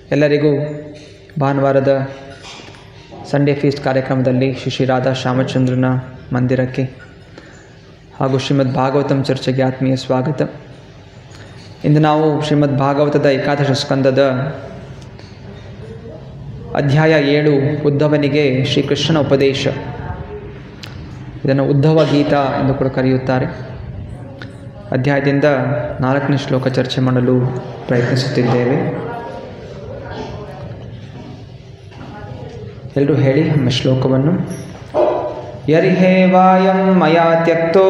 ಎಲ್ಲರಿಗೂ ಭಾನುವಾರದ Sunday feast ಕಾರ್ಯಕ್ರಮದಲ್ಲಿ ಶ್ರೀ ಶ್ರೀ ರಾಧಾ ಶ್ಯಾಮಚಂದ್ರನ ಮಂದಿರಕ್ಕೆ ಹಾಗೂ ಶ್ರೀಮದ್ ಭಾಗವತಂ ಚರ್ಚೆಗೆ ಆತ್ಮೀಯ ಸ್ವಾಗತ ಇಂದು ನಾವು ಶ್ರೀಮದ್ ಭಾಗವತದ ಏಕಾದಶ ಸ್ಕಂದದ ಅಧ್ಯಾಯ ಏಳು ಉದ್ಧವನಿಗೆ ಶ್ರೀಕೃಷ್ಣನ ಉಪದೇಶ ಇದನ್ನು ಉದ್ಧವ ಗೀತಾ ಎಂದು ಕೂಡ ಕರೆಯುತ್ತಾರೆ ಅಧ್ಯಾಯದಿಂದ ನಾಲ್ಕನೇ ಶ್ಲೋಕ ಚರ್ಚೆ ಮಾಡಲು ಪ್ರಯತ್ನಿಸುತ್ತಿದ್ದೇವೆ ಎಲ್ಲರೂ ಹೇಳಿ ನಮ್ಮ ಶ್ಲೋಕವನ್ನು ಯರಿಹೇ ವಾಯಂ ಮಯಾ ತ್ಯಕ್ತೋ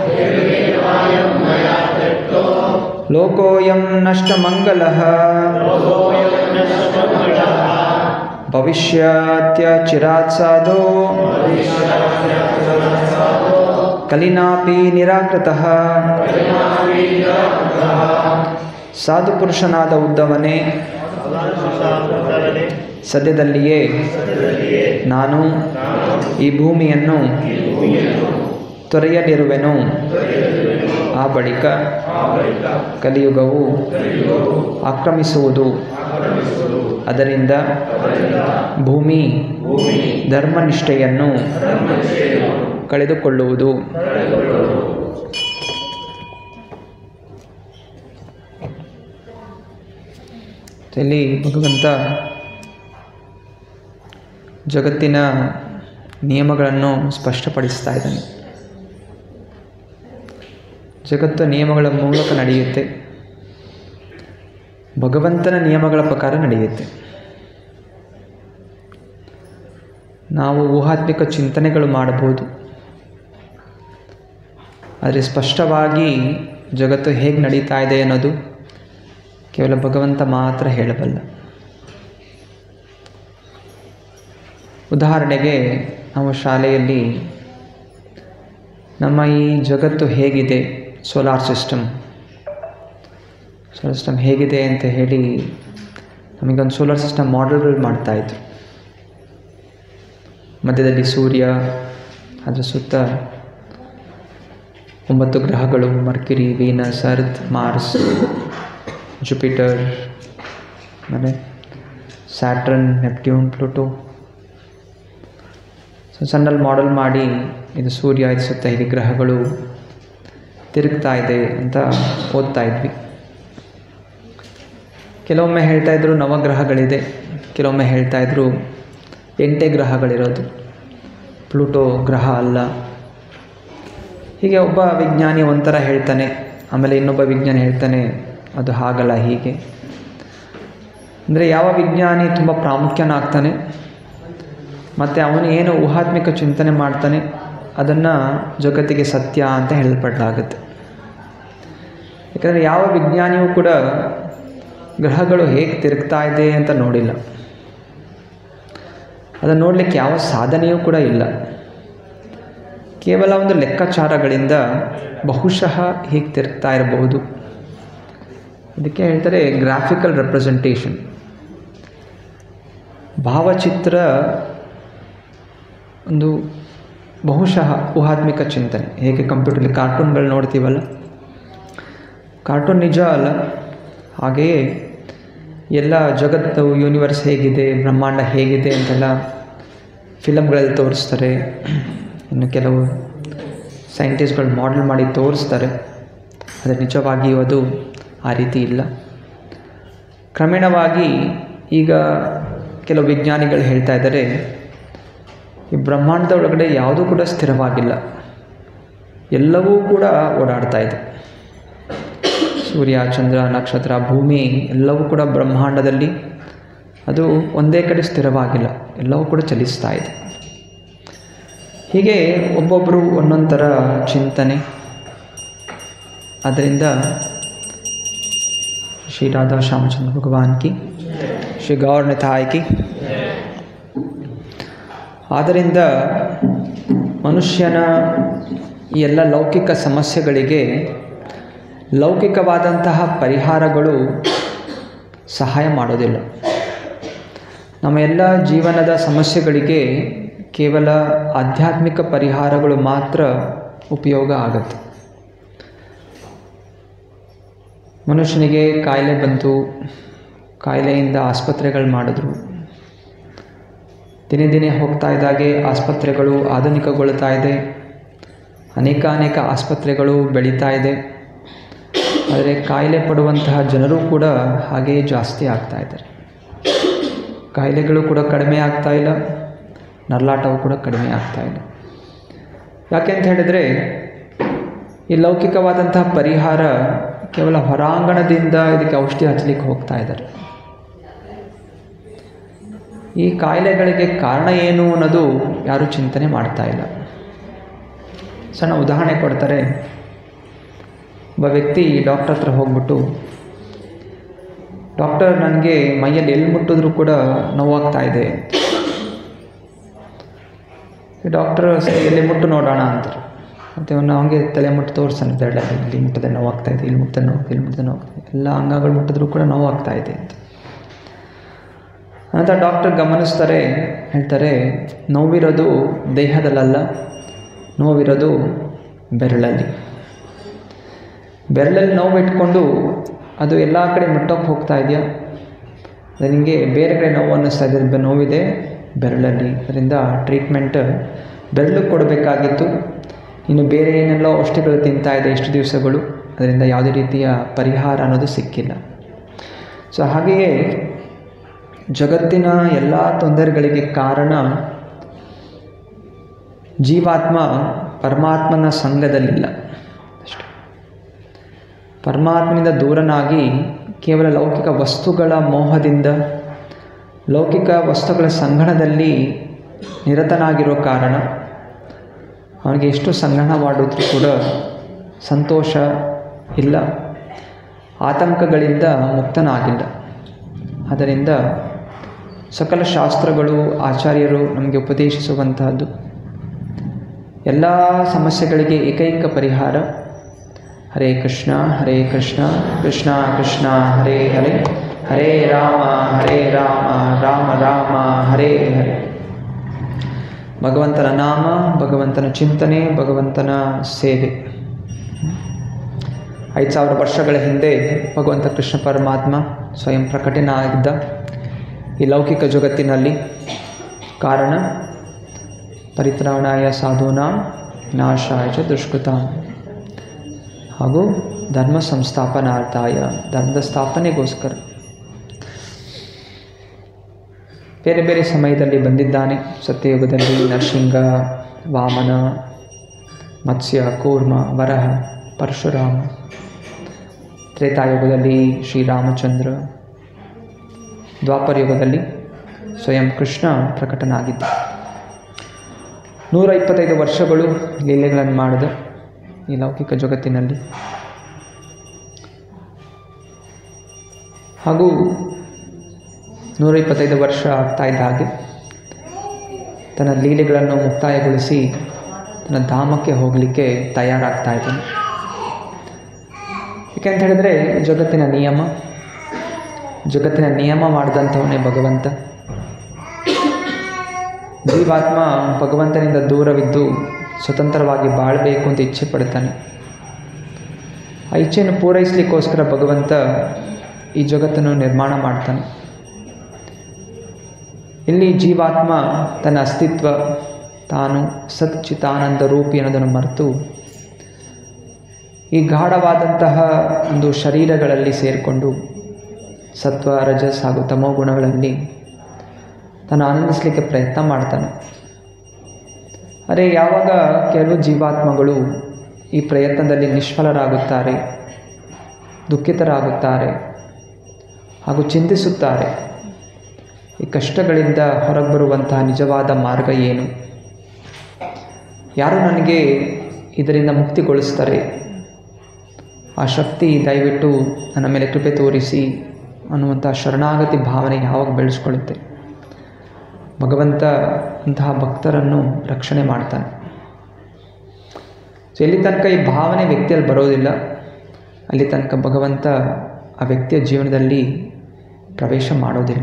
ಲೋಕೋಯಂ ನಷ್ಟಮಂಗಲ ಭವಿಷ್ಯಾತ್ಯ ಚಿರಾತ್ ಸಾಧೋ ಕಲಿನಾಪಿ ನಿರಾಕೃತಃ ಸಾಧು ಪುರುಷನಾದ ಉದ್ದವನೇ ಸದ್ಯದಲ್ಲಿಯೇ ನಾನು ಈ ಭೂಮಿಯನ್ನು ತೊರೆಯಲಿರುವೆನು ಆ ಬಳಿಕ ಕಲಿಯುಗವು ಆಕ್ರಮಿಸುವುದು ಅದರಿಂದ ಭೂಮಿ ಧರ್ಮನಿಷ್ಠೆಯನ್ನು ಕಳೆದುಕೊಳ್ಳುವುದು ಇಲ್ಲಿ ಭಗವಂತ ಜಗತ್ತಿನ ನಿಯಮಗಳನ್ನು ಸ್ಪಷ್ಟಪಡಿಸ್ತಾ ಇದ್ದಾನೆ ಜಗತ್ತು ನಿಯಮಗಳ ಮೂಲಕ ನಡೆಯುತ್ತೆ ಭಗವಂತನ ನಿಯಮಗಳ ಪ್ರಕಾರ ನಡೆಯುತ್ತೆ ನಾವು ಊಹಾತ್ಮಿಕ ಚಿಂತನೆಗಳು ಮಾಡಬಹುದು ಆದರೆ ಸ್ಪಷ್ಟವಾಗಿ ಜಗತ್ತು ಹೇಗೆ ನಡೀತಾ ಇದೆ ಅನ್ನೋದು ಕೇವಲ ಭಗವಂತ ಮಾತ್ರ ಹೇಳಬಲ್ಲ ಉದಾಹರಣೆಗೆ ನಾವು ಶಾಲೆಯಲ್ಲಿ ನಮ್ಮ ಈ ಜಗತ್ತು ಹೇಗಿದೆ ಸೋಲಾರ್ ಸಿಸ್ಟಮ್ ಸೋಲಾರ್ ಸಿಸ್ಟಮ್ ಹೇಗಿದೆ ಅಂತ ಹೇಳಿ ನಮಗೊಂದು ಸೋಲಾರ್ ಸಿಸ್ಟಮ್ ಮಾಡೆಲ್ಗಳು ಮಾಡ್ತಾಯಿದ್ರು ಮಧ್ಯದಲ್ಲಿ ಸೂರ್ಯ ಅದರ ಸುತ್ತ ಒಂಬತ್ತು ಗ್ರಹಗಳು Mercury Venus Earth Mars Jupiter ಆಮೇಲೆ ಸ್ಯಾಟ್ರನ್ ನೆಪ್ಟ್ಯೂನ್ ಪ್ಲೂಟೋ ಸೊ ಸಣ್ಣಲ್ಲಿ ಮಾಡೆಲ್ ಮಾಡಿ ಇದು ಸೂರ್ಯ ಇದು ಸುತ್ತ ಹೀಗೆ ಗ್ರಹಗಳು ತಿರುಗ್ತಾ ಇದೆ ಅಂತ ಓದ್ತಾ ಇದ್ವಿ ಕೆಲವೊಮ್ಮೆ ಹೇಳ್ತಾ ಇದ್ರು ನವಗ್ರಹಗಳಿದೆ ಕೆಲವೊಮ್ಮೆ ಹೇಳ್ತಾ ಇದ್ರು ಎಂಟೇ ಗ್ರಹಗಳಿರೋದು ಪ್ಲೂಟೋ ಗ್ರಹ ಅಲ್ಲ ಹೀಗೆ ಒಬ್ಬ ವಿಜ್ಞಾನಿ ಒಂಥರ ಹೇಳ್ತಾನೆ ಆಮೇಲೆ ಇನ್ನೊಬ್ಬ ವಿಜ್ಞಾನಿ ಹೇಳ್ತಾನೆ ಅದು ಹಾಗಲ್ಲ ಹೀಗೆ ಅಂದರೆ ಯಾವ ವಿಜ್ಞಾನಿ ತುಂಬ ಪ್ರಾಮುಖ್ಯನಾಗ್ತಾನೆ ಮತ್ತು ಅವನು ಏನು ಊಹಾತ್ಮಿಕ ಚಿಂತನೆ ಮಾಡ್ತಾನೆ ಅದನ್ನು ಜಗತ್ತಿಗೆ ಸತ್ಯ ಅಂತ ಹೇಳಲ್ಪಡಲಾಗುತ್ತೆ ಯಾಕಂದರೆ ಯಾವ ವಿಜ್ಞಾನಿಯೂ ಕೂಡ ಗ್ರಹಗಳು ಹೇಗೆ ತಿರುಗ್ತಾ ಇದೆ ಅಂತ ನೋಡಿಲ್ಲ ಅದನ್ನು ನೋಡಲಿಕ್ಕೆ ಯಾವ ಸಾಧನೆಯೂ ಕೂಡ ಇಲ್ಲ ಕೇವಲ ಒಂದು ಲೆಕ್ಕಾಚಾರಗಳಿಂದ ಬಹುಶಃ ಹೀಗೆ ತಿರುಗ್ತಾ ಇರಬಹುದು ಇದಕ್ಕೆ ಹೇಳ್ತಾರೆ ಗ್ರಾಫಿಕಲ್ ರೆಪ್ರೆಸೆಂಟೇಷನ್ ಭಾವಚಿತ್ರ ಒಂದು ಬಹುಶಃ ಊಹಾತ್ಮಿಕ ಚಿಂತನೆ ಹೇಗೆ ಕಂಪ್ಯೂಟರ್ಲಿ ಕಾರ್ಟೂನ್ಗಳು ನೋಡ್ತೀವಲ್ಲ ಕಾರ್ಟೂನ್ ನಿಜ ಅಲ್ಲ ಹಾಗೆಯೇ ಎಲ್ಲ ಜಗತ್ತು ಯೂನಿವರ್ಸ್ ಹೇಗಿದೆ ಬ್ರಹ್ಮಾಂಡ ಹೇಗಿದೆ ಅಂತೆಲ್ಲ ಫಿಲಮ್ಗಳಲ್ಲಿ ತೋರಿಸ್ತಾರೆ ಇನ್ನು ಕೆಲವು ಸೈಂಟಿಸ್ಟ್ಗಳು ಮಾಡೆಲ್ ಮಾಡಿ ತೋರಿಸ್ತಾರೆ ಆದರೆ ನಿಜವಾಗಿಯೂ ಅದು ಆ ರೀತಿ ಇಲ್ಲ ಕ್ರಮೇಣವಾಗಿ ಈಗ ಕೆಲವು ವಿಜ್ಞಾನಿಗಳು ಹೇಳ್ತಾ ಇದ್ದಾರೆ ಈ ಬ್ರಹ್ಮಾಂಡದ ಒಳಗಡೆ ಯಾವುದೂ ಕೂಡ ಸ್ಥಿರವಾಗಿಲ್ಲ ಎಲ್ಲವೂ ಕೂಡ ಓಡಾಡ್ತಾ ಇದೆ ಸೂರ್ಯ ಚಂದ್ರ ನಕ್ಷತ್ರ ಭೂಮಿ ಎಲ್ಲವೂ ಕೂಡ ಬ್ರಹ್ಮಾಂಡದಲ್ಲಿ ಅದು ಒಂದೇ ಕಡೆ ಸ್ಥಿರವಾಗಿಲ್ಲ ಎಲ್ಲವೂ ಕೂಡ ಚಲಿಸ್ತಾ ಇದೆ ಹೀಗೆ ಒಬ್ಬೊಬ್ಬರು ಒಂದೊಂದು ಥರ ಚಿಂತನೆ ಅದರಿಂದ ಶ್ರೀ ರಾಧಾ ಶ್ಯಾಮಚಂದ್ರ ಭಗವಾನ್ ಕಿ ಶ್ರೀ ಗೌರ್ನ ತಾಯಿ ಕಿ ಆದ್ದರಿಂದ ಮನುಷ್ಯನ ಈ ಎಲ್ಲ ಲೌಕಿಕ ಸಮಸ್ಯೆಗಳಿಗೆ ಲೌಕಿಕವಾದಂತಹ ಪರಿಹಾರಗಳು ಸಹಾಯ ಮಾಡೋದಿಲ್ಲ ನಮ್ಮ ಎಲ್ಲ ಜೀವನದ ಸಮಸ್ಯೆಗಳಿಗೆ ಕೇವಲ ಆಧ್ಯಾತ್ಮಿಕ ಪರಿಹಾರಗಳು ಮಾತ್ರ ಉಪಯೋಗ ಆಗುತ್ತೆ ಮನುಷ್ಯನಿಗೆ ಕಾಯಿಲೆ ಬಂತು ಕಾಯಿಲೆಯಿಂದ ಆಸ್ಪತ್ರೆಗಳು ಮಾಡಿದ್ರು ದಿನೇ ದಿನೇ ಹೋಗ್ತಾ ಇದ್ದಾಗೆ ಆಸ್ಪತ್ರೆಗಳು ಆಧುನಿಕಗೊಳ್ತಾ ಇದೆ ಅನೇಕ ಅನೇಕ ಆಸ್ಪತ್ರೆಗಳು ಬೆಳೀತಾ ಇದೆ ಆದರೆ ಕಾಯಿಲೆ ಪಡುವಂತಹ ಜನರು ಕೂಡ ಹಾಗೆಯೇ ಜಾಸ್ತಿ ಆಗ್ತಾ ಇದ್ದಾರೆ ಕಾಯಿಲೆಗಳು ಕೂಡ ಕಡಿಮೆ ಆಗ್ತಾ ಇಲ್ಲ ನರಳಾಟವು ಕೂಡ ಕಡಿಮೆ ಆಗ್ತಾ ಇಲ್ಲ ಯಾಕೆ ಅಂತ ಹೇಳಿದರೆ ಈ ಲೌಕಿಕವಾದಂತಹ ಪರಿಹಾರ ಕೇವಲ ಹೊರಾಂಗಣದಿಂದ ಇದಕ್ಕೆ ಔಷಧಿ ಹಚ್ಚಲಿಕ್ಕೆ ಹೋಗ್ತಾ ಇದ್ದಾರೆ ಈ ಕಾಯಿಲೆಗಳಿಗೆ ಕಾರಣ ಏನು ಅನ್ನೋದು ಯಾರೂ ಚಿಂತನೆ ಮಾಡ್ತಾ ಇಲ್ಲ ಸಣ್ಣ ಉದಾಹರಣೆ ಕೊಡ್ತಾರೆ ಒಬ್ಬ ವ್ಯಕ್ತಿ ಡಾಕ್ಟರ್ ಹತ್ರ ಹೋಗ್ಬಿಟ್ಟು ಡಾಕ್ಟರ್ ನನಗೆ ಮೈಯಲ್ಲಿ ಎಲ್ಲಿ ಮುಟ್ಟಿದ್ರೂ ಕೂಡ ನೋವಾಗ್ತಾ ಇದೆ ಡಾಕ್ಟರ್ ಸರಿ ಎಲ್ಲಿ ಮುಟ್ಟು ನೋಡೋಣ ಅಂತಾರೆ ಮತ್ತು ಅವನು ಅವನಿಗೆ ತಲೆ ಮುಟ್ಟು ತೋರಿಸ್ತಾನೆ ದಡ ಇಲ್ಲಿ ಮುಟ್ಟದೆ ನೋವಾಗ್ತಾ ಇದೆ ಇಲ್ಲಿ ಮುಟ್ಟದೆ ನೋವು ಇಲ್ಲಿ ಮುಟ್ಟದೆ ನೋವಾಗ್ತಾ ಇದೆ ಎಲ್ಲ ಅಂಗಗಳು ಮುಟ್ಟಿದ್ರೂ ಕೂಡ ನೋವಾಗ್ತಾ ಇದೆ ಅಂತ ಅಂತ ಡಾಕ್ಟರ್ ಗಮನಿಸ್ತಾರೆ ಹೇಳ್ತಾರೆ ನೋವಿರೋದು ದೇಹದಲ್ಲಲ್ಲ ನೋವಿರೋದು ಬೆರಳಲ್ಲಿ ಬೆರಳಲ್ಲಿ ನೋವು ಇಟ್ಕೊಂಡು ಅದು ಎಲ್ಲ ಕಡೆ ಮುಟ್ಟೋಕೆ ಹೋಗ್ತಾ ಇದೆಯಾ ಅದು ನಿಮಗೆ ಬೇರೆ ಕಡೆ ನೋವು ಅನ್ನಿಸ್ತಾ ಇದೆ ನೋವಿದೆ ಬೆರಳಲ್ಲಿ ಅದರಿಂದ ಟ್ರೀಟ್ಮೆಂಟ್ ಬೆರಳು ಕೊಡಬೇಕಾಗಿತ್ತು ಇನ್ನು ಬೇರೆ ಏನೆಲ್ಲ ಔಷಧಿಗಳು ತಿಂತಾ ಇದೆ ಎಷ್ಟು ದಿವಸಗಳು ಅದರಿಂದ ಯಾವುದೇ ರೀತಿಯ ಪರಿಹಾರ ಅನ್ನೋದು ಸಿಕ್ಕಿಲ್ಲ ಸೊ ಹಾಗೆಯೇ ಜಗತ್ತಿನ ಎಲ್ಲ ತೊಂದರೆಗಳಿಗೆ ಕಾರಣ ಜೀವಾತ್ಮ ಪರಮಾತ್ಮನ ಸಂಘದಲ್ಲಿಲ್ಲ ಅಷ್ಟೆ ಪರಮಾತ್ಮನಿಂದ ದೂರನಾಗಿ ಕೇವಲ ಲೌಕಿಕ ವಸ್ತುಗಳ ಮೋಹದಿಂದ ಲೌಕಿಕ ವಸ್ತುಗಳ ಸಂಗಣದಲ್ಲಿ ನಿರತನಾಗಿರೋ ಕಾರಣ ಅವನಿಗೆ ಎಷ್ಟು ಸಂಗ್ರಹಣ ಮಾಡಿದ್ರೂ ಕೂಡ ಸಂತೋಷ ಇಲ್ಲ ಆತಂಕಗಳಿಂದ ಮುಕ್ತನಾಗಿಲ್ಲ ಆದ್ದರಿಂದ ಸಕಲ ಶಾಸ್ತ್ರಗಳು ಆಚಾರ್ಯರು ನಮಗೆ ಉಪದೇಶಿಸುವಂತಹದ್ದು ಎಲ್ಲ ಸಮಸ್ಯೆಗಳಿಗೆ ಏಕೈಕ ಪರಿಹಾರ ಹರೇ ಕೃಷ್ಣ ಹರೇ ಕೃಷ್ಣ ಕೃಷ್ಣ ಕೃಷ್ಣ ಹರೇ ಹರೇ ಹರೇ ರಾಮ ಹರೇ ರಾಮ ರಾಮ ರಾಮ ಹರೇ ಹರೇ ಭಗವಂತನ ನಾಮ ಭಗವಂತನ ಚಿಂತನೆ ಭಗವಂತನ ಸೇವೆ ಐದು ಸಾವಿರ ವರ್ಷಗಳ ಹಿಂದೆ ಭಗವಂತ ಕೃಷ್ಣ ಪರಮಾತ್ಮ ಸ್ವಯಂ ಪ್ರಕಟನ ಆಗಿದ್ದ ಈ ಲೌಕಿಕ ಜಗತ್ತಿನಲ್ಲಿ ಕಾರಣ ಪರಿತ್ರಾಣಾಯ ಸಾಧೂನಾ ನಾಶಾಯ ಚ ದುಷ್ಕೃತ ಹಾಗೂ ಧರ್ಮ ಸಂಸ್ಥಾಪನಾರ್ಥಾಯ ಧರ್ಮದ ಸ್ಥಾಪನೆಗೋಸ್ಕರ ಬೇರೆ ಬೇರೆ ಸಮಯದಲ್ಲಿ ಬಂದಿದ್ದಾನೆ ಸತ್ಯಯುಗದಲ್ಲಿ ನರಸಿಂಗ ವಾಮನ ಮತ್ಸ್ಯ ಕೂರ್ಮ ವರಹ ಪರಶುರಾಮ ತ್ರೇತಾಯುಗದಲ್ಲಿ ಶ್ರೀರಾಮಚಂದ್ರ ದ್ವಾಪರ ಯುಗದಲ್ಲಿ ಸ್ವಯಂ ಕೃಷ್ಣ ಪ್ರಕಟನಾಗಿದ್ದ ನೂರ ಇಪ್ಪತ್ತೈದು ವರ್ಷಗಳು ಲೀಲೆಗಳನ್ನು ಮಾಡಿದ ಈ ಲೌಕಿಕ ಜಗತ್ತಿನಲ್ಲಿ ಹಾಗೂ ನೂರ ಇಪ್ಪತ್ತೈದು ವರ್ಷ ಆಗ್ತಾ ಇದ್ದ ಹಾಗೆ ತನ್ನ ಲೀಲೆಗಳನ್ನು ಮುಕ್ತಾಯಗೊಳಿಸಿ ತನ್ನ ಧಾಮಕ್ಕೆ ಹೋಗಲಿಕ್ಕೆ ತಯಾರಾಗ್ತಾ ಇದ್ದಾನೆ ಯಾಕೆಂತ ಹೇಳಿದರೆ ಜಗತ್ತಿನ ನಿಯಮ ಜಗತ್ತಿನ ನಿಯಮ ಮಾಡಿದಂಥವನೇ ಭಗವಂತ ಜೀವಾತ್ಮ ಭಗವಂತನಿಂದ ದೂರವಿದ್ದು ಸ್ವತಂತ್ರವಾಗಿ ಬಾಳಬೇಕು ಅಂತ ಇಚ್ಛೆ ಪಡ್ತಾನೆ ಆ ಇಚ್ಛೆಯನ್ನು ಪೂರೈಸಲಿಕ್ಕೋಸ್ಕರ ಭಗವಂತ ಈ ಜಗತ್ತನ್ನು ನಿರ್ಮಾಣ ಮಾಡ್ತಾನೆ ಇಲ್ಲಿ ಜೀವಾತ್ಮ ತನ್ನ ಅಸ್ತಿತ್ವ ತಾನು ಸಚ್ಚಿತಾನಂದ ರೂಪಿ ಅನ್ನೋದನ್ನು ಮರೆತು ಈ ಗಾಢವಾದಂತಹ ಒಂದು ಶರೀರಗಳಲ್ಲಿ ಸೇರಿಕೊಂಡು ಸತ್ವ ರಜಸ್ ಹಾಗೂ ತಮೋ ಗುಣಗಳಲ್ಲಿ ತಾನು ಆನಂದಿಸಲಿಕ್ಕೆ ಪ್ರಯತ್ನ ಮಾಡ್ತಾನೆ ಅರೆ ಯಾವಾಗ ಕೆಲವು ಜೀವಾತ್ಮಗಳು ಈ ಪ್ರಯತ್ನದಲ್ಲಿ ನಿಷ್ಫಲರಾಗುತ್ತಾರೆ ದುಃಖಿತರಾಗುತ್ತಾರೆ ಹಾಗೂ ಚಿಂತಿಸುತ್ತಾರೆ ಈ ಕಷ್ಟಗಳಿಂದ ಹೊರಗೆ ಬರುವಂತಹ ನಿಜವಾದ ಮಾರ್ಗ ಏನು ಯಾರು ನನಗೆ ಇದರಿಂದ ಮುಕ್ತಿಗೊಳಿಸ್ತಾರೆ ಆ ಶಕ್ತಿ ದಯವಿಟ್ಟು ನನ್ನ ಮೇಲೆ ಕೃಪೆ ತೋರಿಸಿ ಅನ್ನುವಂಥ ಶರಣಾಗತಿ ಭಾವನೆ ಯಾವಾಗ ಬೆಳೆಸ್ಕೊಳ್ಳುತ್ತೆ ಭಗವಂತ ಅಂತಹ ಭಕ್ತರನ್ನು ರಕ್ಷಣೆ ಮಾಡ್ತಾನೆ ಸೊ ಎಲ್ಲಿ ತನಕ ಈ ಭಾವನೆ ವ್ಯಕ್ತಿಯಲ್ಲಿ ಬರೋದಿಲ್ಲ ಅಲ್ಲಿ ತನಕ ಭಗವಂತ ಆ ವ್ಯಕ್ತಿಯ ಜೀವನದಲ್ಲಿ ಪ್ರವೇಶ ಮಾಡೋದಿಲ್ಲ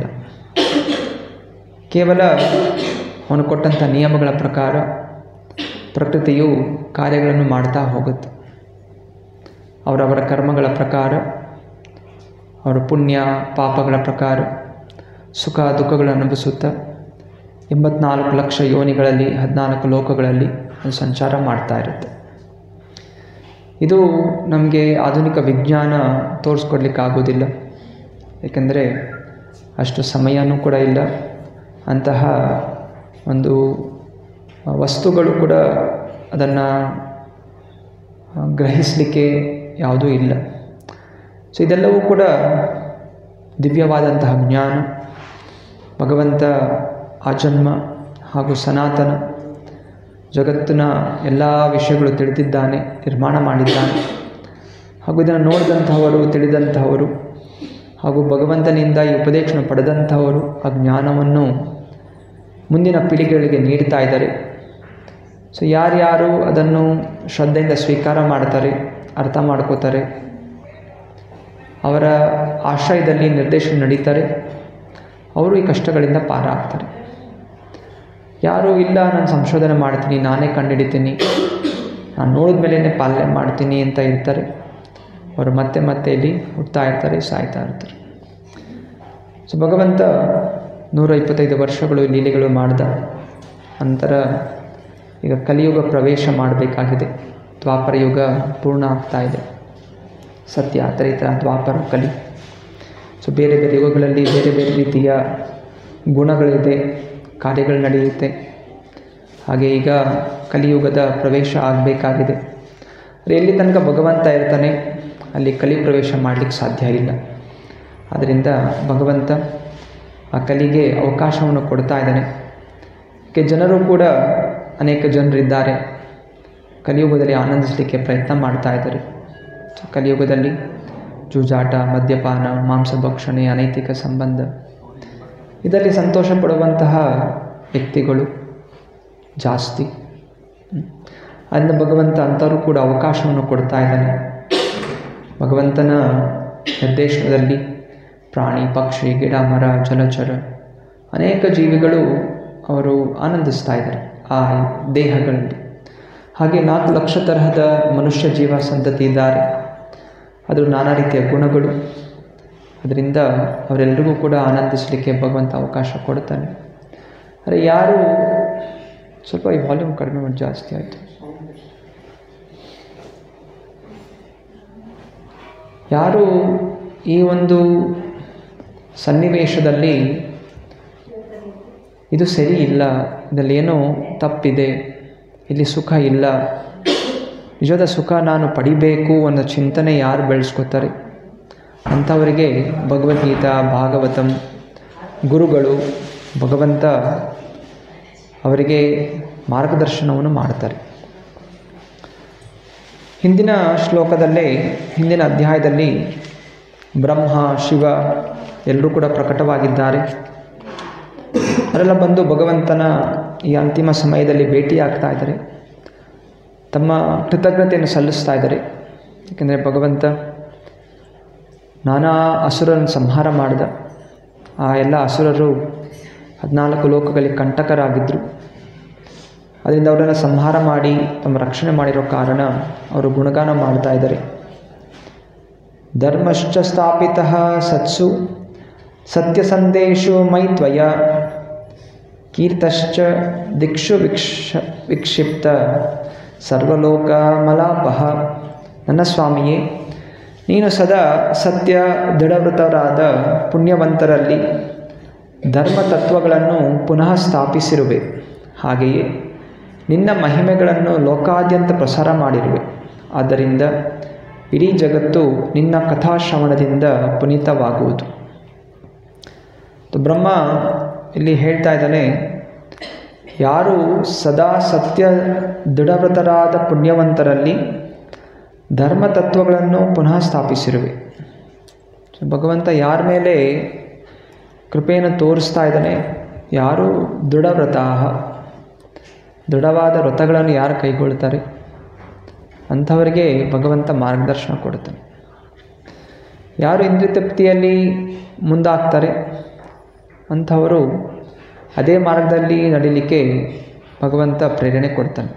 ಕೇವಲ ಅವನು ಕೊಟ್ಟಂಥ ನಿಯಮಗಳ ಪ್ರಕಾರ ಪ್ರಕೃತಿಯು ಕಾರ್ಯಗಳನ್ನು ಮಾಡ್ತಾ ಹೋಗುತ್ತೆ ಅವರವರ ಕರ್ಮಗಳ ಪ್ರಕಾರ ಅವರ ಪುಣ್ಯ ಪಾಪಗಳ ಪ್ರಕಾರ ಸುಖ ದುಃಖಗಳನ್ನು ಅನುಭವಿಸುತ್ತಾ ಎಂಬತ್ನಾಲ್ಕು ಲಕ್ಷ ಯೋನಿಗಳಲ್ಲಿ ಹದಿನಾಲ್ಕು ಲೋಕಗಳಲ್ಲಿ ಅದು ಸಂಚಾರ ಮಾಡ್ತಾ ಇರುತ್ತೆ ಇದು ನಮಗೆ ಆಧುನಿಕ ವಿಜ್ಞಾನ ತೋರಿಸ್ಕೊಡ್ಲಿಕ್ಕೆ ಆಗೋದಿಲ್ಲ ಏಕೆಂದರೆ ಅಷ್ಟು ಸಮಯನೂ ಕೂಡ ಇಲ್ಲ ಅಂತಹ ಒಂದು ವಸ್ತುಗಳು ಕೂಡ ಅದನ್ನು ಗ್ರಹಿಸಲಿಕ್ಕೆ ಯಾವುದೂ ಇಲ್ಲ ಸೊ ಇದೆಲ್ಲವೂ ಕೂಡ ದಿವ್ಯವಾದಂತಹ ಜ್ಞಾನ ಭಗವಂತ ಆ ಜನ್ಮ ಹಾಗೂ ಸನಾತನ ಜಗತ್ತಿನ ಎಲ್ಲ ವಿಷಯಗಳು ತಿಳಿದಿದ್ದಾನೆ ನಿರ್ಮಾಣ ಮಾಡಿದ್ದಾನೆ ಹಾಗೂ ಇದನ್ನು ನೋಡಿದಂಥವರು ತಿಳಿದಂಥವರು ಹಾಗೂ ಭಗವಂತನಿಂದ ಈ ಉಪದೇಶನ ಪಡೆದಂಥವರು ಆ ಜ್ಞಾನವನ್ನು ಮುಂದಿನ ಪೀಳಿಗೆಗಳಿಗೆ ನೀಡ್ತಾ ಇದ್ದಾರೆ ಸೊ ಯಾರ್ಯಾರು ಅದನ್ನು ಶ್ರದ್ಧೆಯಿಂದ ಸ್ವೀಕಾರ ಮಾಡ್ತಾರೆ ಅರ್ಥ ಮಾಡ್ಕೋತಾರೆ ಅವರ ಆಶ್ರಯದಲ್ಲಿ ನಿರ್ದೇಶನ ನಡೀತಾರೆ ಅವರು ಈ ಕಷ್ಟಗಳಿಂದ ಪಾರ ಆಗ್ತಾರೆ ಯಾರು ಇಲ್ಲ ನಾನು ಸಂಶೋಧನೆ ಮಾಡ್ತೀನಿ ನಾನೇ ಕಂಡುಹಿಡಿತೀನಿ ನಾನು ನೋಡಿದ ಮೇಲೇ ಪಾಲನೆ ಮಾಡ್ತೀನಿ ಅಂತ ಇರ್ತಾರೆ ಅವರು ಮತ್ತೆ ಮತ್ತೆ ಇಲ್ಲಿ ಹುಡ್ತಾ ಇರ್ತಾರೆ ಸಾಯ್ತಾ ಇರ್ತಾರೆ ಸೊ ಭಗವಂತ ನೂರ ಇಪ್ಪತ್ತೈದು ವರ್ಷಗಳು ಲೀಲೆಗಳು ಮಾಡ್ದ ನಂತರ ಈಗ ಕಲಿಯುಗ ಪ್ರವೇಶ ಮಾಡಬೇಕಾಗಿದೆ ದ್ವಾಪರ ಯುಗ ಪೂರ್ಣ ಆಗ್ತಾ ಇದೆ ಸತ್ಯ ತ್ರೇತ ದ್ವಾಪರ ಕಲಿ ಸೊ ಬೇರೆ ಬೇರೆ ಯುಗಗಳಲ್ಲಿ ಬೇರೆ ಬೇರೆ ರೀತಿಯ ಗುಣಗಳಿದೆ ಕಾರ್ಯಗಳು ನಡೆಯುತ್ತೆ ಹಾಗೆ ಈಗ ಕಲಿಯುಗದ ಪ್ರವೇಶ ಆಗಬೇಕಾಗಿದೆ ಎಲ್ಲಿ ತನಕ ಭಗವಂತ ಇರ್ತಾನೆ ಅಲ್ಲಿ ಕಲಿ ಪ್ರವೇಶ ಮಾಡಲಿಕ್ಕೆ ಸಾಧ್ಯ ಇಲ್ಲ ಆದ್ದರಿಂದ ಭಗವಂತ ಆ ಕಲಿಗೆ ಅವಕಾಶವನ್ನು ಕೊಡ್ತಾ ಇದ್ದಾನೆ ಕೆ ಜನರು ಕೂಡ ಅನೇಕ ಜನರಿದ್ದಾರೆ ಕಲಿಯುಗದಲ್ಲಿ ಆನಂದಿಸಲಿಕ್ಕೆ ಪ್ರಯತ್ನ ಮಾಡ್ತಾ ಇದ್ದಾರೆ ಸೊ ಕಲಿಯುಗದಲ್ಲಿ ಜೂಜಾಟ ಮದ್ಯಪಾನ ಮಾಂಸಭಕ್ಷಣೆ ಅನೈತಿಕ ಸಂಬಂಧ ಇದರಲ್ಲಿ ಸಂತೋಷ ಪಡುವಂತಹ ವ್ಯಕ್ತಿಗಳು ಜಾಸ್ತಿ ಅದರಿಂದ ಭಗವಂತ ಅಂಥವ್ರು ಕೂಡ ಅವಕಾಶವನ್ನು ಕೊಡ್ತಾ ಇದ್ದಾನೆ ಭಗವಂತನ ನಿರ್ದೇಶನದಲ್ಲಿ ಪ್ರಾಣಿ ಪಕ್ಷಿ ಗಿಡ ಮರ ಜಲಚರ ಅನೇಕ ಜೀವಿಗಳು ಅವರು ಆನಂದಿಸ್ತಾ ಇದ್ದಾರೆ ಆ ದೇಹಗಳಲ್ಲಿ ಹಾಗೆ ನಾಲ್ಕು ಲಕ್ಷ ತರಹದ ಮನುಷ್ಯ ಜೀವ ಸಂತತಿ ಇದ್ದಾರೆ ಅದು ನಾನಾ ರೀತಿಯ ಗುಣಗಳು ಅದರಿಂದ ಅವರೆಲ್ಲರಿಗೂ ಕೂಡ ಆನಂದಿಸಲಿಕ್ಕೆ ಭಗವಂತ ಅವಕಾಶ ಕೊಡ್ತಾನೆ ಆದರೆ ಯಾರು ಸ್ವಲ್ಪ ಈ ವಾಲ್ಯೂಮ್ ಕಡಿಮೆ ಮಾಡಿ ಜಾಸ್ತಿ ಆಯಿತು ಯಾರು ಈ ಒಂದು ಸನ್ನಿವೇಶದಲ್ಲಿ ಇದು ಸರಿ ಇಲ್ಲ ಇದರಲ್ಲಿ ಏನೋ ತಪ್ಪಿದೆ ಇಲ್ಲಿ ಸುಖ ಇಲ್ಲ ನಿಜವಾದ ಸುಖ ನಾನು ಪಡಿಬೇಕು ಅನ್ನೋ ಚಿಂತನೆ ಯಾರು ಬೆಳೆಸ್ಕೋತಾರೆ ಅಂಥವರಿಗೆ ಭಗವದ್ಗೀತಾ ಭಾಗವತಂ ಗುರುಗಳು ಭಗವಂತ ಅವರಿಗೆ ಮಾರ್ಗದರ್ಶನವನ್ನು ಮಾಡ್ತಾರೆ ಹಿಂದಿನ ಶ್ಲೋಕದಲ್ಲೇ ಹಿಂದಿನ ಅಧ್ಯಾಯದಲ್ಲಿ ಬ್ರಹ್ಮ ಶಿವ ಎಲ್ಲರೂ ಕೂಡ ಪ್ರಕಟವಾಗಿದ್ದಾರೆ ಅವರೆಲ್ಲ ಬಂದು ಭಗವಂತನ ಈ ಅಂತಿಮ ಸಮಯದಲ್ಲಿ ಭೇಟಿಯಾಗ್ತಾ ಇದ್ದಾರೆ ತಮ್ಮ ಕೃತಜ್ಞತೆಯನ್ನು ಸಲ್ಲಿಸ್ತಾ ಇದ್ದಾರೆ ಏಕೆಂದರೆ ಭಗವಂತ ನಾನಾ ಅಸುರನ್ನು ಸಂಹಾರ ಮಾಡಿದ ಆ ಎಲ್ಲ ಅಸುರರು ಹದಿನಾಲ್ಕು ಲೋಕಗಳಿಗೆ ಕಂಟಕರಾಗಿದ್ದರು ಅದರಿಂದ ಅವರನ್ನು ಸಂಹಾರ ಮಾಡಿ ತಮ್ಮ ರಕ್ಷಣೆ ಮಾಡಿರೋ ಕಾರಣ ಅವರು ಗುಣಗಾನ ಮಾಡ್ತಾ ಇದ್ದಾರೆ ಧರ್ಮಶ್ಚ ಸ್ಥಾಪಿತ ಸತ್ಸು ಸತ್ಯಸಂದೇಶು ಮೈ ತ್ವಯ ಕೀರ್ತಶ್ಚ ದಿಕ್ಷು ವಿಕ್ಷ ವಿಕ್ಷಿಪ್ತ ಸರ್ವಲೋಕ ಮಲಾಪಹ ನನ್ನ ಸ್ವಾಮಿಯೇ ನೀನು ಸದಾ ಸತ್ಯ ದೃಢವೃತರಾದ ಪುಣ್ಯವಂತರಲ್ಲಿ ಧರ್ಮ ತತ್ವಗಳನ್ನು ಪುನಃ ಸ್ಥಾಪಿಸಿರುವೆ ಹಾಗೆಯೇ ನಿನ್ನ ಮಹಿಮೆಗಳನ್ನು ಲೋಕಾದ್ಯಂತ ಪ್ರಸಾರ ಮಾಡಿರುವೆ ಆದ್ದರಿಂದ ಇಡೀ ಜಗತ್ತು ನಿನ್ನ ಕಥಾಶ್ರವಣದಿಂದ ಪುನೀತವಾಗುವುದು ಬ್ರಹ್ಮ ಇಲ್ಲಿ ಹೇಳ್ತಾ ಇದ್ದಾನೆ ಯಾರು ಸದಾ ಸತ್ಯ ದೃಢವ್ರತರಾದ ಪುಣ್ಯವಂತರಲ್ಲಿ ಧರ್ಮ ತತ್ವಗಳನ್ನು ಪುನಃ ಸ್ಥಾಪಿಸಿರುವೆ ಸೊ ಭಗವಂತ ಯಾರ ಮೇಲೆ ಕೃಪೆಯನ್ನು ತೋರಿಸ್ತಾ ಇದ್ದಾನೆ ಯಾರು ದೃಢವ್ರತ ದೃಢವಾದ ವ್ರತಗಳನ್ನು ಯಾರು ಕೈಗೊಳ್ತಾರೆ ಅಂಥವರಿಗೆ ಭಗವಂತ ಮಾರ್ಗದರ್ಶನ ಕೊಡುತ್ತಾನೆ ಯಾರು ಇಂದ್ರಿಯ ತೃಪ್ತಿಯಲ್ಲಿ ಮುಂದಾಗ್ತಾರೆ ಅಂಥವರು ಅದೇ ಮಾರ್ಗದಲ್ಲಿ ನಡೀಲಿಕ್ಕೆ ಭಗವಂತ ಪ್ರೇರಣೆ ಕೊಡ್ತಾನೆ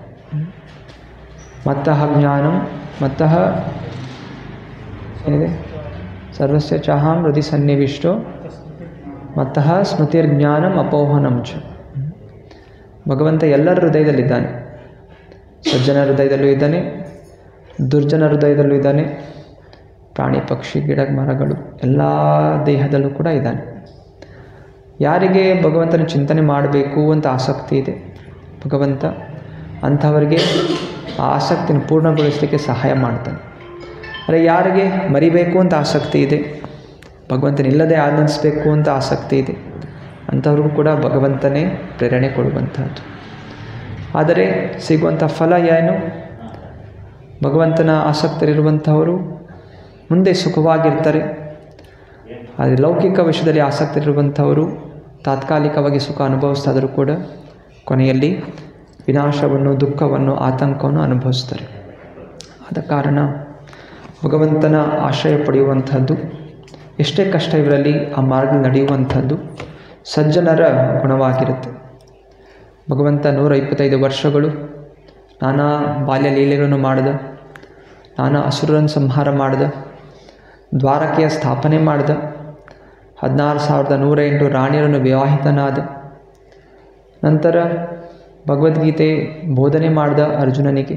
ಮತ್ತಃ ಜ್ಞಾನಂ ಮತ್ತಃ ಏನಿದೆ ಸರ್ವಸ್ಯ ಚಹಾಂ ಹೃದಯ ಸನ್ನಿವಿಷ್ಟೋ ಮತ್ತಃ ಸ್ಮೃತಿರ್ಜ್ಞಾನಂ ಅಪೋಹನಂ ಚ ಭಗವಂತ ಎಲ್ಲರ ಹೃದಯದಲ್ಲಿದ್ದಾನೆ ಸಜ್ಜನ ಹೃದಯದಲ್ಲೂ ಇದ್ದಾನೆ ದುರ್ಜನ ಹೃದಯದಲ್ಲೂ ಇದ್ದಾನೆ ಪ್ರಾಣಿ ಪಕ್ಷಿ ಗಿಡ ಮರಗಳು ಎಲ್ಲ ದೇಹದಲ್ಲೂ ಕೂಡ ಇದ್ದಾನೆ ಯಾರಿಗೆ ಭಗವಂತನ ಚಿಂತನೆ ಮಾಡಬೇಕು ಅಂತ ಆಸಕ್ತಿ ಇದೆ ಭಗವಂತ ಅಂಥವರಿಗೆ ಆ ಆಸಕ್ತಿನ ಪೂರ್ಣಗೊಳಿಸಲಿಕ್ಕೆ ಸಹಾಯ ಮಾಡ್ತಾನೆ ಆದರೆ ಯಾರಿಗೆ ಮರಿಬೇಕು ಅಂತ ಆಸಕ್ತಿ ಇದೆ ಭಗವಂತನಿಲ್ಲದೆ ಆನಂದಿಸಬೇಕು ಅಂತ ಆಸಕ್ತಿ ಇದೆ ಅಂಥವ್ರಿಗೂ ಕೂಡ ಭಗವಂತನೇ ಪ್ರೇರಣೆ ಕೊಡುವಂಥದ್ದು ಆದರೆ ಸಿಗುವಂಥ ಫಲ ಏನು ಭಗವಂತನ ಆಸಕ್ತರಿರುವಂಥವರು ಮುಂದೆ ಸುಖವಾಗಿರ್ತಾರೆ ಆದರೆ ಲೌಕಿಕ ವಿಷಯದಲ್ಲಿ ಆಸಕ್ತರಿರುವಂಥವರು ತಾತ್ಕಾಲಿಕವಾಗಿ ಸುಖ ಅನುಭವಿಸ್ತಾದರೂ ಕೂಡ ಕೊನೆಯಲ್ಲಿ ವಿನಾಶವನ್ನು ದುಃಖವನ್ನು ಆತಂಕವನ್ನು ಅನುಭವಿಸ್ತಾರೆ ಆದ ಕಾರಣ ಭಗವಂತನ ಆಶ್ರಯ ಪಡೆಯುವಂಥದ್ದು ಎಷ್ಟೇ ಕಷ್ಟ ಇವರಲ್ಲಿ ಆ ಮಾರ್ಗ ನಡೆಯುವಂಥದ್ದು ಸಜ್ಜನರ ಗುಣವಾಗಿರುತ್ತೆ ಭಗವಂತ ನೂರ ಇಪ್ಪತ್ತೈದು ವರ್ಷಗಳು ನಾನಾ ಬಾಲ್ಯ ಲೀಲೆಗಳನ್ನು ಮಾಡಿದ ನಾನಾ ಅಸುರರನ್ನು ಸಂಹಾರ ಮಾಡಿದ ದ್ವಾರಕೆಯ ಸ್ಥಾಪನೆ ಮಾಡಿದ ಹದಿನಾರು ಸಾವಿರದ ನೂರ ಎಂಟು ರಾಣಿಯರನ್ನು ವಿವಾಹಿತನಾದ ನಂತರ ಭಗವದ್ಗೀತೆ ಬೋಧನೆ ಮಾಡಿದ ಅರ್ಜುನನಿಗೆ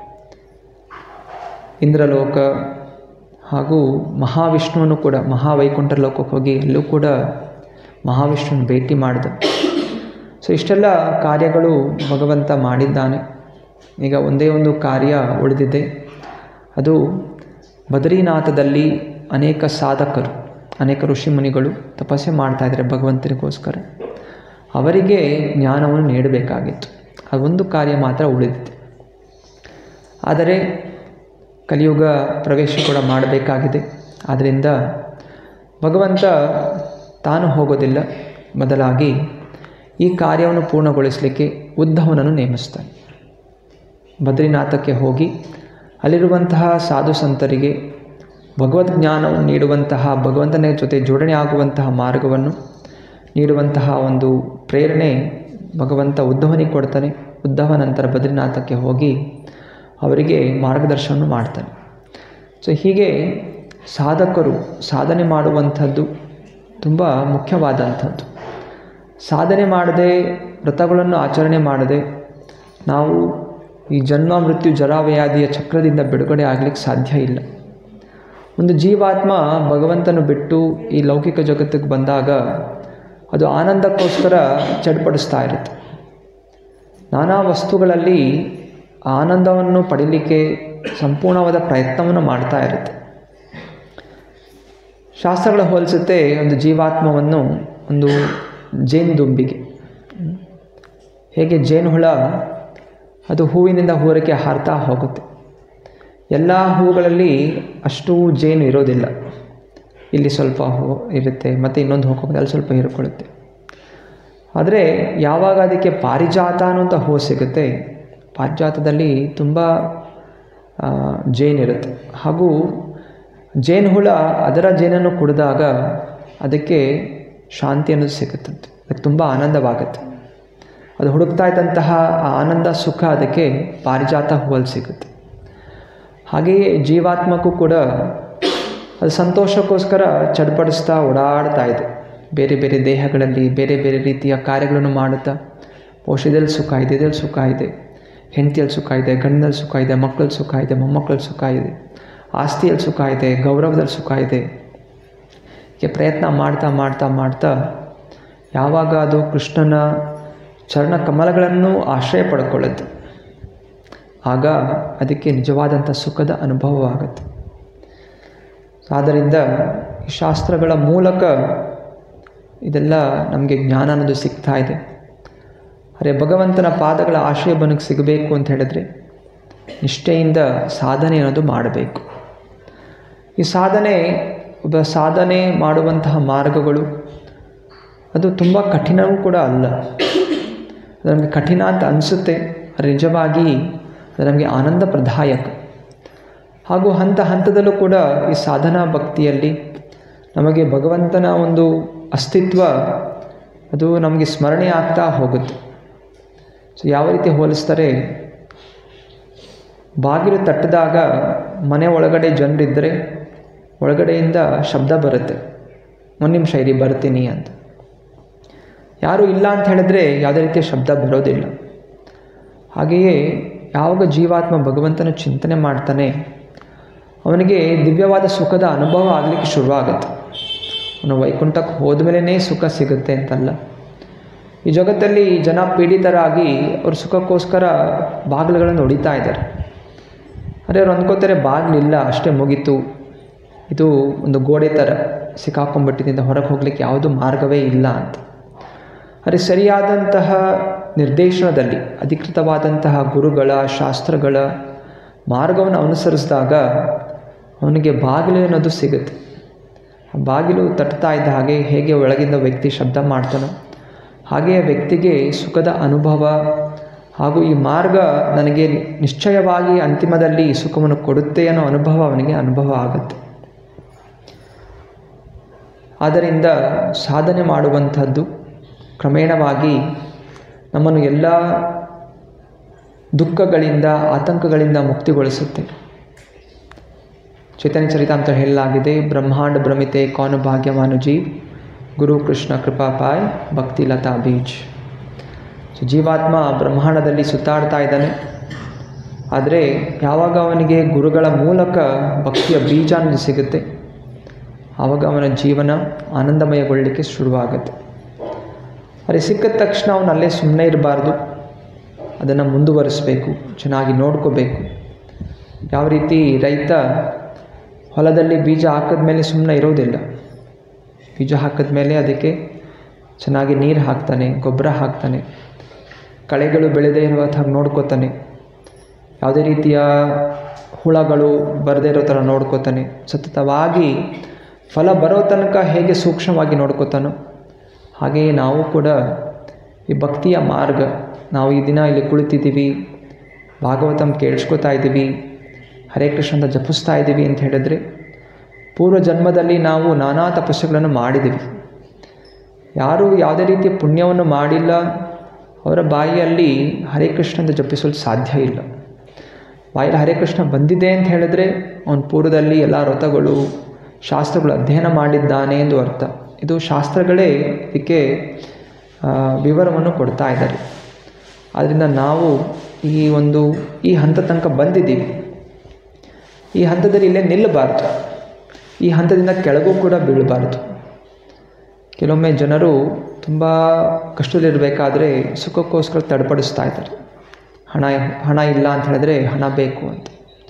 ಇಂದ್ರಲೋಕ ಹಾಗೂ ಮಹಾವಿಷ್ಣುವನ್ನು ಕೂಡ ಮಹಾವೈಕುಂಠ ಲೋಕಕ್ಕೆ ಹೋಗಿ ಎಲ್ಲೂ ಕೂಡ ಮಹಾವಿಷ್ಣುವನ್ನು ಭೇಟಿ ಮಾಡಿದ ಸೊ ಇಷ್ಟೆಲ್ಲ ಕಾರ್ಯಗಳು ಭಗವಂತ ಮಾಡಿದ್ದಾನೆ ಈಗ ಒಂದೇ ಒಂದು ಕಾರ್ಯ ಉಳಿದಿದೆ ಅದು ಬದ್ರಿನಾಥದಲ್ಲಿ ಅನೇಕ ಸಾಧಕರು ಅನೇಕ ಋಷಿಮುನಿಗಳು ತಪಸ್ಸೆ ಮಾಡ್ತಾ ಇದ್ದಾರೆ ಭಗವಂತನಿಗೋಸ್ಕರ ಅವರಿಗೆ ಜ್ಞಾನವನ್ನು ನೀಡಬೇಕಾಗಿತ್ತು ಅದೊಂದು ಕಾರ್ಯ ಮಾತ್ರ ಉಳಿದಿದೆ ಆದರೆ ಕಲಿಯುಗ ಪ್ರವೇಶ ಕೂಡ ಮಾಡಬೇಕಾಗಿದೆ ಆದ್ದರಿಂದ ಭಗವಂತ ತಾನು ಹೋಗೋದಿಲ್ಲ ಬದಲಾಗಿ ಈ ಕಾರ್ಯವನ್ನು ಪೂರ್ಣಗೊಳಿಸಲಿಕ್ಕೆ ಉದ್ಧವನನ್ನು ನೇಮಿಸ್ತಾನೆ ಬದ್ರಿನಾಥಕ್ಕೆ ಹೋಗಿ ಅಲ್ಲಿರುವಂತಹ ಸಾಧು ಸಂತರಿಗೆ ಭಗವದ್ ಜ್ಞಾನವನ್ನು ನೀಡುವಂತಹ ಭಗವಂತನ ಜೊತೆ ಜೋಡಣೆ ಆಗುವಂತಹ ಮಾರ್ಗವನ್ನು ನೀಡುವಂತಹ ಒಂದು ಪ್ರೇರಣೆ ಭಗವಂತ ಉದ್ಧವನಿಗೆ ಕೊಡ್ತಾನೆ ಉದ್ಧವ ನಂತರ ಬದ್ರಿನಾಥಕ್ಕೆ ಹೋಗಿ ಅವರಿಗೆ ಮಾರ್ಗದರ್ಶನ ಮಾಡ್ತಾನೆ ಸೊ ಹೀಗೆ ಸಾಧಕರು ಸಾಧನೆ ಮಾಡುವಂಥದ್ದು ತುಂಬ ಮುಖ್ಯವಾದಂಥದ್ದು ಸಾಧನೆ ಮಾಡದೆ ವ್ರತಗಳನ್ನು ಆಚರಣೆ ಮಾಡದೆ ನಾವು ಈ ಜನ್ಮ ಮೃತ್ಯು ಜರಾವ್ಯಾಧಿಯ ಚಕ್ರದಿಂದ ಬಿಡುಗಡೆ ಆಗಲಿಕ್ಕೆ ಸಾಧ್ಯ ಇಲ್ಲ ಒಂದು ಜೀವಾತ್ಮ ಭಗವಂತನು ಬಿಟ್ಟು ಈ ಲೌಕಿಕ ಜಗತ್ತಿಗೆ ಬಂದಾಗ ಅದು ಆನಂದಕ್ಕೋಸ್ಕರ ಚಡ್ಪಡಿಸ್ತಾ ಇರುತ್ತೆ ನಾನಾ ವಸ್ತುಗಳಲ್ಲಿ ಆನಂದವನ್ನು ಪಡೀಲಿಕ್ಕೆ ಸಂಪೂರ್ಣವಾದ ಪ್ರಯತ್ನವನ್ನು ಮಾಡ್ತಾ ಇರುತ್ತೆ ಶಾಸ್ತ್ರಗಳು ಹೋಲಿಸುತ್ತೆ ಒಂದು ಜೀವಾತ್ಮವನ್ನು ಒಂದು ಜೇನುದುಂಬಿಗೆ ಹೇಗೆ ಜೇನುಹುಳ ಅದು ಹೂವಿನಿಂದ ಹೂರಕ್ಕೆ ಹಾರ್ತಾ ಹೋಗುತ್ತೆ ಎಲ್ಲ ಹೂಗಳಲ್ಲಿ ಅಷ್ಟು ಜೇನು ಇರೋದಿಲ್ಲ ಇಲ್ಲಿ ಸ್ವಲ್ಪ ಹೂ ಇರುತ್ತೆ ಮತ್ತು ಇನ್ನೊಂದು ಹೋಗೋದು ಅಲ್ಲಿ ಸ್ವಲ್ಪ ಹೀರ್ಕೊಳ್ಳುತ್ತೆ ಆದರೆ ಯಾವಾಗ ಅದಕ್ಕೆ ಪಾರಿಜಾತ ಅನ್ನುವಂಥ ಹೂ ಸಿಗುತ್ತೆ ಪಾರಿಜಾತದಲ್ಲಿ ತುಂಬ ಜೇನಿರುತ್ತೆ ಹಾಗೂ ಜೇನುಹುಳ ಅದರ ಜೇನನ್ನು ಕುಡಿದಾಗ ಅದಕ್ಕೆ ಶಾಂತಿ ಅನ್ನೋದು ಸಿಗುತ್ತಂತೆ ಅದಕ್ಕೆ ತುಂಬ ಆನಂದವಾಗುತ್ತೆ ಅದು ಹುಡುಕ್ತಾ ಇದ್ದಂತಹ ಆ ಆನಂದ ಸುಖ ಅದಕ್ಕೆ ಪಾರಿಜಾತ ಹೂವಲ್ಲಿ ಸಿಗುತ್ತೆ ಹಾಗೆಯೇ ಜೀವಾತ್ಮಕ್ಕೂ ಕೂಡ ಅದು ಸಂತೋಷಕ್ಕೋಸ್ಕರ ಚಡ್ಪಡಿಸ್ತಾ ಓಡಾಡ್ತಾ ಇದೆ ಬೇರೆ ಬೇರೆ ದೇಹಗಳಲ್ಲಿ ಬೇರೆ ಬೇರೆ ರೀತಿಯ ಕಾರ್ಯಗಳನ್ನು ಮಾಡುತ್ತಾ ಔಷಧಿಯಲ್ಲಿ ಸುಖ ಇದೆ ಇದ್ರಲ್ಲಿ ಸುಖ ಇದೆ ಹೆಂಡತಿಯಲ್ಲಿ ಸುಖ ಇದೆ ಗಂಡನಲ್ಲಿ ಸುಖ ಇದೆ ಮಕ್ಕಳಲ್ಲಿ ಸುಖ ಇದೆ ಮೊಮ್ಮಕ್ಕಳಲ್ಲಿ ಸುಖ ಇದೆ ಆಸ್ತಿಯಲ್ಲಿ ಸುಖ ಇದೆ ಗೌರವದಲ್ಲಿ ಸುಖ ಇದೆ ಹೀಗೆ ಪ್ರಯತ್ನ ಮಾಡ್ತಾ ಮಾಡ್ತಾ ಮಾಡ್ತಾ ಯಾವಾಗ ಅದು ಕೃಷ್ಣನ ಚರಣ ಕಮಲಗಳನ್ನು ಆಶ್ರಯ ಪಡ್ಕೊಳ್ಳುತ್ತೆ ಆಗ ಅದಕ್ಕೆ ನಿಜವಾದಂಥ ಸುಖದ ಅನುಭವವಾಗುತ್ತೆ ಆದ್ದರಿಂದ ಈ ಶಾಸ್ತ್ರಗಳ ಮೂಲಕ ಇದೆಲ್ಲ ನಮಗೆ ಜ್ಞಾನ ಅನ್ನೋದು ಸಿಗ್ತಾ ಇದೆ ಅರೆ ಭಗವಂತನ ಪಾದಗಳ ಆಶ್ರಯ ಬನಕ್ಕೆ ಸಿಗಬೇಕು ಅಂತ ಹೇಳಿದ್ರೆ ನಿಷ್ಠೆಯಿಂದ ಸಾಧನೆ ಅನ್ನೋದು ಮಾಡಬೇಕು ಈ ಸಾಧನೆ ಒಬ್ಬ ಸಾಧನೆ ಮಾಡುವಂತಹ ಮಾರ್ಗಗಳು ಅದು ತುಂಬ ಕಠಿಣವೂ ಕೂಡ ಅಲ್ಲ ಅದು ನಮಗೆ ಕಠಿಣ ಅಂತ ಅನಿಸುತ್ತೆ ಆದರೆ ನಿಜವಾಗಿ ಅದು ನಮಗೆ ಆನಂದ ಪ್ರದಾಯಕ ಹಾಗೂ ಹಂತ ಹಂತದಲ್ಲೂ ಕೂಡ ಈ ಸಾಧನಾ ಭಕ್ತಿಯಲ್ಲಿ ನಮಗೆ ಭಗವಂತನ ಒಂದು ಅಸ್ತಿತ್ವ ಅದು ನಮಗೆ ಸ್ಮರಣೆ ಆಗ್ತಾ ಹೋಗುತ್ತೆ ಸೊ ಯಾವ ರೀತಿ ಹೋಲಿಸ್ತಾರೆ ಬಾಗಿಲು ತಟ್ಟಿದಾಗ ಮನೆ ಒಳಗಡೆ ಜನರಿದ್ದರೆ ಒಳಗಡೆಯಿಂದ ಶಬ್ದ ಬರುತ್ತೆ ಒಂದು ನಿಮಿಷ ಇರಿ ಬರ್ತೀನಿ ಅಂತ ಯಾರೂ ಇಲ್ಲ ಅಂತ ಹೇಳಿದ್ರೆ ಯಾವುದೇ ರೀತಿಯ ಶಬ್ದ ಬರೋದಿಲ್ಲ ಹಾಗೆಯೇ ಯಾವಾಗ ಜೀವಾತ್ಮ ಭಗವಂತನ ಚಿಂತನೆ ಮಾಡ್ತಾನೆ ಅವನಿಗೆ ದಿವ್ಯವಾದ ಸುಖದ ಅನುಭವ ಆಗಲಿಕ್ಕೆ ಶುರುವಾಗುತ್ತೆ ಅವನು ವೈಕುಂಠಕ್ಕೆ ಹೋದ್ಮೇಲೆ ಸುಖ ಸಿಗುತ್ತೆ ಅಂತಲ್ಲ ಈ ಜಗತ್ತಲ್ಲಿ ಜನ ಪೀಡಿತರಾಗಿ ಅವ್ರ ಸುಖಕ್ಕೋಸ್ಕರ ಬಾಗಿಲುಗಳನ್ನು ಹೊಡಿತಾ ಇದ್ದಾರೆ ಅದೇ ಅವ್ರು ಅಂದ್ಕೋತಾರೆ ಬಾಗಿಲಿಲ್ಲ ಅಷ್ಟೇ ಮುಗೀತು ಇದು ಒಂದು ಗೋಡೆ ಥರ ಸಿಕ್ಕಾಕೊಂಡ್ಬಿಟ್ಟಿದ್ದಿಂದ ಹೊರಗೆ ಹೋಗ್ಲಿಕ್ಕೆ ಯಾವುದೂ ಮಾರ್ಗವೇ ಇಲ್ಲ ಅಂತ ಅದೇ ಸರಿಯಾದಂತಹ ನಿರ್ದೇಶನದಲ್ಲಿ ಅಧಿಕೃತವಾದಂತಹ ಗುರುಗಳ ಶಾಸ್ತ್ರಗಳ ಮಾರ್ಗವನ್ನು ಅನುಸರಿಸಿದಾಗ ಅವನಿಗೆ ಬಾಗಿಲು ಅನ್ನೋದು ಸಿಗುತ್ತೆ ಆ ಬಾಗಿಲು ತಟ್ತಾ ಇದ್ದ ಹಾಗೆ ಹೇಗೆ ಒಳಗಿಂದ ವ್ಯಕ್ತಿ ಶಬ್ದ ಮಾಡ್ತಾನೋ ಹಾಗೆಯೇ ವ್ಯಕ್ತಿಗೆ ಸುಖದ ಅನುಭವ ಹಾಗೂ ಈ ಮಾರ್ಗ ನನಗೆ ನಿಶ್ಚಯವಾಗಿ ಅಂತಿಮದಲ್ಲಿ ಈ ಸುಖವನ್ನು ಕೊಡುತ್ತೆ ಅನ್ನೋ ಅನುಭವ ಅವನಿಗೆ ಅನುಭವ ಆಗುತ್ತೆ ಆದ್ದರಿಂದ ಸಾಧನೆ ಮಾಡುವಂಥದ್ದು ಕ್ರಮೇಣವಾಗಿ ನಮ್ಮನ್ನು ಎಲ್ಲ ದುಃಖಗಳಿಂದ ಆತಂಕಗಳಿಂದ ಮುಕ್ತಿಗೊಳಿಸುತ್ತೆ ಚೈತನ್ಯ ಚರಿತಾಂತ ಹೇಳಲಾಗಿದೆ ಬ್ರಹ್ಮಾಂಡ ಭ್ರಮಿತೆ ಕೌನ ಭಾಗ್ಯವಾನು ಜೀವ್ ಗುರು ಕೃಷ್ಣ ಕೃಪಾಪಾಯ್ ಭಕ್ತಿ ಲತಾ ಬೀಜ್ ಸೊ ಜೀವಾತ್ಮ ಬ್ರಹ್ಮಾಂಡದಲ್ಲಿ ಸುತ್ತಾಡ್ತಾ ಇದ್ದಾನೆ ಆದರೆ ಯಾವಾಗ ಅವನಿಗೆ ಗುರುಗಳ ಮೂಲಕ ಭಕ್ತಿಯ ಬೀಜ ಅನ್ನೋದು ಸಿಗುತ್ತೆ ಆವಾಗ ಅವನ ಜೀವನ ಆನಂದಮಯಗೊಳ್ಳಲಿಕ್ಕೆ ಶುರುವಾಗುತ್ತೆ ಅರೆ ಸಿಕ್ಕಿದ ತಕ್ಷಣ ಅವನು ಅಲ್ಲೇ ಸುಮ್ಮನೆ ಇರಬಾರ್ದು ಅದನ್ನು ಮುಂದುವರಿಸಬೇಕು ಚೆನ್ನಾಗಿ ನೋಡ್ಕೋಬೇಕು ಯಾವ ರೀತಿ ರೈತ ಹೊಲದಲ್ಲಿ ಬೀಜ ಹಾಕಿದ್ಮೇಲೆ ಸುಮ್ಮನೆ ಇರೋದಿಲ್ಲ ಬೀಜ ಹಾಕಿದ್ಮೇಲೆ ಅದಕ್ಕೆ ಚೆನ್ನಾಗಿ ನೀರು ಹಾಕ್ತಾನೆ ಗೊಬ್ಬರ ಹಾಕ್ತಾನೆ ಕಳೆಗಳು ಬೆಳೆದೇ ಇರೋ ಥರ ನೋಡ್ಕೋತಾನೆ ಯಾವುದೇ ರೀತಿಯ ಹುಳಗಳು ಬರದೇ ಇರೋ ಥರ ನೋಡ್ಕೋತಾನೆ ಸತತವಾಗಿ ಫಲ ಬರೋ ತನಕ ಹೇಗೆ ಸೂಕ್ಷ್ಮವಾಗಿ ನೋಡ್ಕೋತಾನೋ ಹಾಗೆಯೇ ನಾವು ಕೂಡ ಈ ಭಕ್ತಿಯ ಮಾರ್ಗ ನಾವು ಈ ದಿನ ಇಲ್ಲಿ ಕುಳಿತಿದ್ದೀವಿ ಭಾಗವತಂ ಕೇಳಿಸ್ಕೊತಾ ಇದ್ದೀವಿ ಹರೇ ಕೃಷ್ಣ ಅಂತ ಜಪಿಸ್ತಾ ಇದ್ದೀವಿ ಅಂತ ಹೇಳಿದ್ರೆ ಪೂರ್ವ ಜನ್ಮದಲ್ಲಿ ನಾವು ನಾನಾ ತಪಸ್ಸುಗಳನ್ನು ಮಾಡಿದ್ದೀವಿ ಯಾರು ಯಾವುದೇ ರೀತಿಯ ಪುಣ್ಯವನ್ನು ಮಾಡಿಲ್ಲ ಅವರ ಬಾಯಿಯಲ್ಲಿ ಹರೇ ಕೃಷ್ಣ ಅಂತ ಜಪಿಸಲು ಸಾಧ್ಯ ಇಲ್ಲ ಬಾಯಲ್ಲಿ ಹರೇ ಕೃಷ್ಣ ಬಂದಿದೆ ಅಂತ ಹೇಳಿದ್ರೆ ಅವನ ಪೂರ್ವದಲ್ಲಿ ಎಲ್ಲ ವ್ರತಗಳು ಶಾಸ್ತ್ರಗಳು ಅಧ್ಯಯನ ಮಾಡಿದ್ದಾನೆ ಎಂದು ಅರ್ಥ ಇದು ಶಾಸ್ತ್ರಗಳೇ ಇದಕ್ಕೆ ವಿವರವನ್ನು ಕೊಡ್ತಾ ಇದ್ದಾರೆ ಆದ್ದರಿಂದ ನಾವು ಈ ಒಂದು ಈ ಹಂತ ತನಕ ಬಂದಿದ್ದೀವಿ ಈ ಹಂತದಲ್ಲಿ ಇಲ್ಲೇ ನಿಲ್ಲಬಾರ್ದು ಈ ಹಂತದಿಂದ ಕೆಳಗೂ ಕೂಡ ಬೀಳಬಾರ್ದು ಕೆಲವೊಮ್ಮೆ ಜನರು ತುಂಬ ಕಷ್ಟದಲ್ಲಿರಬೇಕಾದ್ರೆ ಸುಖಕ್ಕೋಸ್ಕರ ತಡಪಡಿಸ್ತಾ ಇದ್ದಾರೆ ಹಣ ಹಣ ಇಲ್ಲ ಅಂತ ಹೇಳಿದ್ರೆ ಹಣ ಬೇಕು ಅಂತ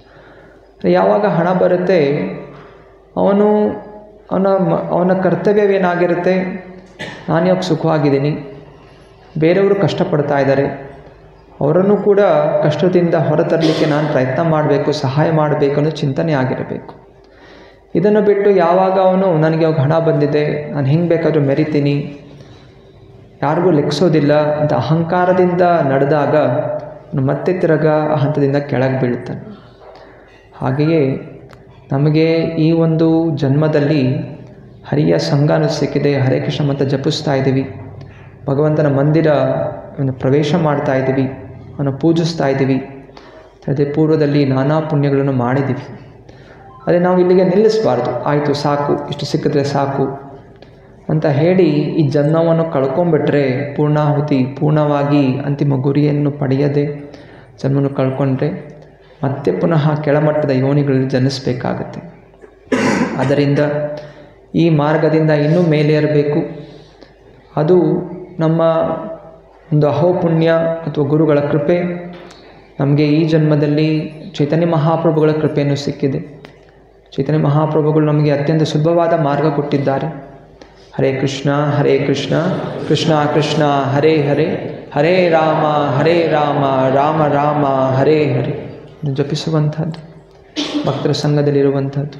ಯಾವಾಗ ಹಣ ಬರುತ್ತೆ ಅವನು ಅವನ ಅವನ ಕರ್ತವ್ಯವೇನಾಗಿರುತ್ತೆ ನಾನು ಯಾಕೆ ಸುಖವಾಗಿದ್ದೀನಿ ಬೇರೆಯವರು ಕಷ್ಟಪಡ್ತಾ ಇದ್ದಾರೆ ಅವರನ್ನು ಕೂಡ ಕಷ್ಟದಿಂದ ಹೊರತರಲಿಕ್ಕೆ ನಾನು ಪ್ರಯತ್ನ ಮಾಡಬೇಕು ಸಹಾಯ ಮಾಡಬೇಕು ಅನ್ನೋ ಚಿಂತನೆ ಆಗಿರಬೇಕು ಇದನ್ನು ಬಿಟ್ಟು ಯಾವಾಗ ಅವನು ನನಗೆ ಅವಾಗ ಹಣ ಬಂದಿದೆ ನಾನು ಹೆಂಗೆ ಬೇಕಾದರೂ ಮೆರಿತೀನಿ ಯಾರಿಗೂ ಲೆಕ್ಸೋದಿಲ್ಲ ಅಂತ ಅಹಂಕಾರದಿಂದ ನಡೆದಾಗ ಅವನು ಮತ್ತೆ ತಿರಗ ಆ ಹಂತದಿಂದ ಕೆಳಗೆ ಬೀಳ್ತಾನೆ ಹಾಗೆಯೇ ನಮಗೆ ಈ ಒಂದು ಜನ್ಮದಲ್ಲಿ ಹರಿಯ ಸಂಘ ಸಿಕ್ಕಿದೆ ಹರೇ ಕೃಷ್ಣ ಅಂತ ಜಪಿಸ್ತಾ ಇದ್ದೀವಿ ಭಗವಂತನ ಮಂದಿರ ಪ್ರವೇಶ ಮಾಡ್ತಾ ಇದ್ದೀವಿ ಅವನು ಪೂಜಿಸ್ತಾ ಇದ್ದೀವಿ ಅದೇ ಪೂರ್ವದಲ್ಲಿ ನಾನಾ ಪುಣ್ಯಗಳನ್ನು ಮಾಡಿದ್ದೀವಿ ಅದೇ ನಾವು ಇಲ್ಲಿಗೆ ನಿಲ್ಲಿಸಬಾರ್ದು ಆಯಿತು ಸಾಕು ಇಷ್ಟು ಸಿಕ್ಕಿದ್ರೆ ಸಾಕು ಅಂತ ಹೇಳಿ ಈ ಜನ್ಮವನ್ನು ಕಳ್ಕೊಂಬಿಟ್ರೆ ಪೂರ್ಣಾಹುತಿ ಪೂರ್ಣವಾಗಿ ಅಂತಿಮ ಗುರಿಯನ್ನು ಪಡೆಯದೆ ಜನ್ಮವನ್ನು ಕಳ್ಕೊಂಡ್ರೆ ಮತ್ತೆ ಪುನಃ ಕೆಳಮಟ್ಟದ ಯೋನಿಗಳಲ್ಲಿ ಜನಿಸಬೇಕಾಗತ್ತೆ ಆದ್ದರಿಂದ ಈ ಮಾರ್ಗದಿಂದ ಇನ್ನೂ ಮೇಲೇರಬೇಕು ಅದು ನಮ್ಮ ಒಂದು ಅಹೋಪುಣ್ಯ ಅಥವಾ ಗುರುಗಳ ಕೃಪೆ ನಮಗೆ ಈ ಜನ್ಮದಲ್ಲಿ ಚೈತನ್ಯ ಮಹಾಪ್ರಭುಗಳ ಕೃಪೆಯನ್ನು ಸಿಕ್ಕಿದೆ ಚೈತನ್ಯ ಮಹಾಪ್ರಭುಗಳು ನಮಗೆ ಅತ್ಯಂತ ಸುಲಭವಾದ ಮಾರ್ಗ ಕೊಟ್ಟಿದ್ದಾರೆ ಹರೇ ಕೃಷ್ಣ ಹರೇ ಕೃಷ್ಣ ಕೃಷ್ಣ ಕೃಷ್ಣ ಹರೇ ಹರೇ ಹರೇ ರಾಮ ಹರೇ ರಾಮ ರಾಮ ರಾಮ ಹರೇ ಹರೇ ಜಪಿಸುವಂಥದ್ದು ಭಕ್ತರ ಸಂಘದಲ್ಲಿರುವಂಥದ್ದು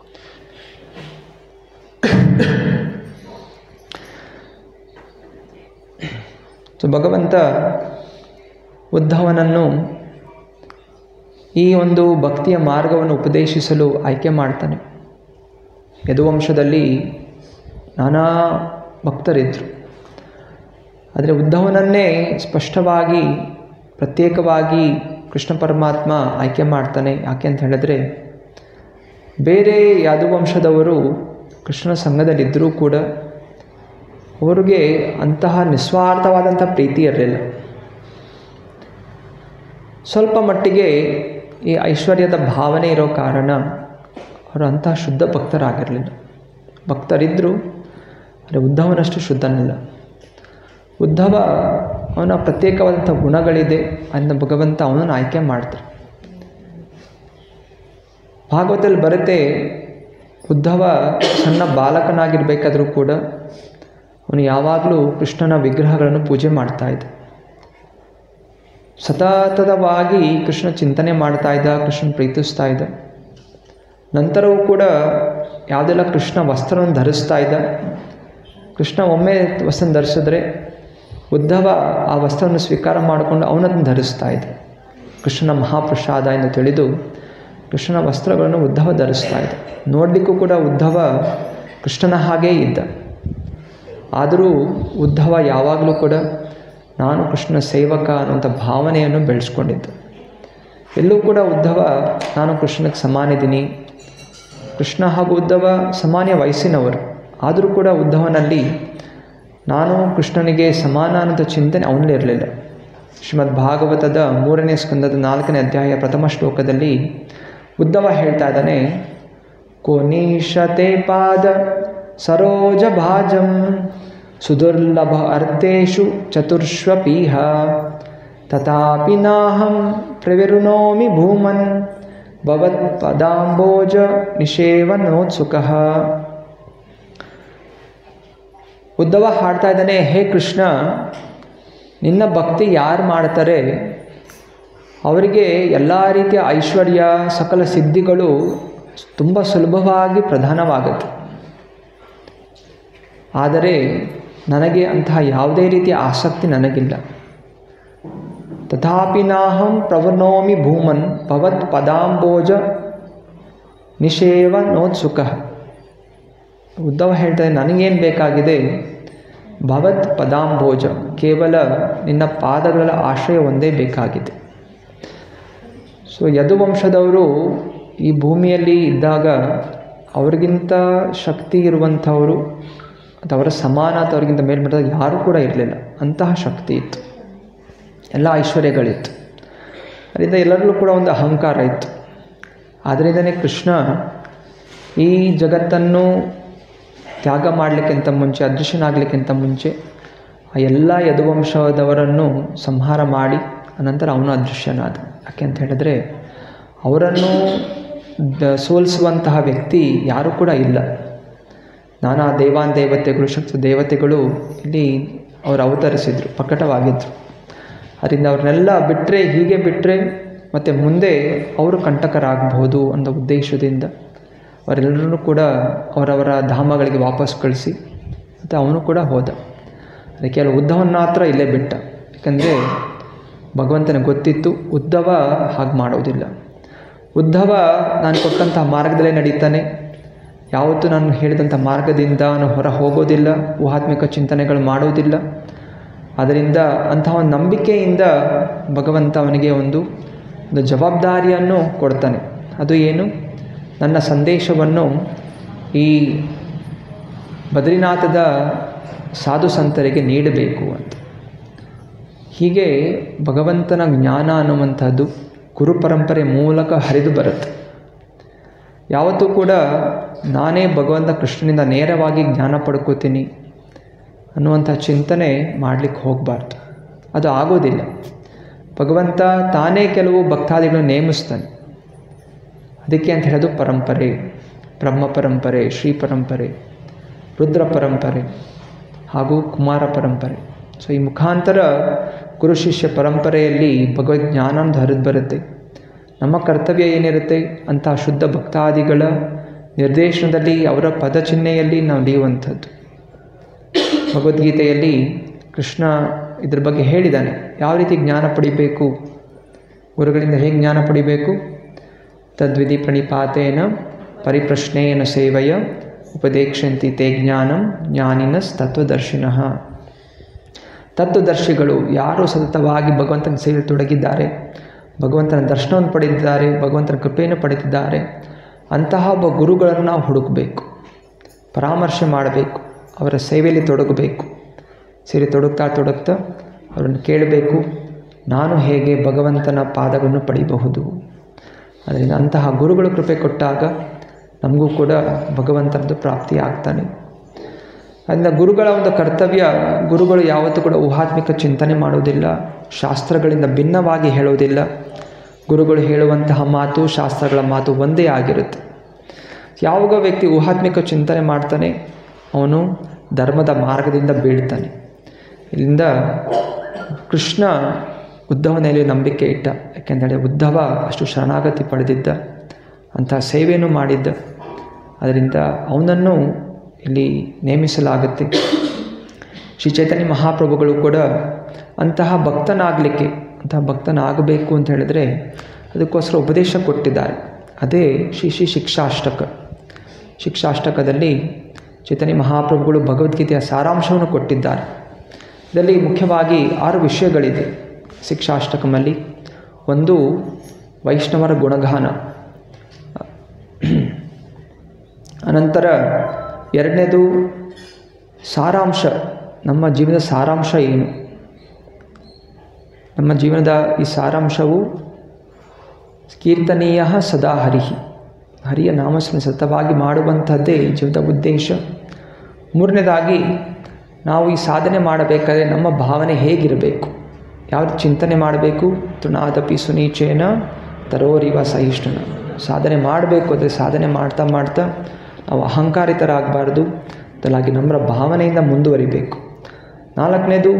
ಸೊ ಭಗವಂತ ಉದ್ಧವನನ್ನು ಈ ಒಂದು ಭಕ್ತಿಯ ಮಾರ್ಗವನ್ನು ಉಪದೇಶಿಸಲು ಆಯ್ಕೆ ಮಾಡ್ತಾನೆ ಯದುವಂಶದಲ್ಲಿ ನಾನಾ ಭಕ್ತರಿದ್ದರು ಆದರೆ ಉದ್ಧವನನ್ನೇ ಸ್ಪಷ್ಟವಾಗಿ ಪ್ರತ್ಯೇಕವಾಗಿ ಕೃಷ್ಣ ಪರಮಾತ್ಮ ಆಯ್ಕೆ ಮಾಡ್ತಾನೆ ಯಾಕೆ ಅಂತ ಹೇಳಿದ್ರೆ ಬೇರೆ ಯಾದುವಂಶದವರು ಕೃಷ್ಣನ ಸಂಘದಲ್ಲಿದ್ದರೂ ಕೂಡ ಅವರಿಗೆ ಅಂತಹ ನಿಸ್ವಾರ್ಥವಾದಂಥ ಪ್ರೀತಿ ಇರಲಿಲ್ಲ ಸ್ವಲ್ಪ ಮಟ್ಟಿಗೆ ಈ ಐಶ್ವರ್ಯದ ಭಾವನೆ ಇರೋ ಕಾರಣ ಅವರು ಅಂತಹ ಶುದ್ಧ ಭಕ್ತರಾಗಿರಲಿಲ್ಲ ಭಕ್ತರಿದ್ದರು ಆದರೆ ಉದ್ಧವನಷ್ಟು ಶುದ್ಧನಲ್ಲ ಉದ್ಧವ ಅವನ ಪ್ರತ್ಯೇಕವಾದಂಥ ಗುಣಗಳಿದೆ ಅದನ್ನ ಭಗವಂತ ಅವನನ್ನು ಆಯ್ಕೆ ಮಾಡ್ತಾರೆ ಭಾಗವತದಲ್ಲಿ ಬರುತ್ತೆ ಉದ್ಧವ ಸಣ್ಣ ಬಾಲಕನಾಗಿರಬೇಕಾದ್ರೂ ಕೂಡ ಅವನು ಯಾವಾಗಲೂ ಕೃಷ್ಣನ ವಿಗ್ರಹಗಳನ್ನು ಪೂಜೆ ಮಾಡ್ತಾ ಇದ್ದ ಸತತವಾಗಿ ಕೃಷ್ಣ ಚಿಂತನೆ ಮಾಡ್ತಾ ಇದ್ದ ಕೃಷ್ಣ ಪ್ರೀತಿಸ್ತಾ ಇದ್ದ ನಂತರವೂ ಕೂಡ ಯಾವುದೆಲ್ಲ ಕೃಷ್ಣ ವಸ್ತ್ರವನ್ನು ಧರಿಸ್ತಾ ಇದ್ದ ಕೃಷ್ಣ ಒಮ್ಮೆ ವಸ್ತ್ರ ಧರಿಸಿದ್ರೆ ಉದ್ಧವ ಆ ವಸ್ತ್ರವನ್ನು ಸ್ವೀಕಾರ ಮಾಡಿಕೊಂಡು ಅವನನ್ನು ಧರಿಸ್ತಾ ಇದ್ದ ಕೃಷ್ಣನ ಮಹಾಪ್ರಸಾದ ಎಂದು ತಿಳಿದು ಕೃಷ್ಣನ ವಸ್ತ್ರಗಳನ್ನು ಉದ್ಧವ ಧರಿಸ್ತಾ ಇದ್ದ ನೋಡಲಿಕ್ಕೂ ಕೂಡ ಉದ್ಧವ ಕೃಷ್ಣನ ಹಾಗೇ ಇದ್ದ ಆದರೂ ಉದ್ಧವ ಯಾವಾಗಲೂ ಕೂಡ ನಾನು ಕೃಷ್ಣನ ಸೇವಕ ಅನ್ನುವಂಥ ಭಾವನೆಯನ್ನು ಬೆಳೆಸ್ಕೊಂಡಿದ್ದ ಎಲ್ಲೂ ಕೂಡ ಉದ್ಧವ ನಾನು ಕೃಷ್ಣಕ್ಕೆ ಸಮಾನಿದ್ದೀನಿ ಕೃಷ್ಣ ಹಾಗೂ ಉದ್ಧವ ಸಮಾನ ವಯಸ್ಸಿನವರು ಆದರೂ ಕೂಡ ಉದ್ಧವನಲ್ಲಿ ನಾನು ಕೃಷ್ಣನಿಗೆ ಸಮಾನ ಅನ್ನೋಂಥ ಚಿಂತನೆ ಅವನಲ್ಲಿ ಇರಲಿಲ್ಲ ಶ್ರೀಮದ್ ಭಾಗವತದ ಮೂರನೇ ಸ್ಕಂದದ ನಾಲ್ಕನೇ ಅಧ್ಯಾಯ ಪ್ರಥಮ ಶ್ಲೋಕದಲ್ಲಿ ಉದ್ಧವ ಹೇಳ್ತಾ ಇದ್ದಾನೆ ಕೋನೀಶತೆ ಪಾದ ಸರೋಜ ಭಾಜಂ ಸುದುರ್ಲಭ ಅರ್ಥೇಶು ಚತುರ್ಶ್ವಪೀಹ ತಥಾಪಿ ನಾಹಂ ಪ್ರವಿರುಣೋಮಿ ಭೂಮನ್ ಭವತ್ಪದಾಂಬೋಜ ನಿಷೇವನೋತ್ಸುಕ ಉದ್ಧವ ಹಾಡ್ತಾ ಇದ್ದಾನೆ ಹೇ ಕೃಷ್ಣ ನಿನ್ನ ಭಕ್ತಿ ಯಾರು ಮಾಡ್ತಾರೆ ಅವರಿಗೆ ಎಲ್ಲ ರೀತಿಯ ಐಶ್ವರ್ಯ ಸಕಲ ಸಿದ್ಧಿಗಳು ತುಂಬ ಸುಲಭವಾಗಿ ಪ್ರಧಾನವಾಗುತ್ತೆ ಆದರೆ ನನಗೆ ಅಂತಹ ಯಾವುದೇ ರೀತಿಯ ಆಸಕ್ತಿ ನನಗಿಲ್ಲ ತಥಾಪಿ ನಾಹಂ ಪ್ರವನೋಮಿ ಭೂಮನ್ ಭವತ್ ಪದಾಂಬೋಜ ನಿಷೇವ ನೋತ್ಸುಕ ಉದ್ಧವ ಹೇಳ್ತಾರೆ ನನಗೇನು ಬೇಕಾಗಿದೆ ಭವತ್ ಪದಾಂಬೋಜ ಕೇವಲ ನಿನ್ನ ಪಾದಗಳ ಆಶ್ರಯ ಒಂದೇ ಬೇಕಾಗಿದೆ ಸೊ ಯದುವಂಶದವರು ಈ ಭೂಮಿಯಲ್ಲಿ ಇದ್ದಾಗ ಅವ್ರಿಗಿಂತ ಶಕ್ತಿ ಇರುವಂಥವರು ಅಥವಾ ಅವರ ಸಮಾನ ಅಥವಾ ಅವ್ರಿಗಿಂತ ಮೇಲ್ಮಟ್ಟದ ಯಾರೂ ಕೂಡ ಇರಲಿಲ್ಲ ಅಂತಹ ಶಕ್ತಿ ಇತ್ತು ಎಲ್ಲ ಐಶ್ವರ್ಯಗಳಿತ್ತು ಅದರಿಂದ ಎಲ್ಲರಲ್ಲೂ ಕೂಡ ಒಂದು ಅಹಂಕಾರ ಇತ್ತು ಆದ್ದರಿಂದನೇ ಕೃಷ್ಣ ಈ ಜಗತ್ತನ್ನು ತ್ಯಾಗ ಮಾಡಲಿಕ್ಕಿಂತ ಮುಂಚೆ ಅದೃಶ್ಯನಾಗಲಿಕ್ಕಿಂತ ಮುಂಚೆ ಆ ಎಲ್ಲ ಯದುವಂಶದವರನ್ನು ಸಂಹಾರ ಮಾಡಿ ಅನಂತರ ಅವನು ಅದೃಶ್ಯನಾದ ಯಾಕೆ ಅಂತ ಹೇಳಿದ್ರೆ ಅವರನ್ನು ದ ಸೋಲಿಸುವಂತಹ ವ್ಯಕ್ತಿ ಯಾರೂ ಕೂಡ ಇಲ್ಲ ನಾನಾ ದೇವಾನ್ ದೇವತೆಗಳು ಶಕ್ತಿ ದೇವತೆಗಳು ಇಲ್ಲಿ ಅವರು ಅವತರಿಸಿದರು ಪ್ರಕಟವಾಗಿದ್ದರು ಅದರಿಂದ ಅವ್ರನ್ನೆಲ್ಲ ಬಿಟ್ಟರೆ ಹೀಗೆ ಬಿಟ್ಟರೆ ಮತ್ತು ಮುಂದೆ ಅವರು ಕಂಟಕರಾಗಬಹುದು ಅನ್ನೋ ಉದ್ದೇಶದಿಂದ ಅವರೆಲ್ಲರೂ ಕೂಡ ಅವರವರ ಧಾಮಗಳಿಗೆ ವಾಪಸ್ ಕಳಿಸಿ ಮತ್ತು ಅವನು ಕೂಡ ಹೋದ ಅದಕ್ಕೆ ಅಲ್ಲಿ ಉದ್ಧವನ್ನ ಮಾತ್ರ ಇಲ್ಲೇ ಬಿಟ್ಟ ಯಾಕಂದರೆ ಭಗವಂತನಿಗೆ ಗೊತ್ತಿತ್ತು ಉದ್ಧವ ಹಾಗೆ ಮಾಡೋದಿಲ್ಲ ಉದ್ಧವ ನಾನು ಕೊಟ್ಟಂಥ ಮಾರ್ಗದಲ್ಲೇ ನಡೀತಾನೆ ಯಾವತ್ತೂ ನಾನು ಹೇಳಿದಂಥ ಮಾರ್ಗದಿಂದ ನಾನು ಹೊರ ಹೋಗೋದಿಲ್ಲ ಊಹಾತ್ಮಿಕ ಚಿಂತನೆಗಳು ಮಾಡೋದಿಲ್ಲ ಅದರಿಂದ ಅಂತಹ ಒಂದು ನಂಬಿಕೆಯಿಂದ ಭಗವಂತ ಅವನಿಗೆ ಒಂದು ಒಂದು ಜವಾಬ್ದಾರಿಯನ್ನು ಕೊಡ್ತಾನೆ ಅದು ಏನು ನನ್ನ ಸಂದೇಶವನ್ನು ಈ ಬದ್ರಿನಾಥದ ಸಾಧು ಸಂತರಿಗೆ ನೀಡಬೇಕು ಅಂತ ಹೀಗೆ ಭಗವಂತನ ಜ್ಞಾನ ಅನ್ನುವಂಥದ್ದು ಗುರು ಪರಂಪರೆ ಮೂಲಕ ಹರಿದು ಬರುತ್ತೆ ಯಾವತ್ತೂ ಕೂಡ ನಾನೇ ಭಗವಂತ ಕೃಷ್ಣನಿಂದ ನೇರವಾಗಿ ಜ್ಞಾನ ಪಡ್ಕೋತೀನಿ ಅನ್ನುವಂಥ ಚಿಂತನೆ ಮಾಡಲಿಕ್ಕೆ ಹೋಗಬಾರ್ದು ಅದು ಆಗೋದಿಲ್ಲ ಭಗವಂತ ತಾನೇ ಕೆಲವು ಭಕ್ತಾದಿಗಳನ್ನು ನೇಮಿಸ್ತಾನೆ ಅದಕ್ಕೆ ಅಂತ ಹೇಳೋದು ಪರಂಪರೆ ಬ್ರಹ್ಮ ಪರಂಪರೆ ಶ್ರೀ ಪರಂಪರೆ ರುದ್ರ ಪರಂಪರೆ ಹಾಗೂ ಕುಮಾರ ಪರಂಪರೆ ಸೊ ಈ ಮುಖಾಂತರ ಗುರು ಶಿಷ್ಯ ಪರಂಪರೆಯಲ್ಲಿ ಭಗವದ್ ಜ್ಞಾನ ಅಂತ ಹರಿದು ಬರುತ್ತೆ ನಮ್ಮ ಕರ್ತವ್ಯ ಏನಿರುತ್ತೆ ಅಂತಹ ಶುದ್ಧ ಭಕ್ತಾದಿಗಳ ನಿರ್ದೇಶನದಲ್ಲಿ ಅವರ ಪದಚಿಹ್ನೆಯಲ್ಲಿ ನಾವು ನಡೆಯುವಂಥದ್ದು ಭಗವದ್ಗೀತೆಯಲ್ಲಿ ಕೃಷ್ಣ ಇದ್ರ ಬಗ್ಗೆ ಹೇಳಿದ್ದಾನೆ ಯಾವ ರೀತಿ ಜ್ಞಾನ ಪಡಿಬೇಕು ಗುರುಗಳಿಂದ ಹೇಗೆ ಜ್ಞಾನ ಪಡಿಬೇಕು ತದ್ವಿಧಿ ಪ್ರಣಿಪಾತೇನ ಪರಿಪ್ರಶ್ನೇನ ಸೇವೆಯ ಉಪದೇಕ್ಷಂತಿ ತೇ ಜ್ಞಾನಂ ಜ್ಞಾನಿನಸ್ ತತ್ವದರ್ಶಿನಃ ತತ್ವದರ್ಶಿಗಳು ಯಾರು ಸತತವಾಗಿ ಭಗವಂತನ ಸೇವೆ ತೊಡಗಿದ್ದಾರೆ ಭಗವಂತನ ದರ್ಶನವನ್ನು ಪಡೆದಿದ್ದಾರೆ ಭಗವಂತನ ಕೃಪೆಯನ್ನು ಪಡೆದಿದ್ದಾರೆ ಅಂತಹ ಒಬ್ಬ ಗುರುಗಳನ್ನು ನಾವು ಹುಡುಕಬೇಕು ಪರಾಮರ್ಶೆ ಮಾಡಬೇಕು ಅವರ ಸೇವೆಯಲ್ಲಿ ತೊಡಗಬೇಕು ಸೇರಿ ತೊಡಗ್ತಾ ತೊಡಗ್ತಾ ಅವರನ್ನು ಕೇಳಬೇಕು ನಾನು ಹೇಗೆ ಭಗವಂತನ ಪಾದಗಳನ್ನು ಪಡೆಯಬಹುದು ಅದರಿಂದ ಅಂತಹ ಗುರುಗಳು ಕೃಪೆ ಕೊಟ್ಟಾಗ ನಮಗೂ ಕೂಡ ಭಗವಂತನದ್ದು ಪ್ರಾಪ್ತಿ ಆಗ್ತಾನೆ ಅದರಿಂದ ಗುರುಗಳ ಒಂದು ಕರ್ತವ್ಯ ಗುರುಗಳು ಯಾವತ್ತೂ ಕೂಡ ಊಹಾತ್ಮಿಕ ಚಿಂತನೆ ಮಾಡುವುದಿಲ್ಲ ಶಾಸ್ತ್ರಗಳಿಂದ ಭಿನ್ನವಾಗಿ ಹೇಳುವುದಿಲ್ಲ ಗುರುಗಳು ಹೇಳುವಂತಹ ಮಾತು ಶಾಸ್ತ್ರಗಳ ಮಾತು ಒಂದೇ ಆಗಿರುತ್ತೆ ಯಾವಾಗ ವ್ಯಕ್ತಿ ಊಹಾತ್ಮಿಕ ಚಿಂತನೆ ಮಾಡ್ತಾನೆ ಅವನು ಧರ್ಮದ ಮಾರ್ಗದಿಂದ ಬೀಳ್ತಾನೆ ಇಲ್ಲಿಂದ ಕೃಷ್ಣ ಉದ್ಧವನಲ್ಲಿ ನಂಬಿಕೆ ಇಟ್ಟ ಯಾಕೆಂದರೆ ಉದ್ಧವ ಅಷ್ಟು ಶರಣಾಗತಿ ಪಡೆದಿದ್ದ ಅಂತಹ ಸೇವೆಯನ್ನು ಮಾಡಿದ್ದ ಅದರಿಂದ ಅವನನ್ನು ಇಲ್ಲಿ ನೇಮಿಸಲಾಗುತ್ತೆ ಶ್ರೀ ಚೈತನ್ಯ ಮಹಾಪ್ರಭುಗಳು ಕೂಡ ಅಂತಹ ಭಕ್ತನಾಗಲಿಕ್ಕೆ ಅಂತಹ ಭಕ್ತನಾಗಬೇಕು ಅಂತ ಹೇಳಿದ್ರೆ ಅದಕ್ಕೋಸ್ಕರ ಉಪದೇಶ ಕೊಟ್ಟಿದ್ದಾರೆ ಅದೇ ಶ್ರೀ ಶ್ರೀ ಶಿಕ್ಷಾಷ್ಟಕ ಶಿಕ್ಷಾಷ್ಟಕದಲ್ಲಿ ಚೈತನ್ಯ ಮಹಾಪ್ರಭುಗಳು ಭಗವದ್ಗೀತೆಯ ಸಾರಾಂಶವನ್ನು ಕೊಟ್ಟಿದ್ದಾರೆ ಇದರಲ್ಲಿ ಮುಖ್ಯವಾಗಿ ಆರು ವಿಷಯಗಳಿದೆ ಶಿಕ್ಷಾಷ್ಟಕಮಲ್ಲಿ ಒಂದು ವೈಷ್ಣವರ ಗುಣಗಾನ ಅನಂತರ ಎರಡನೇದು ಸಾರಾಂಶ ನಮ್ಮ ಜೀವನದ ಸಾರಾಂಶ ಏನು ನಮ್ಮ ಜೀವನದ ಈ ಸಾರಾಂಶವು ಕೀರ್ತನೀಯ ಸದಾ ಹರಿಹಿ ಹರಿಯ ನಾಮಸ್ಮರಣೆ ಸತತವಾಗಿ ಮಾಡುವಂಥದ್ದೇ ಜೀವನದ ಉದ್ದೇಶ ಮೂರನೇದಾಗಿ ನಾವು ಈ ಸಾಧನೆ ಮಾಡಬೇಕಾದ್ರೆ ನಮ್ಮ ಭಾವನೆ ಹೇಗಿರಬೇಕು ಯಾವ ಚಿಂತನೆ ಮಾಡಬೇಕು ತೃಣಾದಪಿ ಸುನೀಚೇನ ತರೋರಿವ ಸಹಿಷ್ಣುನ ಸಾಧನೆ ಮಾಡಬೇಕು ಅಂದರೆ ಸಾಧನೆ ಮಾಡ್ತಾ ಮಾಡ್ತಾ ನಾವು ಅಹಂಕಾರಿತರಾಗಬಾರ್ದು ಬದಲಾಗಿ ನಮ್ಮ ಭಾವನೆಯಿಂದ ಮುಂದುವರಿಬೇಕು ನಾಲ್ಕನೇದು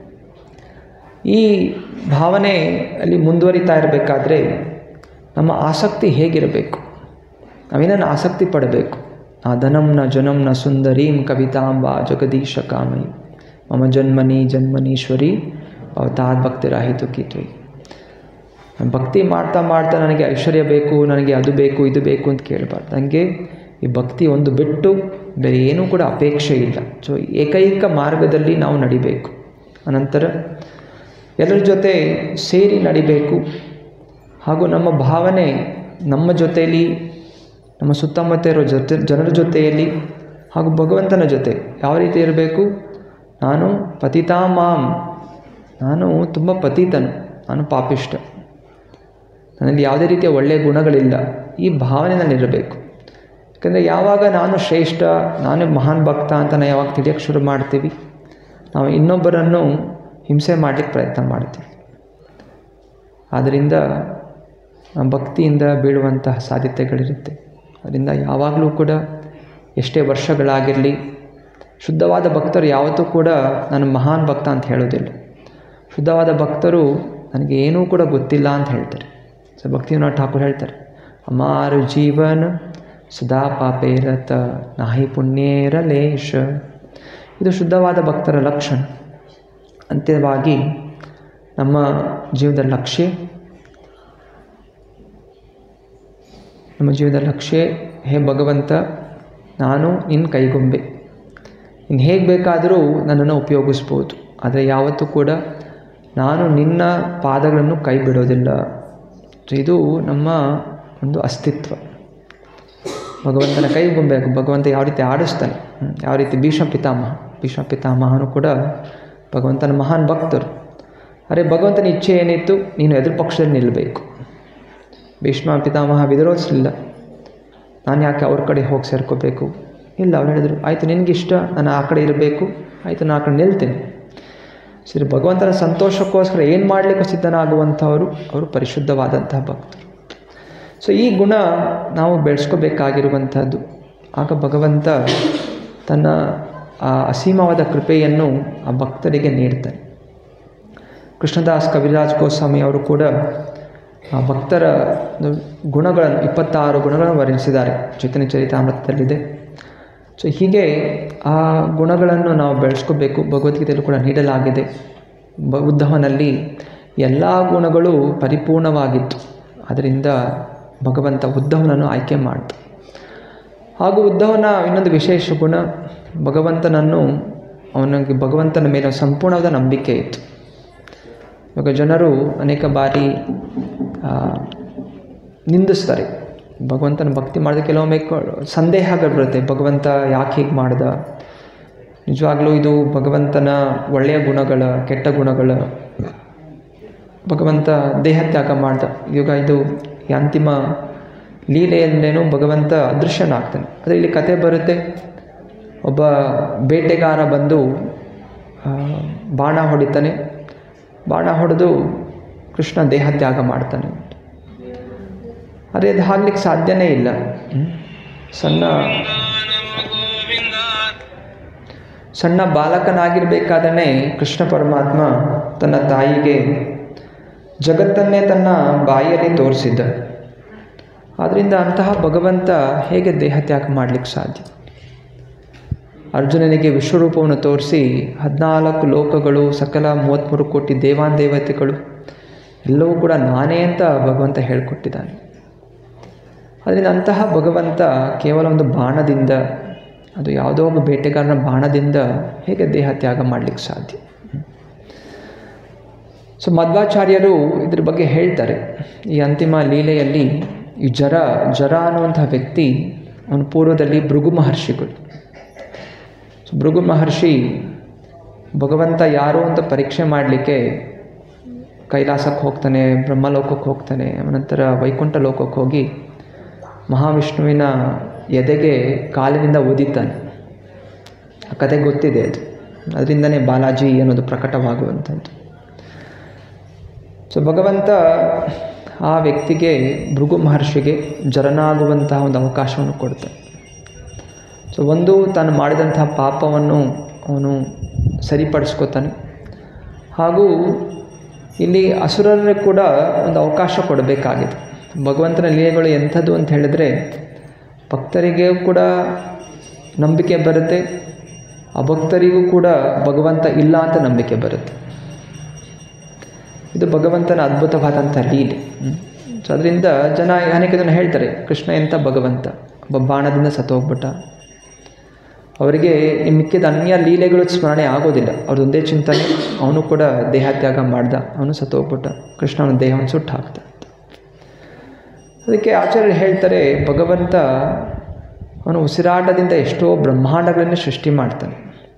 ಈ ಭಾವನೆ ಅಲ್ಲಿ ಮುಂದುವರಿತಾ ಇರಬೇಕಾದ್ರೆ ನಮ್ಮ ಆಸಕ್ತಿ ಹೇಗಿರಬೇಕು ನಾವೇನನ್ನು ಆಸಕ್ತಿ ಪಡಬೇಕು ಆ ಧನಂ ನ ಜನಂ ನ ಸುಂದರೀಂ ಕವಿತಾಂಬ ಜಗದೀಶ ಕಾಮೈ ಮಮ ಜನ್ಮನಿ ಜನ್ಮನೀಶ್ವರಿ ಅವತಾದ್ ಭಕ್ತಿರಾಹಿತು ಕಿತ್ವಿ ಭಕ್ತಿ ಮಾಡ್ತಾ ಮಾಡ್ತಾ ನನಗೆ ಐಶ್ವರ್ಯ ಬೇಕು ನನಗೆ ಅದು ಬೇಕು ಇದು ಬೇಕು ಅಂತ ಕೇಳಬಾರ್ದು ನನಗೆ ಈ ಭಕ್ತಿ ಒಂದು ಬಿಟ್ಟು ಬೇರೆ ಏನೂ ಕೂಡ ಅಪೇಕ್ಷೆ ಇಲ್ಲ ಸೊ ಏಕೈಕ ಮಾರ್ಗದಲ್ಲಿ ನಾವು ನಡಿಬೇಕು ಅನಂತರ ಎಲ್ಲರ ಜೊತೆ ಸೇರಿ ನಡಿಬೇಕು ಹಾಗೂ ನಮ್ಮ ಭಾವನೆ ನಮ್ಮ ಜೊತೆಯಲ್ಲಿ ನಮ್ಮ ಸುತ್ತಮುತ್ತ ಇರೋ ಜೊತೆ ಜನರ ಜೊತೆಯಲ್ಲಿ ಹಾಗೂ ಭಗವಂತನ ಜೊತೆ ಯಾವ ರೀತಿ ಇರಬೇಕು ನಾನು ಪತಿತಾ ಮಾಂ ನಾನು ತುಂಬ ಪತಿತನು ನಾನು ಪಾಪಿಷ್ಟ ನನ್ನಲ್ಲಿ ಯಾವುದೇ ರೀತಿಯ ಒಳ್ಳೆಯ ಗುಣಗಳಿಲ್ಲ ಈ ಭಾವನೆ ನನ್ನಿರಬೇಕು ಯಾಕಂದರೆ ಯಾವಾಗ ನಾನು ಶ್ರೇಷ್ಠ ನಾನೇ ಮಹಾನ್ ಭಕ್ತ ಅಂತ ನಾವು ಯಾವಾಗ ತಿಳಿಯೋಕ್ಕೆ ಶುರು ಮಾಡ್ತೀವಿ ನಾವು ಇನ್ನೊಬ್ಬರನ್ನು ಹಿಂಸೆ ಮಾಡಲಿಕ್ಕೆ ಪ್ರಯತ್ನ ಮಾಡ್ತೀವಿ ಆದ್ದರಿಂದ ಭಕ್ತಿಯಿಂದ ಬೀಳುವಂತಹ ಸಾಧ್ಯತೆಗಳಿರುತ್ತೆ ಅದರಿಂದ ಯಾವಾಗಲೂ ಕೂಡ ಎಷ್ಟೇ ವರ್ಷಗಳಾಗಿರಲಿ ಶುದ್ಧವಾದ ಭಕ್ತರು ಯಾವತ್ತೂ ಕೂಡ ನಾನು ಮಹಾನ್ ಭಕ್ತ ಅಂತ ಹೇಳೋದಿಲ್ಲ ಶುದ್ಧವಾದ ಭಕ್ತರು ನನಗೆ ಏನೂ ಕೂಡ ಗೊತ್ತಿಲ್ಲ ಅಂತ ಹೇಳ್ತಾರೆ ಸೊ ಭಕ್ತಿವಿನೋದ್ ಠಾಕೂರ್ ಹೇಳ್ತಾರೆ ಅಮಾರು ಜೀವನ ಸದಾ ಪಾಪೇರತ ನಾಹಿ ಪುಣ್ಯೇರ ಲೇಷ ಇದು ಶುದ್ಧವಾದ ಭಕ್ತರ ಲಕ್ಷಣ ಅಂತ್ಯವಾಗಿ ನಮ್ಮ ಜೀವನದ ಲಕ್ಷ್ಯ ನಮ್ಮ ಜೀವನದ ಲಕ್ಷ್ಯ ಹೇ ಭಗವಂತ ನಾನು ನಿನ್ನ ಕೈಗೊಂಬೆ ಇನ್ನು ಹೇಗೆ ಬೇಕಾದರೂ ನನ್ನನ್ನು ಉಪಯೋಗಿಸ್ಬೋದು ಆದರೆ ಯಾವತ್ತೂ ಕೂಡ ನಾನು ನಿನ್ನ ಪಾದಗಳನ್ನು ಕೈ ಬಿಡೋದಿಲ್ಲ ಸೊ ಇದು ನಮ್ಮ ಒಂದು ಅಸ್ತಿತ್ವ ಭಗವಂತನ ಕೈಗೊಂಬೆ ಭಗವಂತ ಯಾವ ರೀತಿ ಆಡಿಸ್ತಾನೆ ಹ್ಮ್, ಯಾವ ರೀತಿ ಭೀಷ್ಮ ಪಿತಾಮಹ ಭೀಷ್ಮ ಪಿತಾಮಹನು ಕೂಡ ಭಗವಂತನ ಮಹಾನ್ ಭಕ್ತರು ಅರೆ ಭಗವಂತನ ಇಚ್ಛೆ ಏನಿತ್ತು ನೀನು ಎದುರು ಪಕ್ಷದಲ್ಲಿ ನಿಲ್ಲಬೇಕು ಭೀಷ್ಮ ಪಿತಾಮಹ ವಿರೋಧಿಸಲಿಲ್ಲ ನಾನು ಯಾಕೆ ಅವ್ರ ಕಡೆ ಹೋಗಿ ಸೇರ್ಕೋಬೇಕು ಇಲ್ಲ ಅವ್ರು ಹೇಳಿದರು ಆಯಿತು ನಿನಗಿಷ್ಟ ನಾನು ಆ ಕಡೆ ಇರಬೇಕು ಆಯಿತು ನಾನು ಆ ಕಡೆ ನಿಲ್ತೇನೆ ಸರಿ ಭಗವಂತನ ಸಂತೋಷಕ್ಕೋಸ್ಕರ ಏನು ಮಾಡಲಿಕ್ಕೆ ಸಿದ್ಧನಾಗುವಂಥವರು ಅವರು ಪರಿಶುದ್ಧವಾದಂತಹ ಭಕ್ತರು ಸೊ ಈ ಗುಣ ನಾವು ಬೆಳೆಸ್ಕೋಬೇಕಾಗಿರುವಂಥದ್ದು ಆಗ ಭಗವಂತ ತನ್ನ ಆ ಅಸೀಮವಾದ ಕೃಪೆಯನ್ನು ಆ ಭಕ್ತರಿಗೆ ನೀಡ್ತಾನೆ ಕೃಷ್ಣದಾಸ್ ಕವಿರಾಜ್ ಗೋಸ್ವಾಮಿ ಅವರು ಕೂಡ ಆ ಭಕ್ತರ ಒಂದು ಗುಣಗಳನ್ನು ಇಪ್ಪತ್ತಾರು ಗುಣಗಳನ್ನು ವರ್ಣಿಸಿದ್ದಾರೆ ಚೈತನ್ಯ ಚರಿತಾಮೃತದಲ್ಲಿದೆ ಸೊ ಹೀಗೆ ಆ ಗುಣಗಳನ್ನು ನಾವು ಬೆಳೆಸ್ಕೋಬೇಕು ಭಗವದ್ಗೀತೆಯಲ್ಲೂ ಕೂಡ ನೀಡಲಾಗಿದೆ ಬ ಉದ್ಧವನಲ್ಲಿ ಎಲ್ಲ ಗುಣಗಳು ಪರಿಪೂರ್ಣವಾಗಿತ್ತು ಅದರಿಂದ ಭಗವಂತ ಉದ್ಧವನನ್ನು ಆಯ್ಕೆ ಮಾಡ್ತ ಹಾಗೂ ಉದ್ಧವನ ಇನ್ನೊಂದು ವಿಶೇಷ ಗುಣ ಭಗವಂತನನ್ನು ಅವನಿಗೆ ಭಗವಂತನ ಮೇಲೆ ಸಂಪೂರ್ಣವಾದ ನಂಬಿಕೆ ಇತ್ತು ಇವಾಗ ಜನರು ಅನೇಕ ಬಾರಿ ಆ, ನಿಂದಿಸ್ತಾರೆ ಭಗವಂತನ ಭಕ್ತಿ ಮಾಡಿದ್ರೆ ಕೆಲವೊಮ್ಮೆ ಕ- ಸಂದೇಹಗಳು ಬರುತ್ತೆ ಭಗವಂತ ಯಾಕೆ ಹೀಗೆ ಮಾಡ್ದ ನಿಜವಾಗ್ಲೂ ಇದು ಭಗವಂತನ ಒಳ್ಳೆಯ ಗುಣಗಳ ಕೆಟ್ಟ ಗುಣಗಳ ಭಗವಂತ ದೇಹ ತ್ಯಾಗ ಮಾಡ್ದ ಇವಾಗ ಇದು ಈ ಅಂತಿಮ ಲೀಲೆಯಲ್ಲೇನೋ ಭಗವಂತ ಅದೃಶ್ಯನಾಗ್ತಾನೆ ಆದರೆ ಇಲ್ಲಿ ಕತೆ ಬರುತ್ತೆ ಒಬ್ಬ ಬೇಟೆಗಾರ ಬಂದು ಆ, ಬಾಣ ಹೊಡಿತಾನೆ ಬಾಣ ಹೊಡೆದು ಕೃಷ್ಣ ದೇಹ ತ್ಯಾಗ ಮಾಡ್ತಾನೆ ಅದೇ ಅದು ಆಗ್ಲಿಕ್ಕೆ ಸಾಧ್ಯನೇ ಇಲ್ಲ ಹ್ಮ್? ಸಣ್ಣ ಸಣ್ಣ ಬಾಲಕನಾಗಿರ್ಬೇಕಾದ್ರೆ ಕೃಷ್ಣ ಪರಮಾತ್ಮ ತನ್ನ ತಾಯಿಗೆ ಜಗತ್ತನ್ನೇ ತನ್ನ ಬಾಯಿಯಲ್ಲಿ ತೋರಿಸಿದ್ದ ಆದ್ದರಿಂದ ಅಂತಹ ಭಗವಂತ ಹೇಗೆ ದೇಹ ತ್ಯಾಗ ಮಾಡಲಿಕ್ಕೆ ಸಾಧ್ಯ ಅರ್ಜುನನಿಗೆ ವಿಶ್ವರೂಪವನ್ನು ತೋರಿಸಿ ಹದಿನಾಲ್ಕು ಲೋಕಗಳು ಸಕಲ ಮೂವತ್ತ್ಮೂರು ಕೋಟಿ ದೇವಾನ್ ದೇವತೆಗಳು ಎಲ್ಲವೂ ಕೂಡ ನಾನೇ ಅಂತ ಭಗವಂತ ಹೇಳಿಕೊಟ್ಟಿದ್ದಾನೆ ಅದರಿಂದ ಅಂತಹ ಭಗವಂತ ಕೇವಲ ಒಂದು ಬಾಣದಿಂದ ಅದು ಯಾವುದೋ ಒಬ್ಬ ಬೇಟೆಗಾರನ ಬಾಣದಿಂದ ಹೇಗೆ ದೇಹ ತ್ಯಾಗ ಮಾಡಲಿಕ್ಕೆ ಸಾಧ್ಯ ಸೊ ಮಧ್ವಾಚಾರ್ಯರು ಇದ್ರ ಬಗ್ಗೆ ಹೇಳ್ತಾರೆ ಈ ಅಂತಿಮ ಲೀಲೆಯಲ್ಲಿ ಈ ಜರ ಜರ ಅನ್ನುವಂಥ ವ್ಯಕ್ತಿ ಅವನ ಪೂರ್ವದಲ್ಲಿ ಭೃಗು ಮಹರ್ಷಿಗಳು ಸೊ ಭೃಗು ಮಹರ್ಷಿ ಭಗವಂತ ಯಾರು ಅಂತ ಪರೀಕ್ಷೆ ಮಾಡಲಿಕ್ಕೆ ಕೈಲಾಸಕ್ಕೆ ಹೋಗ್ತಾನೆ ಬ್ರಹ್ಮಲೋಕಕ್ಕೆ ಹೋಗ್ತಾನೆ ನಂತರ ವೈಕುಂಠ ಲೋಕಕ್ಕೆ ಹೋಗಿ ಮಹಾವಿಷ್ಣುವಿನ ಎದೆಗೆ ಕಾಲಿನಿಂದ ಒದಿತಾನೆ ಆ ಕತೆ ಗೊತ್ತಿದೆ ಅದು ಅದರಿಂದನೇ ಬಾಲಾಜಿ ಅನ್ನೋದು ಪ್ರಕಟವಾಗುವಂಥದ್ದು ಸೊ ಭಗವಂತ ಆ ವ್ಯಕ್ತಿಗೆ ಭೃಗು ಮಹರ್ಷಿಗೆ ಜರನಾಗುವಂತಹ ಒಂದು ಅವಕಾಶವನ್ನು ಕೊಡ್ತಾನೆ ಸೊ ಒಂದು ತಾನು ಮಾಡಿದಂತಹ ಪಾಪವನ್ನು ಅವನು ಸರಿಪಡಿಸ್ಕೋತಾನೆ ಹಾಗೂ ಇಲ್ಲಿ ಅಸುರರಿಗೆ ಕೂಡ ಒಂದು ಅವಕಾಶ ಕೊಡಬೇಕಾಗಿದೆ ಭಗವಂತನ ಲೀಲೆಗಳು ಎಂಥದ್ದು ಅಂತ ಹೇಳಿದ್ರೆ ಭಕ್ತರಿಗೆ ಕೂಡ ನಂಬಿಕೆ ಬರುತ್ತೆ ಅಭಕ್ತರಿಗೂ ಕೂಡ ಭಗವಂತ ಇಲ್ಲ ಅಂತ ನಂಬಿಕೆ ಬರುತ್ತೆ ಇದು ಭಗವಂತನ ಅದ್ಭುತವಾದಂಥ ಲೀಲೆ ಸೊ ಅದರಿಂದ ಜನ ಅನೇಕ ಜನ ಹೇಳ್ತಾರೆ ಕೃಷ್ಣ ಎಂಥ ಭಗವಂತ ಒಬ್ಬ ಬಾಣದಿಂದ ಸತ್ತೋಗ್ಬಿಟ್ಟ ಅವರಿಗೆ ಈ ಮಿಕ್ಕಿದ ಅನ್ಯ ಲೀಲೆಗಳು ಸ್ಮರಣೆ ಆಗೋದಿಲ್ಲ ಅವ್ರದ್ದೊಂದೇ ಚಿಂತನೆ ಅವನು ಕೂಡ ದೇಹತ್ಯಾಗ ಮಾಡ್ದ ಅವನು ಸತ್ತೋಗ್ಬಿಟ್ಟ ಕೃಷ್ಣ ಅವನ ದೇಹವನ್ನು ಸುಟ್ಟು ಹಾಕ್ತ ಅದಕ್ಕೆ ಆಚಾರ್ಯರು ಹೇಳ್ತಾರೆ ಭಗವಂತ ಅವನು ಉಸಿರಾಟದಿಂದ ಎಷ್ಟೋ ಬ್ರಹ್ಮಾಂಡಗಳನ್ನು ಸೃಷ್ಟಿ ಮಾಡ್ತಾನೆ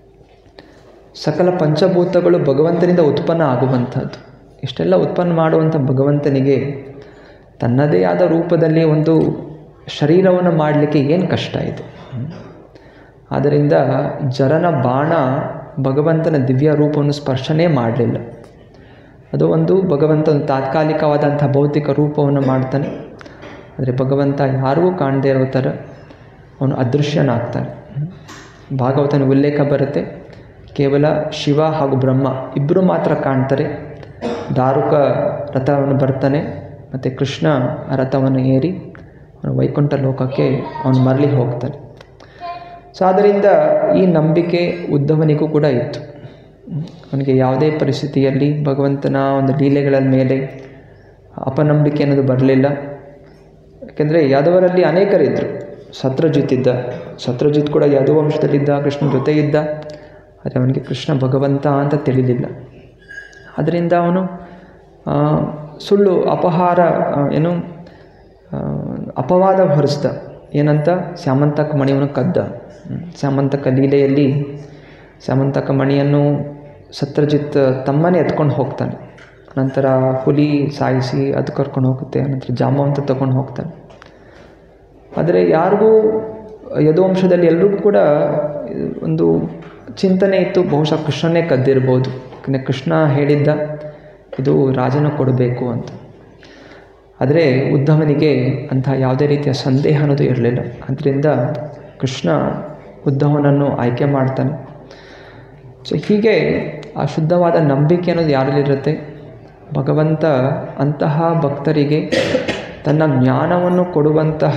ಸಕಲ ಪಂಚಭೂತಗಳು ಭಗವಂತನಿಂದ ಉತ್ಪನ್ನ ಆಗುವಂಥದ್ದು ಇಷ್ಟೆಲ್ಲ ಉತ್ಪನ್ನ ಮಾಡುವಂಥ ಭಗವಂತನಿಗೆ ತನ್ನದೇ ಆದ ರೂಪದಲ್ಲಿ ಒಂದು ಶರೀರವನ್ನು ಮಾಡಲಿಕ್ಕೆ ಏನು ಕಷ್ಟ ಇದೆ ಆದ್ದರಿಂದ ಜರನ ಬಾಣ ಭಗವಂತನ ದಿವ್ಯ ರೂಪವನ್ನು ಸ್ಪರ್ಶನೇ ಮಾಡಲಿಲ್ಲ ಅದು ಒಂದು ಭಗವಂತ ಒಂದು ತಾತ್ಕಾಲಿಕವಾದಂಥ ಭೌತಿಕ ರೂಪವನ್ನು ಮಾಡ್ತಾನೆ ಆದರೆ ಭಗವಂತ ಯಾರಿಗೂ ಕಾಣದೇ ಇರೋ ಥರ ಅವನು ಅದೃಶ್ಯನಾಗ್ತಾನೆ ಭಾಗವತನ ಉಲ್ಲೇಖ ಬರುತ್ತೆ ಕೇವಲ ಶಿವ ಹಾಗೂ ಬ್ರಹ್ಮ ಇಬ್ಬರು ಮಾತ್ರ ಕಾಣ್ತಾರೆ ದಾರುಕ ರಥವನ್ನು ಬರ್ತಾನೆ ಮತ್ತು ಕೃಷ್ಣ ಆ ರಥವನ್ನು ಏರಿ ಅವನು ವೈಕುಂಠ ಲೋಕಕ್ಕೆ ಅವನು ಮರಳಿ ಹೋಗ್ತಾನೆ ಸೊ ಆದ್ದರಿಂದ ಈ ನಂಬಿಕೆ ಉದ್ದವನಿಗೂ ಕೂಡ ಇತ್ತು ಅವನಿಗೆ ಯಾವುದೇ ಪರಿಸ್ಥಿತಿಯಲ್ಲಿ ಭಗವಂತನ ಒಂದು ಲೀಲೆಗಳ ಮೇಲೆ ಅಪನಂಬಿಕೆ ಅನ್ನೋದು ಬರಲಿಲ್ಲ ಯಾಕೆಂದರೆ ಯಾದವರಲ್ಲಿ ಅನೇಕರಿದ್ದರು ಸತ್ರಜಿತ್ ಇದ್ದ ಸತ್ರಜಿತ್ ಕೂಡ ಯಾದವ ವಂಶದಲ್ಲಿದ್ದ ಕೃಷ್ಣನ ಜೊತೆ ಇದ್ದ ಆದರೆ ಅವನಿಗೆ ಕೃಷ್ಣ ಭಗವಂತ ಅಂತ ತಿಳಿಲಿಲ್ಲ ಅದರಿಂದ ಅವನು ಆ, ಸುಳ್ಳು ಅಪಹಾರ ಆ, ಏನು ಆ, ಅಪವಾದ ಹೊರಿಸ್ದ ಏನಂತ ಸ್ಯಾಮಂತಕ ಮಣಿಯನ್ನು ಕದ್ದ ಹ್ಮ್. ಸ್ಯಾಮಂತಕ ಲೀಲೆಯಲ್ಲಿ ಸ್ಯಾಮಂತಕ ಮಣಿಯನ್ನು ಸತ್ರಜಿತ್ ತಮ್ಮನೇ ಎತ್ಕೊಂಡು ಹೋಗ್ತಾನೆ ನಂತರ ಹುಲಿ ಸಾಯಿಸಿ ಅದು ಕರ್ಕೊಂಡು ಹೋಗುತ್ತೆ ನಂತರ ಜಾಮವಂತ ತಗೊಂಡು ಹೋಗ್ತಾನೆ ಆದರೆ ಯಾರಿಗೂ ಯದುವಂಶದಲ್ಲಿ ಎಲ್ರಿಗೂ ಕೂಡ ಒಂದು ಚಿಂತನೆ ಇತ್ತು ಬಹುಶಃ ಕೃಷ್ಣನೇ ಕದ್ದಿರ್ಬೋದು ಯಾಕಂದರೆ ಕೃಷ್ಣ ಹೇಳಿದ್ದ ಇದು ರಾಜನ ಕೊಡಬೇಕು ಅಂತ ಆದರೆ ಉದ್ಧವನಿಗೆ ಅಂಥ ಯಾವುದೇ ರೀತಿಯ ಸಂದೇಹ ಅನ್ನೋದು ಇರಲಿಲ್ಲ ಅದರಿಂದ ಕೃಷ್ಣ ಉದ್ಧವನನ್ನು ಆಯ್ಕೆ ಮಾಡ್ತಾನೆ ಸೊ ಹೀಗೆ ಆ ಶುದ್ಧವಾದ ನಂಬಿಕೆ ಅನ್ನೋದು ಯಾರಲ್ಲಿರುತ್ತೆ ಭಗವಂತ ಅಂತಹ ಭಕ್ತರಿಗೆ ತನ್ನ ಜ್ಞಾನವನ್ನು ಕೊಡುವಂತಹ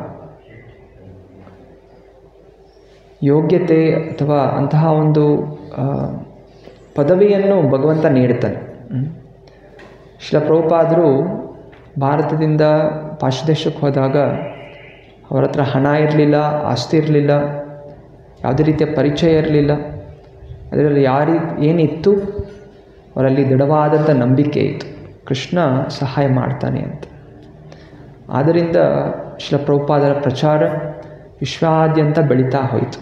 ಯೋಗ್ಯತೆ ಅಥವಾ ಅಂತಹ ಒಂದು ಆ, ಪದವಿಯನ್ನು ಭಗವಂತ ನೀಡುತ್ತಾನೆ ಹ್ಮ್. ಶಿಲ ಪ್ರಭುಪಾದರು ಭಾರತದಿಂದ ಪಾಶ್ಚಿದೇಶಕ್ಕೆ ಹೋದಾಗ ಅವರ ಹತ್ರ ಹಣ ಇರಲಿಲ್ಲ ಆಸ್ತಿ ಇರಲಿಲ್ಲ ಯಾವುದೇ ರೀತಿಯ ಪರಿಚಯ ಇರಲಿಲ್ಲ ಅದರಲ್ಲಿ ಯಾರಿ ಏನಿತ್ತು ಅವರಲ್ಲಿ ದೃಢವಾದಂಥ ನಂಬಿಕೆ ಇತ್ತು ಕೃಷ್ಣ ಸಹಾಯ ಮಾಡ್ತಾನೆ ಅಂತ ಆದ್ದರಿಂದ ಶಿಲ ಪ್ರಭುಪಾದರ ಪ್ರಚಾರ ವಿಶ್ವಾದ್ಯಂತ ಬೆಳೀತಾ ಹೋಯಿತು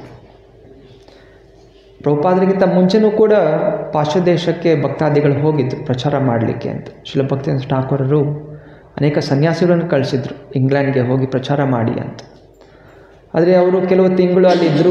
ಪ್ರಭುಪಾದರಿಗಿಂತ ಮುಂಚೆನೂ ಕೂಡ ಪಾಶ್ಚಾತ್ಯ ದೇಶಕ್ಕೆ ಭಕ್ತಾದಿಗಳು ಹೋಗಿದ್ದು ಪ್ರಚಾರ ಮಾಡಲಿಕ್ಕೆ ಅಂತ ಶಿಲ ಭಕ್ತಿ ಠಾಕೂರರು ಅನೇಕ ಸನ್ಯಾಸಿಗಳನ್ನು ಕಳಿಸಿದ್ರು ಇಂಗ್ಲೆಂಡ್ಗೆ ಹೋಗಿ ಪ್ರಚಾರ ಮಾಡಿ ಅಂತ ಆದರೆ ಅವರು ಕೆಲವು ತಿಂಗಳು ಅಲ್ಲಿದ್ದರು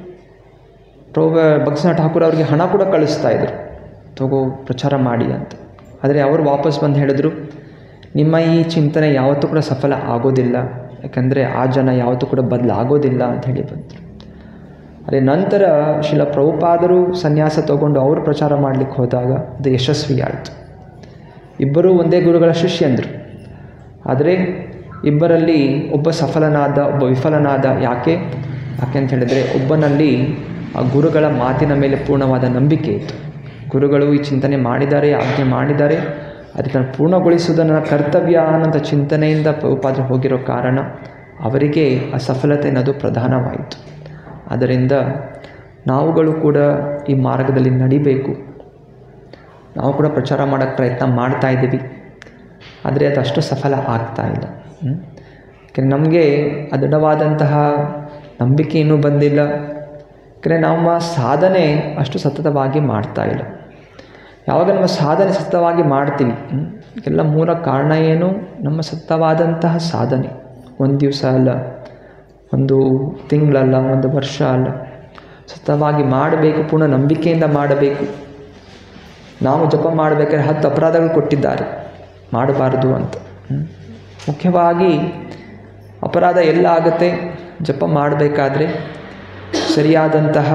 ಪ್ರಭು ಭಕ್ತಿನಾಥ ಠಾಕೂರ್ ಅವರಿಗೆ ಹಣ ಕೂಡ ಕಳಿಸ್ತಾ ಇದ್ರು ತಗೋ ಪ್ರಚಾರ ಮಾಡಿ ಅಂತ ಆದರೆ ಅವರು ವಾಪಸ್ ಬಂದು ಹೇಳಿದ್ರು ನಿಮ್ಮ ಈ ಚಿಂತನೆ ಯಾವತ್ತೂ ಕೂಡ ಸಫಲ ಆಗೋದಿಲ್ಲ ಯಾಕಂದರೆ ಆ ಜನ ಯಾವತ್ತೂ ಕೂಡ ಬದಲಾಗೋದಿಲ್ಲ ಅಂತ ಹೇಳಿ ಬಂದರು ಅದೇ ನಂತರ ಶಿಲ ಪ್ರಭುಪಾದರು ಸನ್ಯಾಸ ತಗೊಂಡು ಅವರು ಪ್ರಚಾರ ಮಾಡಲಿಕ್ಕೆ ಹೋದಾಗ ಅದು ಯಶಸ್ವಿ ಆಯಿತು ಇಬ್ಬರೂ ಒಂದೇ ಗುರುಗಳ ಶಿಷ್ಯಂದರು ಆದರೆ ಇಬ್ಬರಲ್ಲಿ ಒಬ್ಬ ಸಫಲನಾದ ಒಬ್ಬ ವಿಫಲನಾದ ಯಾಕೆ ಯಾಕೆ ಅಂತ ಹೇಳಿದರೆ ಒಬ್ಬನಲ್ಲಿ ಆ ಗುರುಗಳ ಮಾತಿನ ಮೇಲೆ ಪೂರ್ಣವಾದ ನಂಬಿಕೆ ಇತ್ತು ಗುರುಗಳು ಈ ಚಿಂತನೆ ಮಾಡಿದ್ದಾರೆ ಆಜ್ಞೆ ಮಾಡಿದ್ದಾರೆ ಅದಕ್ಕೆ ಪೂರ್ಣಗೊಳಿಸುವುದು ನನ್ನ ಕರ್ತವ್ಯ ಅನ್ನೋಂಥ ಚಿಂತನೆಯಿಂದ ಪ್ರಭುಪಾದರು ಹೋಗಿರೋ ಕಾರಣ ಅವರಿಗೆ ಆ ಸಫಲತೆ ಅನ್ನೋದು ಪ್ರಧಾನವಾಯಿತು ಆದ್ದರಿಂದ ನಾವುಗಳು ಕೂಡ ಈ ಮಾರ್ಗದಲ್ಲಿ ನಡಿಬೇಕು ನಾವು ಕೂಡ ಪ್ರಚಾರ ಮಾಡೋಕ್ಕೆ ಪ್ರಯತ್ನ ಮಾಡ್ತಾ ಇದ್ದೀವಿ ಆದರೆ ಅದು ಅಷ್ಟು ಸಫಲ ಆಗ್ತಾ ಇಲ್ಲ ಯಾಕೆಂದರೆ ನಮಗೆ ಅದೃಢವಾದಂತಹ ನಂಬಿಕೆ ಇನ್ನೂ ಬಂದಿಲ್ಲ ಯಾಕಂದರೆ ನಮ್ಮ ಸಾಧನೆ ಅಷ್ಟು ಸತತವಾಗಿ ಮಾಡ್ತಾ ಇಲ್ಲ ಯಾವಾಗ ನಮ್ಮ ಸಾಧನೆ ಸತತವಾಗಿ ಮಾಡ್ತೀವಿ ಎಲ್ಲ ಮೂಲ ಕಾರಣ ಏನು ನಮ್ಮ ಸತತವಾದಂತಹ ಸಾಧನೆ ಒಂದು ದಿವಸ ಅಲ್ಲ ಒಂದು ತಿಂಗಳಲ್ಲ ಒಂದು ವರ್ಷ ಅಲ್ಲ ಸತತವಾಗಿ ಮಾಡಬೇಕು ಪೂರ್ಣ ನಂಬಿಕೆಯಿಂದ ಮಾಡಬೇಕು ನಾವು ಜಪ ಮಾಡಬೇಕಾದ್ರೆ ಹತ್ತು ಅಪರಾಧಗಳು ಕೊಟ್ಟಿದ್ದಾರೆ ಮಾಡಬಾರ್ದು ಅಂತ ಮುಖ್ಯವಾಗಿ ಅಪರಾಧ ಎಲ್ಲ ಆಗುತ್ತೆ ಜಪ ಮಾಡಬೇಕಾದ್ರೆ ಸರಿಯಾದಂತಹ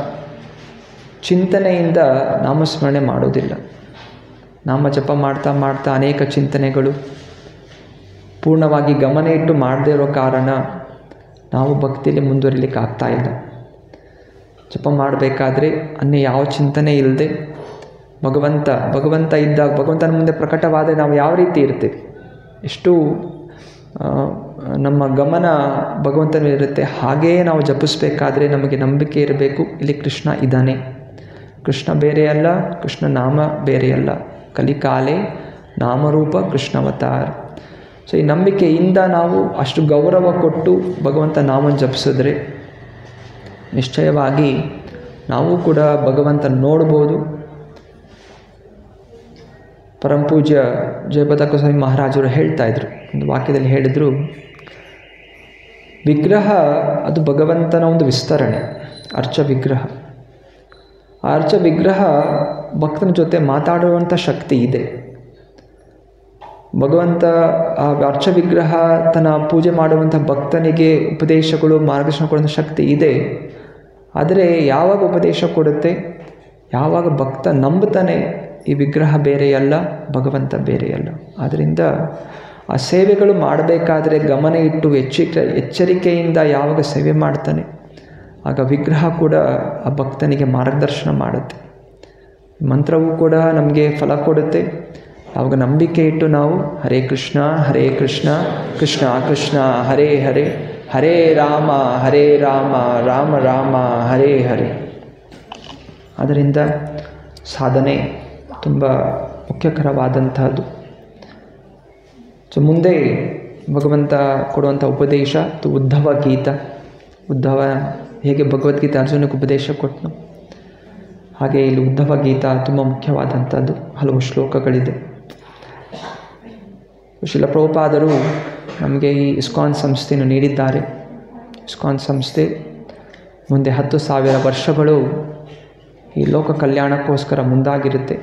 ಚಿಂತನೆಯಿಂದ ನಾಮಸ್ಮರಣೆ ಮಾಡೋದಿಲ್ಲ ನಾಮ ಜಪ ಮಾಡ್ತಾ ಮಾಡ್ತಾ ಅನೇಕ ಚಿಂತನೆಗಳು ಪೂರ್ಣವಾಗಿ ಗಮನ ಇಟ್ಟು ಮಾಡದೇ ಇರೋ ಕಾರಣ ನಾವು ಭಕ್ತಿಯಲ್ಲಿ ಮುಂದುವರಿಲಿಕ್ಕೆ ಆಗ್ತಾ ಇಲ್ಲ ಜಪ ಮಾಡಬೇಕಾದ್ರೆ ಅನ್ಯ ಯಾವ ಚಿಂತನೆ ಇಲ್ಲದೆ ಭಗವಂತ ಭಗವಂತ ಇದ್ದಾಗ ಭಗವಂತನ ಮುಂದೆ ಪ್ರಕಟವಾದರೆ ನಾವು ಯಾವ ರೀತಿ ಇರ್ತೀವಿ ಎಷ್ಟು ನಮ್ಮ ಗಮನ ಭಗವಂತನ ಇರುತ್ತೆ ಹಾಗೆಯೇ ನಾವು ಜಪಿಸ್ಬೇಕಾದ್ರೆ ನಮಗೆ ನಂಬಿಕೆ ಇರಬೇಕು ಇಲ್ಲಿ ಕೃಷ್ಣ ಇದ್ದಾನೆ ಕೃಷ್ಣ ಬೇರೆ ಅಲ್ಲ ಕೃಷ್ಣ ನಾಮ ಬೇರೆ ಅಲ್ಲ ಕಲಿಕಾಲೆ ನಾಮರೂಪ ಕೃಷ್ಣವತಾರ ಸೊ ಈ ನಂಬಿಕೆಯಿಂದ ನಾವು ಅಷ್ಟು ಗೌರವ ಕೊಟ್ಟು ಭಗವಂತ ನಾಮನ ಜಪಿಸಿದ್ರೆ ನಿಶ್ಚಯವಾಗಿ ನಾವು ಕೂಡ ಭಗವಂತ ನೋಡ್ಬೋದು ಪರಂಪೂಜ್ಯ ಜಯಪತಾಕ ಸ್ವಾಮಿ ಮಹಾರಾಜರು ಹೇಳ್ತಾ ಇದ್ರು ಒಂದು ವಾಕ್ಯದಲ್ಲಿ ಹೇಳಿದರು ವಿಗ್ರಹ ಅದು ಭಗವಂತನ ಒಂದು ವಿಸ್ತರಣೆ ಅರ್ಚ ವಿಗ್ರಹ ಆ ಅರ್ಚ ವಿಗ್ರಹ ಭಕ್ತನ ಜೊತೆ ಮಾತಾಡುವಂಥ ಶಕ್ತಿ ಇದೆ ಭಗವಂತ ಆ ಅರ್ಚ ವಿಗ್ರಹ ತನ್ನ ಪೂಜೆ ಮಾಡುವಂಥ ಭಕ್ತನಿಗೆ ಉಪದೇಶಗಳು ಮಾರ್ಗದರ್ಶನ ಕೊಡುವಂಥ ಶಕ್ತಿ ಇದೆ ಆದರೆ ಯಾವಾಗ ಉಪದೇಶ ಕೊಡುತ್ತೆ ಯಾವಾಗ ಭಕ್ತ ನಂಬುತ್ತಾನೆ ಈ ವಿಗ್ರಹ ಬೇರೆಯಲ್ಲ ಭಗವಂತ ಬೇರೆಯಲ್ಲ ಆದ್ದರಿಂದ ಆ ಸೇವೆಗಳು ಮಾಡಬೇಕಾದ್ರೆ ಗಮನ ಇಟ್ಟು ಎಚ್ಚರಿಕೆ ಎಚ್ಚರಿಕೆಯಿಂದ ಯಾವಾಗ ಸೇವೆ ಮಾಡ್ತಾನೆ ಆಗ ವಿಗ್ರಹ ಕೂಡ ಆ ಭಕ್ತನಿಗೆ ಮಾರ್ಗದರ್ಶನ ಮಾಡುತ್ತೆ ಮಂತ್ರವೂ ಕೂಡ ನಮಗೆ ಫಲ ಕೊಡುತ್ತೆ ಆವಾಗ ನಂಬಿಕೆ ಇಟ್ಟು ನಾವು ಹರೇ ಕೃಷ್ಣ ಹರೇ ಕೃಷ್ಣ ಕೃಷ್ಣ ಕೃಷ್ಣ ಹರೇ ಹರೇ ಹರೇ ರಾಮ ಹರೇ ರಾಮ ರಾಮ ರಾಮ ಹರೇ ಹರೇ ಆದ್ದರಿಂದ ಸಾಧನೆ ತುಂಬ ಮುಖ್ಯಕರವಾದಂತಹದ್ದು ಸೊ ಮುಂದೆ ಭಗವಂತ ಕೊಡುವಂಥ ಉಪದೇಶ ಅದು ಉದ್ಧವ ಗೀತ ಉದ್ಧವ ಹೇಗೆ ಭಗವದ್ಗೀತೆ ಅರ್ಜುನಕ್ಕೆ ಉಪದೇಶ ಕೊಟ್ಟನು ಹಾಗೆ ಇಲ್ಲಿ ಉದ್ಧವ ಗೀತ ತುಂಬ ಮುಖ್ಯವಾದಂಥದ್ದು ಹಲವು ಶ್ಲೋಕಗಳಿದೆ ಶಿಲ ಪ್ರಭುಪಾದರು ನಮಗೆ ಈ ಇಸ್ಕಾನ್ ಸಂಸ್ಥೆಯನ್ನು ನೀಡಿದ್ದಾರೆ ಇಸ್ಕಾನ್ ಸಂಸ್ಥೆ ಮುಂದೆ ಹತ್ತು ಸಾವಿರ ವರ್ಷಗಳು ಈ ಲೋಕ ಕಲ್ಯಾಣಕ್ಕೋಸ್ಕರ ಮುಂದಾಗಿರುತ್ತೆ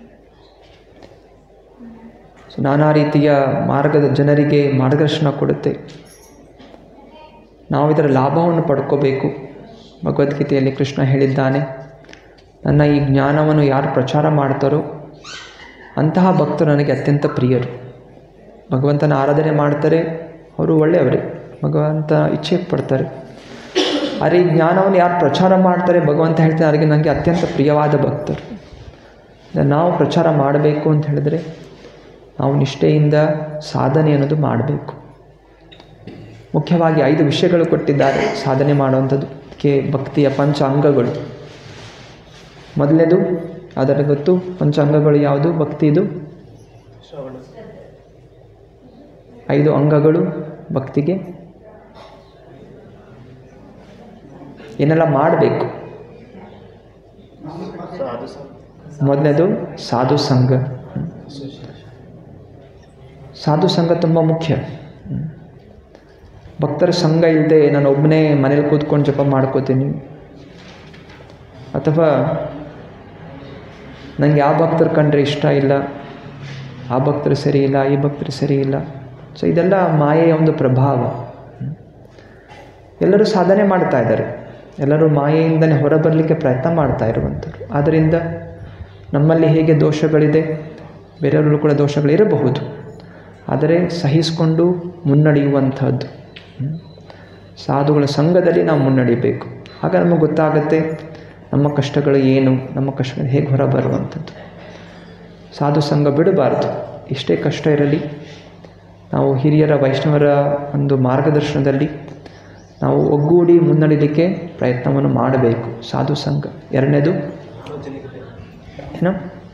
ಸೊ ನಾನಾ ರೀತಿಯ ಮಾರ್ಗದ ಜನರಿಗೆ ಮಾರ್ಗದರ್ಶನ ಕೊಡುತ್ತೆ ನಾವು ಇದರ ಲಾಭವನ್ನು ಪಡ್ಕೋಬೇಕು ಭಗವದ್ಗೀತೆಯಲ್ಲಿ ಕೃಷ್ಣ ಹೇಳಿದ್ದಾನೆ ನನ್ನ ಈ ಜ್ಞಾನವನ್ನು ಯಾರು ಪ್ರಚಾರ ಮಾಡ್ತಾರೋ ಅಂತಹ ಭಕ್ತರು ನನಗೆ ಅತ್ಯಂತ ಪ್ರಿಯರು ಭಗವಂತನ ಆರಾಧನೆ ಮಾಡ್ತಾರೆ ಅವರು ಒಳ್ಳೆಯವರೇ ಭಗವಂತ ಇಚ್ಛೆ ಪಡ್ತಾರೆ ಆದರೆ ಈ ಜ್ಞಾನವನ್ನು ಯಾರು ಪ್ರಚಾರ ಮಾಡ್ತಾರೆ ಭಗವಂತ ಹೇಳ್ತಾರೆ ಅವರಿಗೆ ನನಗೆ ಅತ್ಯಂತ ಪ್ರಿಯವಾದ ಭಕ್ತರು ನಾವು ಪ್ರಚಾರ ಮಾಡಬೇಕು ಅಂತ ಹೇಳಿದ್ರೆ ನಾವು ನಿಷ್ಠೆಯಿಂದ ಸಾಧನೆ ಅನ್ನೋದು ಮಾಡಬೇಕು ಮುಖ್ಯವಾಗಿ ಐದು ವಿಷಯಗಳು ಕೊಟ್ಟಿದ್ದಾರೆ ಸಾಧನೆ ಮಾಡುವಂಥದ್ದು ಕೆ ಭಕ್ತಿಯ ಪಂಚ ಅಂಗಗಳು ಮೊದಲನೇದು ಅದರ ಗೊತ್ತು ಪಂಚ ಅಂಗಗಳು ಯಾವುದು ಭಕ್ತಿದು ಐದು ಅಂಗಗಳು ಭಕ್ತಿಗೆ ಏನೆಲ್ಲ ಮಾಡಬೇಕು ಮೊದಲನೇದು ಸಾಧು ಸಂಘ ಹ್ಮ್. ಸಾಧು ಸಂಘ ತುಂಬ ಮುಖ್ಯ ಹ್ಮ್. ಭಕ್ತರ ಸಂಘ ಇಲ್ಲದೆ ನಾನು ಒಬ್ಬನೇ ಮನೇಲಿ ಕೂತ್ಕೊಂಡು ಜಪ ಮಾಡ್ಕೋತೀನಿ ಅಥವಾ ನನಗೆ ಯಾವ ಭಕ್ತರು ಕಂಡ್ರೆ ಇಷ್ಟ ಇಲ್ಲ ಆ ಭಕ್ತರು ಸರಿ ಇಲ್ಲ ಈ ಭಕ್ತರು ಸರಿ ಇಲ್ಲ ಸೊ ಇದೆಲ್ಲ ಮಾಯೆಯ ಒಂದು ಪ್ರಭಾವ ಹ್ಮ್. ಎಲ್ಲರೂ ಸಾಧನೆ ಮಾಡ್ತಾ ಇದ್ದಾರೆ ಎಲ್ಲರೂ ಮಾಯೆಯಿಂದಲೇ ಹೊರಬರಲಿಕ್ಕೆ ಪ್ರಯತ್ನ ಮಾಡ್ತಾ ಇರುವಂಥದ್ದು ಆದ್ದರಿಂದ ನಮ್ಮಲ್ಲಿ ಹೇಗೆ ದೋಷಗಳಿದೆ ಬೇರೆಯವರು ಕೂಡ ದೋಷಗಳಿರಬಹುದು ಆದರೆ ಸಹಿಸಿಕೊಂಡು ಮುನ್ನಡೆಯುವಂಥದ್ದು ಹ್ಮ್. ಸಾಧುಗಳ ಸಂಘದಲ್ಲಿ ನಾವು ಮುನ್ನಡಿಬೇಕು ಆಗ ನಮಗೆ ಗೊತ್ತಾಗುತ್ತೆ ನಮ್ಮ ಕಷ್ಟಗಳು ಏನು ನಮ್ಮ ಕಷ್ಟಗಳು ಹೇಗೆ ಹೊರಬರುವಂಥದ್ದು ಸಾಧು ಸಂಘ ಬಿಡಬಾರ್ದು ಎಷ್ಟೇ ಕಷ್ಟ ಇರಲಿ ನಾವು ಹಿರಿಯರ ವೈಷ್ಣವರ ಒಂದು ಮಾರ್ಗದರ್ಶನದಲ್ಲಿ ನಾವು ಒಗ್ಗೂಡಿ ಮುನ್ನಡಿಲಿಕ್ಕೆ ಪ್ರಯತ್ನವನ್ನು ಮಾಡಬೇಕು ಸಾಧು ಸಂಘ ಎರಡನೇದು ಏನು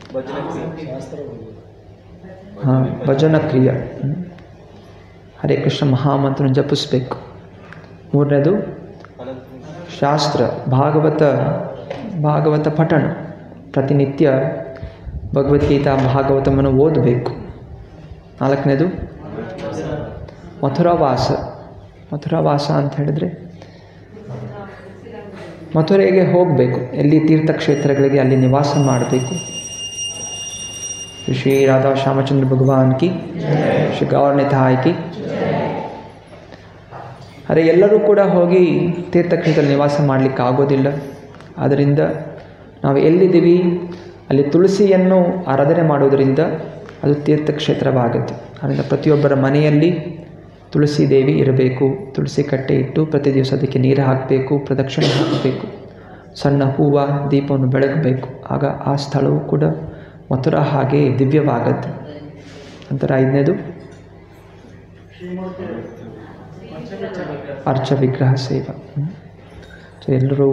ಹಾಂ ಭಜನ ಕ್ರಿಯ ಹ್ಮ್. ಹರೇ ಕೃಷ್ಣ ಮಹಾಮಂತ್ರ ಜಪಿಸ್ಬೇಕು ಮೂರನೇದು ಶಾಸ್ತ್ರ ಭಾಗವತ ಭಾಗವತ ಪಠಣ ಪ್ರತಿನಿತ್ಯ ಭಗವದ್ಗೀತಾ ಭಾಗವತವನ್ನು ಓದಬೇಕು ನಾಲ್ಕನೇದು ಮಥುರಾವಾಸ ಮಥುರಾವಾಸ ಅಂತ ಹೇಳಿದರೆ ಮಥುರೆಗೆ ಹೋಗಬೇಕು ಎಲ್ಲಿ ತೀರ್ಥಕ್ಷೇತ್ರಗಳಿಗೆ ಅಲ್ಲಿ ನಿವಾಸ ಮಾಡಬೇಕು ಶ್ರೀ ರಾಧಾ ಶ್ಯಾಮಚಂದ್ರ ಭಗವಾನ್ ಕಿ ಶ್ರೀ ಗೌರ್ನಿತಾಯ್ ಕಿ ಅರೆ ಎಲ್ಲರೂ ಕೂಡ ಹೋಗಿ ತೀರ್ಥಕ್ಷೇತ್ರದಲ್ಲಿ ನಿವಾಸ ಮಾಡಲಿಕ್ಕೆ ಆಗೋದಿಲ್ಲ ಆದ್ದರಿಂದ ನಾವು ಎಲ್ಲಿದ್ದೀವಿ ಅಲ್ಲಿ ತುಳಸಿಯನ್ನು ಆರಾಧನೆ ಮಾಡೋದರಿಂದ ಅದು ತೀರ್ಥಕ್ಷೇತ್ರವಾಗುತ್ತೆ ಅದರಿಂದ ಪ್ರತಿಯೊಬ್ಬರ ಮನೆಯಲ್ಲಿ ತುಳಸಿ ದೇವಿ ಇರಬೇಕು ತುಳಸಿ ಕಟ್ಟೆ ಇಟ್ಟು ಪ್ರತಿ ದಿವಸ ಅದಕ್ಕೆ ನೀರು ಹಾಕಬೇಕು ಪ್ರದಕ್ಷಿಣೆ ಹಾಕಬೇಕು ಸಣ್ಣ ಹೂವು ದೀಪವನ್ನು ಬೆಳಗಬೇಕು ಆಗ ಆ ಸ್ಥಳವು ಕೂಡ ಮಥುರ ಹಾಗೆ ದಿವ್ಯವಾಗತ್ತೆ ನಂತರ ಐದನೇದು ಅರ್ಚ ವಿಗ್ರಹ ಸೇವಾ ಹ್ಮ್. ಸೊ ಎಲ್ಲರೂ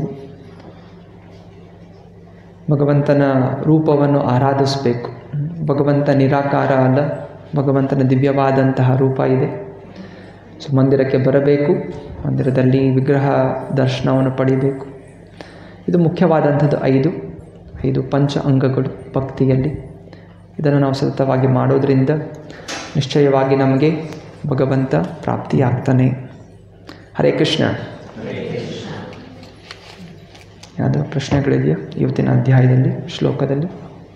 ಭಗವಂತನ ರೂಪವನ್ನು ಆರಾಧಿಸಬೇಕು ಹ್ಮ್. ಭಗವಂತ ನಿರಾಕಾರ ಅಲ್ಲ ಭಗವಂತನ ದಿವ್ಯವಾದಂತಹ ರೂಪ ಇದೆ ಸೊ ಮಂದಿರಕ್ಕೆ ಬರಬೇಕು ಮಂದಿರದಲ್ಲಿ ವಿಗ್ರಹ ದರ್ಶನವನ್ನು ಪಡಿಬೇಕು ಇದು ಮುಖ್ಯವಾದಂಥದ್ದು ಐದು ಐದು ಪಂಚ ಅಂಗಗಳು ಭಕ್ತಿಯಲ್ಲಿ ಇದನ್ನು ನಾವು ಸತತವಾಗಿ ಮಾಡೋದರಿಂದ ನಿಶ್ಚಯವಾಗಿ ನಮಗೆ ಭಗವಂತ ಪ್ರಾಪ್ತಿಯಾಗ್ತಾನೆ ಹರೇ ಕೃಷ್ಣ ಯಾವುದೋ ಪ್ರಶ್ನೆಗಳಿದೆಯಾ ಇವತ್ತಿನ ಅಧ್ಯಾಯದಲ್ಲಿ ಶ್ಲೋಕದಲ್ಲಿ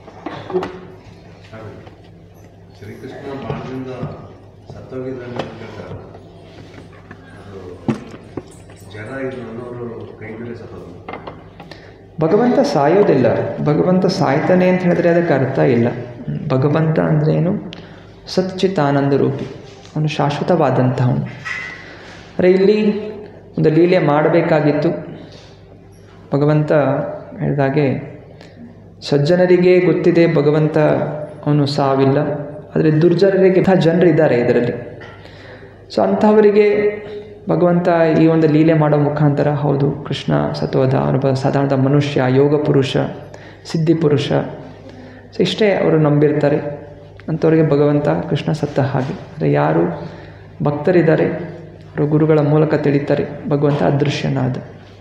ಶ್ರೀಕೃಷ್ಣ ಬಾಣದಿಂದ ಸತ್ತೋಗಿದ್ದಾನೆ ಅಂತ ಹೇಳ್ತಾರೆ. ಅದು ಜನ ಇದು ನನ್ನವರು ಕೈ ಮೇಲೆ ಸತ್ತೋದು ಭಗವಂತ ಸಾಯೋದಿಲ್ಲ ಭಗವಂತ ಸಾಯ್ತಾನೆ ಅಂತ ಹೇಳಿದ್ರೆ ಅದಕ್ಕೆ ಅರ್ಥ ಇಲ್ಲ ಭಗವಂತ ಅಂದ್ರೇನು ಸಚ್ಚಿತಾನಂದ ರೂಪಿ ಅವನು ಶಾಶ್ವತವಾದಂಥವನು ಅರೆ ಇಲ್ಲಿ ಒಂದು ಲೀಲೆ ಮಾಡಬೇಕಾಗಿತ್ತು ಭಗವಂತ ಹೇಳಿದಾಗೆ ಸಜ್ಜನರಿಗೆ ಗೊತ್ತಿದೆ ಭಗವಂತ ಅವನು ಸಾವಿಲ್ಲ ಆದರೆ ದುರ್ಜನರಿಗೆ ಇಂಥ ಜನರಿದ್ದಾರೆ ಇದರಲ್ಲಿ ಸೊ ಅಂಥವರಿಗೆ ಭಗವಂತ ಈ ಒಂದು ಲೀಲೆ ಮಾಡೋ ಮುಖಾಂತರ ಹೌದು ಕೃಷ್ಣ ಸತ್ವದ ಅವನೊಬ್ಬ ಸಾಧಾರಣ ಮನುಷ್ಯ ಯೋಗ ಪುರುಷ ಸಿದ್ಧಿ ಪುರುಷ ಸೊ ಇಷ್ಟೇ ಅವರು ನಂಬಿರ್ತಾರೆ ಅಂಥವ್ರಿಗೆ ಭಗವಂತ ಕೃಷ್ಣ ಸತ್ತ ಹಾಗೆ ಆದರೆ ಯಾರು ಭಕ್ತರಿದ್ದಾರೆ ಅವರು ಗುರುಗಳ ಮೂಲಕ ತಿಳಿತಾರೆ ಭಗವಂತ ಅದೃಶ್ಯನಾದ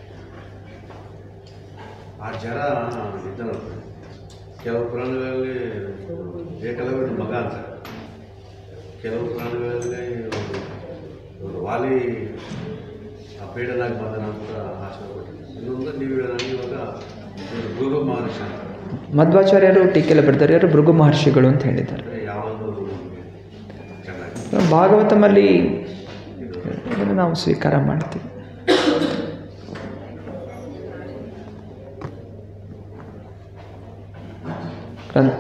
ಆ ಜರ ಇದ್ದನು ಕೆಲವು ಪುರಾಣಗಳಲ್ಲಿ ಏಕಲವ್ಯನ ಮಗ ಅಂತ ಕೆಲವು ಪುರಾಣಗಳಲ್ಲಿ ಇವ್ರು- ಇವ್ರು ವಾಲಿ ಆ ಪೀಡನಾಗಿ ಬಂದನ ಅಂತ ಆಶ್ರಯ ಕೊಟ್ಟಿದ್ದಾರೆ ಇನ್ನೊಂದು ನೀವು ಹೇಳಿದಾಗ ಇವಾಗ ಇವ್ರು ಭೃಗು ಮಹರ್ಷಿ ಅಂತ ಮಧ್ವಾಚಾರ್ಯರು ಟೀಕೆಲ್ಲ ಬಿಡ್ತಾರೆ ಯಾರು ಭೃಗು ಮಹರ್ಷಿಗಳು ಅಂತ ಹೇಳಿದ್ದಾರೆ ಅಂದರೆ ಯಾವೊಂದು ಚೆನ್ನಾಗಿ ಭಾಗವತಮಲ್ಲಿ ಇದನ್ನು ನಾವು ಸ್ವೀಕಾರ ಮಾಡ್ತೀವಿ ಗ್ರಂಥ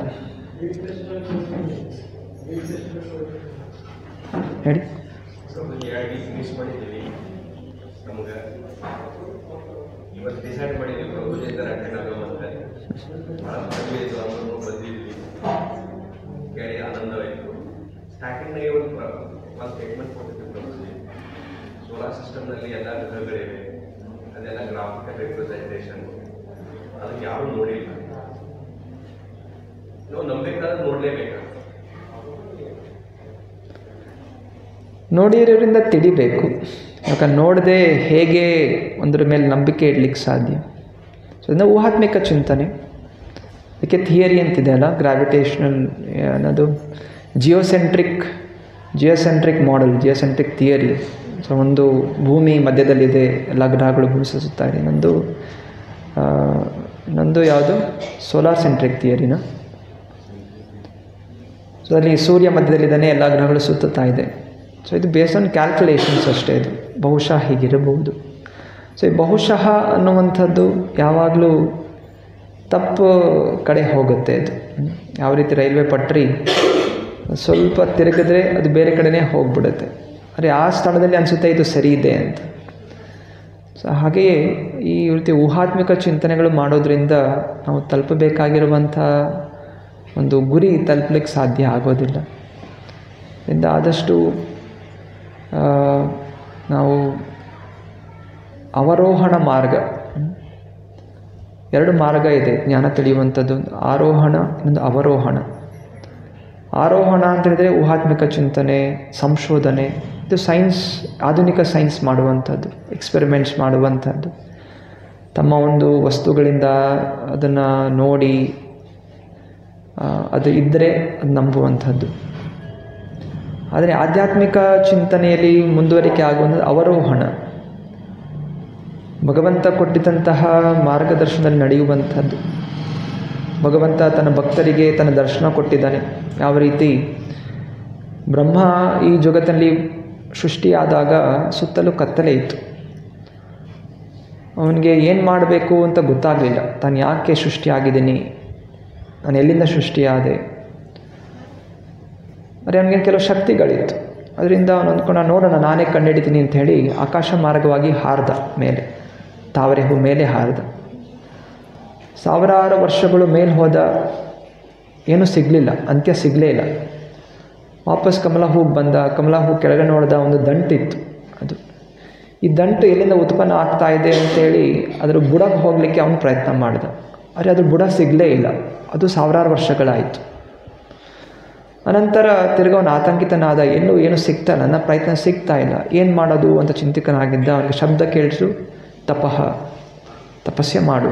ಹೇಳಿ ಎರಡು ಫಿನಿಶ್ ಮಾಡಿದ್ದೀವಿ ನಮ್ಗೆ ಇವತ್ತು ಡಿಸೈಡ್ ಮಾಡಿದ್ದೀವಿ ಪ್ರಭು ಜೊತೆ ಅಟೆಂಡ್ ಆಗೋವಂತೆ ಭಾಳ ಮದುವೆ ಇತ್ತು ಅವರನ್ನು ಬಂದಿದ್ವಿ ಕೇಳಿ ಆನಂದವಾಯಿತು ಸ್ಟಾರ್ಟಿಂಗ್ನಾಗೆ ಒಂದು ಪ್ರ ಒಂದು ಸ್ಟೇಟ್ಮೆಂಟ್ ಕೊಟ್ಟಿದ್ವಿ ಪ್ರಭುಜಿ ಸೋಲಾರ್ ಸಿಸ್ಟಮ್ನಲ್ಲಿ ಎಲ್ಲ ಗ್ರಹಗಳಿವೆ ಅದೆಲ್ಲ ಗ್ರಾಫಿಕಲ್ ರಿಪ್ರೆಸೆಂಟೇಷನ್ ಅದಕ್ಕೆ ಯಾರೂ ನೋಡಿಲ್ಲ ನಾವು ನಂಬೇಕಾದ್ರೆ ನೋಡಲೇಬೇಕು ನೋಡಿರೋರಿಂದ ತಿಳಿಬೇಕು ಯಾಕಂದ್ರೆ ನೋಡದೆ ಹೇಗೆ ಒಂದರ ಮೇಲೆ ನಂಬಿಕೆ ಇಡ್ಲಿಕ್ಕೆ ಸಾಧ್ಯ ಸೊ ಅದನ್ನ ಊಹಾತ್ಮಿಕ ಚಿಂತನೆ ಅದಕ್ಕೆ ಥಿಯರಿ ಅಂತಿದೆ ಅಲ್ಲ ಗ್ರಾವಿಟೇಷನಲ್ ಅನ್ನೋದು geocentric geocentric model geocentric theory so ಒಂದು ಭೂಮಿ ಮಧ್ಯದಲ್ಲಿದೆ ಎಲ್ಲ ಗ್ರಹಗಳು ಭೂಮಿ ಸುತ್ತಾ ಇದೆ ನಂದು ಆ, ನಂದು ಯಾವುದು ಸೋಲಾರ್ ಸೆಂಟ್ರಿಕ್ ಥಿಯರಿನ ಸೊ ಅಲ್ಲಿ ಸೂರ್ಯ ಮಧ್ಯದಲ್ಲಿದ್ದಾನೆ ಎಲ್ಲ ಗ್ರಹಗಳು ಸುತ್ತುತ್ತಾ ಇದೆ ಸೊ ಇದು ಬೇಸ್ಡ್ ಆನ್ ಕ್ಯಾಲ್ಕುಲೇಷನ್ಸ್ ಅಷ್ಟೇ ಇದು ಬಹುಶಃ ಹೀಗಿರಬಹುದು ಸೊ ಈ ಬಹುಶಃ ಅನ್ನುವಂಥದ್ದು ಯಾವಾಗಲೂ ತಪ್ಪು ಕಡೆ ಹೋಗುತ್ತೆ ಇದು ಹ್ಮ್. ಯಾವ ರೀತಿ ರೈಲ್ವೆ ಪಟ್ರಿ ಸ್ವಲ್ಪ ತಿರುಗಿದ್ರೆ ಅದು ಬೇರೆ ಕಡೆನೇ ಹೋಗ್ಬಿಡುತ್ತೆ ಆದರೆ ಆ ಸ್ಥಳದಲ್ಲಿ ಅನಿಸುತ್ತೆ ಇದು ಸರಿ ಇದೆ ಅಂತ ಸೊ ಹಾಗೆಯೇ ಈ ರೀತಿ ಊಹಾತ್ಮಿಕ ಚಿಂತನೆಗಳು ಮಾಡೋದ್ರಿಂದ ನಾವು ತಲುಪಬೇಕಾಗಿರುವಂಥ ಒಂದು ಗುರಿ ತಲುಪಲಿಕ್ಕೆ ಸಾಧ್ಯ ಆಗೋದಿಲ್ಲ ಇಂದ ಆದಷ್ಟು ಆ, ನಾವು ಅವರೋಹಣ ಮಾರ್ಗ ಹ್ಮ್. ಎರಡು ಮಾರ್ಗ ಇದೆ ಜ್ಞಾನ ತಿಳಿಯುವಂಥದ್ದು ಒಂದು ಆರೋಹಣ ಇನ್ನೊಂದು ಅವರೋಹಣ ಆರೋಹಣ ಅಂತ ಹೇಳಿದರೆ ಊಹಾತ್ಮಿಕ ಚಿಂತನೆ ಸಂಶೋಧನೆ ಇದು ಸೈನ್ಸ್ ಆಧುನಿಕ ಸೈನ್ಸ್ ಮಾಡುವಂಥದ್ದು ಎಕ್ಸ್ಪೆರಿಮೆಂಟ್ಸ್ ಮಾಡುವಂಥದ್ದು ತಮ್ಮ ಒಂದು ವಸ್ತುಗಳಿಂದ ಅದನ್ನು ನೋಡಿ ಆ, ಅದು ಇದ್ದರೆ ಅದು ನಂಬುವಂಥದ್ದು ಆದರೆ ಆಧ್ಯಾತ್ಮಿಕ ಚಿಂತನೆಯಲ್ಲಿ ಮುಂದುವರಿಕೆ ಆಗುವಂಥದ್ದು ಅವರೋಹಣ ಭಗವಂತ ಕೊಟ್ಟಿದ್ದಂತಹ ಮಾರ್ಗದರ್ಶನದಲ್ಲಿ ನಡೆಯುವಂಥದ್ದು ಭಗವಂತ ತನ್ನ ಭಕ್ತರಿಗೆ ತನ್ನ ದರ್ಶನ ಕೊಟ್ಟಿದ್ದಾನೆ ಯಾವ ರೀತಿ ಬ್ರಹ್ಮ ಈ ಜಗತ್ತಲ್ಲಿ ಸೃಷ್ಟಿಯಾದಾಗ ಸುತ್ತಲೂ ಕತ್ತಲೆ ಇತ್ತು ಅವನಿಗೆ ಏನು ಮಾಡಬೇಕು ಅಂತ ಗೊತ್ತಾಗಲಿಲ್ಲ ತಾನು ಯಾಕೆ ಸೃಷ್ಟಿಯಾಗಿದ್ದೀನಿ ನಾನು ಎಲ್ಲಿಂದ ಸೃಷ್ಟಿಯಾದೆ ಆದರೆ ಅವನಿಗೆ ಕೆಲವು ಶಕ್ತಿಗಳಿತ್ತು ಅದರಿಂದ ಅವನು ಅಂದ್ಕೊಂಡ ನೋಡೋಣ ನಾನೇ ಕಂಡುಹಿಡಿತೀನಿ ಅಂತ ಹೇಳಿ ಆಕಾಶ ಮಾರ್ಗವಾಗಿ ಹಾರ್ದ ಮೇಲೆ ತಾವರೆ ಹೂ ಮೇಲೆ ಹಾರ್ದ ಸಾವಿರಾರು ವರ್ಷಗಳು ಮೇಲೆ ಹೋದ ಏನೂ ಸಿಗಲಿಲ್ಲ ಅಂತ್ಯ ಸಿಗಲೇ ಇಲ್ಲ ವಾಪಸ್ ಕಮಲ ಹೂಗೆ ಬಂದ ಕಮಲ ಹೂ ಕೆಳಗೆ ನೋಡಿದ ಒಂದು ದಂಟಿತ್ತು ಅದು ಈ ದಂಟು ಎಲ್ಲಿಂದ ಉತ್ಪನ್ನ ಆಗ್ತಾ ಇದೆ ಅಂತೇಳಿ ಅದ್ರ ಬುಡಕ್ಕೆ ಹೋಗಲಿಕ್ಕೆ ಅವನು ಪ್ರಯತ್ನ ಮಾಡ್ದ ಆದರೆ ಅದ್ರ ಬುಡ ಸಿಗಲೇ ಇಲ್ಲ ಅದು ಸಾವಿರಾರು ವರ್ಷಗಳಾಯಿತು ಅನಂತರ ತಿರ್ಗ ಅವನು ಆತಂಕಿತನಾದ ಎಲ್ಲೂ ಏನು ಸಿಗ್ತಾ ನನ್ನ ಪ್ರಯತ್ನ ಸಿಗ್ತಾ ಇಲ್ಲ ಏನು ಮಾಡೋದು ಅಂತ ಚಿಂತಿಕನಾಗಿದ್ದ ಅವನಿಗೆ ಶಬ್ದ ಕೇಳಿಸು ತಪಃ ತಪಸ್ಸೆ ಮಾಡು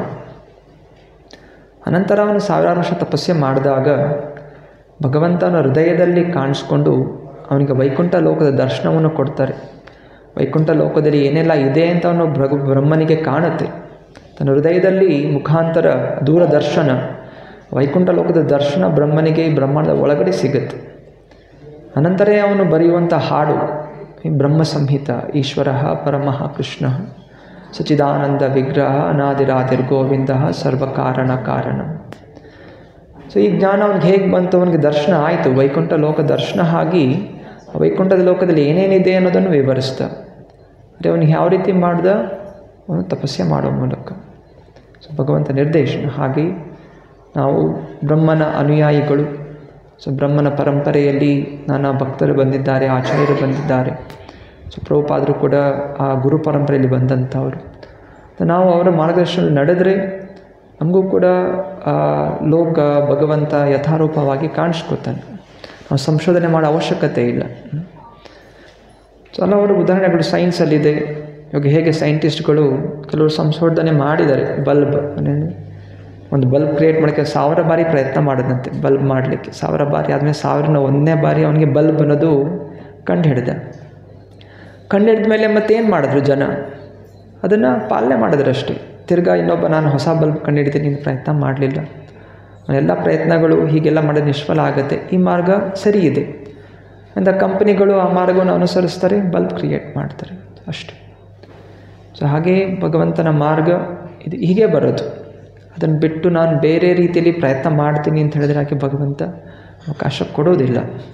ಅನಂತರ ಅವನು ಸಾವಿರಾರು ವರ್ಷ ತಪಸ್ಸೆ ಮಾಡಿದಾಗ ಭಗವಂತನ ಹೃದಯದಲ್ಲಿ ಕಾಣಿಸ್ಕೊಂಡು ಅವನಿಗೆ ವೈಕುಂಠ ಲೋಕದ ದರ್ಶನವನ್ನು ಕೊಡ್ತಾರೆ ವೈಕುಂಠ ಲೋಕದಲ್ಲಿ ಏನೆಲ್ಲ ಇದೆ ಅಂತ ಅವನು ಭೃಗು ಬ್ರಹ್ಮನಿಗೆ ಕಾಣುತ್ತೆ ತನ್ನ ಹೃದಯದಲ್ಲಿ ಮುಖಾಂತರ ದೂರದರ್ಶನ ವೈಕುಂಠ ಲೋಕದ ದರ್ಶನ ಬ್ರಹ್ಮನಿಗೆ ಈ ಬ್ರಹ್ಮಾಂಡದ ಒಳಗಡೆ ಸಿಗುತ್ತೆ ಅನಂತರ ಅವನು ಬರೆಯುವಂಥ ಹಾಡು ಈ ಬ್ರಹ್ಮ ಸಂಹಿತ ಈಶ್ವರ ಪರಮಃ ಕೃಷ್ಣ ಸಚಿದಾನಂದ ವಿಗ್ರಹ ಅನಾದಿರಾದಿರ್ಗೋವಿಂದ ಸರ್ವಕಾರಣ ಕಾರಣ ಸೊ ಈ ಜ್ಞಾನ ಅವನಿಗೆ ಹೇಗೆ ಬಂತು ಅವನಿಗೆ ದರ್ಶನ ಆಯಿತು ವೈಕುಂಠ ಲೋಕ ದರ್ಶನ ಆಗಿ ಆ ವೈಕುಂಠದ ಲೋಕದಲ್ಲಿ ಏನೇನಿದೆ ಅನ್ನೋದನ್ನು ವಿವರಿಸ್ದ ಅಂದರೆ ಅವನಿಗೆ ಯಾವ ರೀತಿ ಮಾಡ್ದ ಅವನು ತಪಸ್ಸೆ ಮಾಡೋ ಮೂಲಕ ಸೊ ಭಗವಂತ ನಿರ್ದೇಶನ ಹಾಗೆ ನಾವು ಬ್ರಹ್ಮನ ಅನುಯಾಯಿಗಳು ಸೊ ಬ್ರಹ್ಮನ ಪರಂಪರೆಯಲ್ಲಿ ನಾನಾ ಭಕ್ತರು ಬಂದಿದ್ದಾರೆ ಆಚಾರ್ಯರು ಬಂದಿದ್ದಾರೆ ಸೊ ಪ್ರಭುಪಾದರು ಕೂಡ ಆ ಗುರು ಪರಂಪರೆಯಲ್ಲಿ ಬಂದಂಥವರು ಸೊ ನಾವು ಅವರ ಮಾರ್ಗದರ್ಶನದಲ್ಲಿ ನಡೆದರೆ ನಮಗೂ ಕೂಡ ಆ ಲೋಕ ಭಗವಂತ ಯಥಾರೂಪವಾಗಿ ಕಾಣಿಸ್ಕೊತಾನೆ ನಾವು ಸಂಶೋಧನೆ ಮಾಡೋ ಅವಶ್ಯಕತೆ ಇಲ್ಲ ಸೊ ಹಲವಾರು ಉದಾಹರಣೆಗಳು ಸೈನ್ಸಲ್ಲಿದೆ ಇವಾಗ ಹೇಗೆ ಸೈಂಟಿಸ್ಟ್ಗಳು ಕೆಲವರು ಸಂಶೋಧನೆ ಮಾಡಿದ್ದಾರೆ ಬಲ್ಬ್ ಒಂದು ಬಲ್ಬ್ ಕ್ರಿಯೇಟ್ ಮಾಡೋಕ್ಕೆ ಸಾವಿರ ಬಾರಿ ಪ್ರಯತ್ನ ಮಾಡಿದಂತೆ ಬಲ್ಬ್ ಮಾಡಲಿಕ್ಕೆ ಸಾವಿರ ಬಾರಿ ಆದಮೇಲೆ ಸಾವಿರನ ಒಂದನೇ ಬಾರಿ ಅವನಿಗೆ ಬಲ್ಬ್ ಅನ್ನೋದು ಕಂಡು ಹಿಡಿದ ಕಂಡು ಹಿಡಿದ ಮೇಲೆ ಮತ್ತೇನು ಮಾಡಿದ್ರು ಜನ ಅದನ್ನು ಪಾಲನೆ ಮಾಡಿದ್ರು ಅಷ್ಟೇ ತಿರ್ಗಾ ಇನ್ನೊಬ್ಬ ನಾನು ಹೊಸ ಬಲ್ಬ್ ಕಂಡುಹಿಡಿತೀನಿ ಅಂತ ಪ್ರಯತ್ನ ಮಾಡಲಿಲ್ಲ ಎಲ್ಲ ಪ್ರಯತ್ನಗಳು ಹೀಗೆಲ್ಲ ಮಾಡೋದು ನಿಷ್ಫಲ ಆಗುತ್ತೆ ಈ ಮಾರ್ಗ ಸರಿ ಇದೆ ಅಂತ ಕಂಪ್ನಿಗಳು ಆ ಮಾರ್ಗವನ್ನು ಅನುಸರಿಸ್ತಾರೆ ಬಲ್ಬ್ ಕ್ರಿಯೇಟ್ ಮಾಡ್ತಾರೆ ಅಷ್ಟೆ ಸೊ ಹಾಗೆ ಭಗವಂತನ ಮಾರ್ಗ ಇದು ಹೀಗೆ ಬರೋದು ಅದನ್ನು ಬಿಟ್ಟು ನಾನು ಬೇರೆ ರೀತಿಯಲ್ಲಿ ಪ್ರಯತ್ನ ಮಾಡ್ತೀನಿ ಅಂತ ಹೇಳಿದ್ರೆ ಯಾಕೆ ಭಗವಂತ ಅವಕಾಶ ಕೊಡೋದಿಲ್ಲ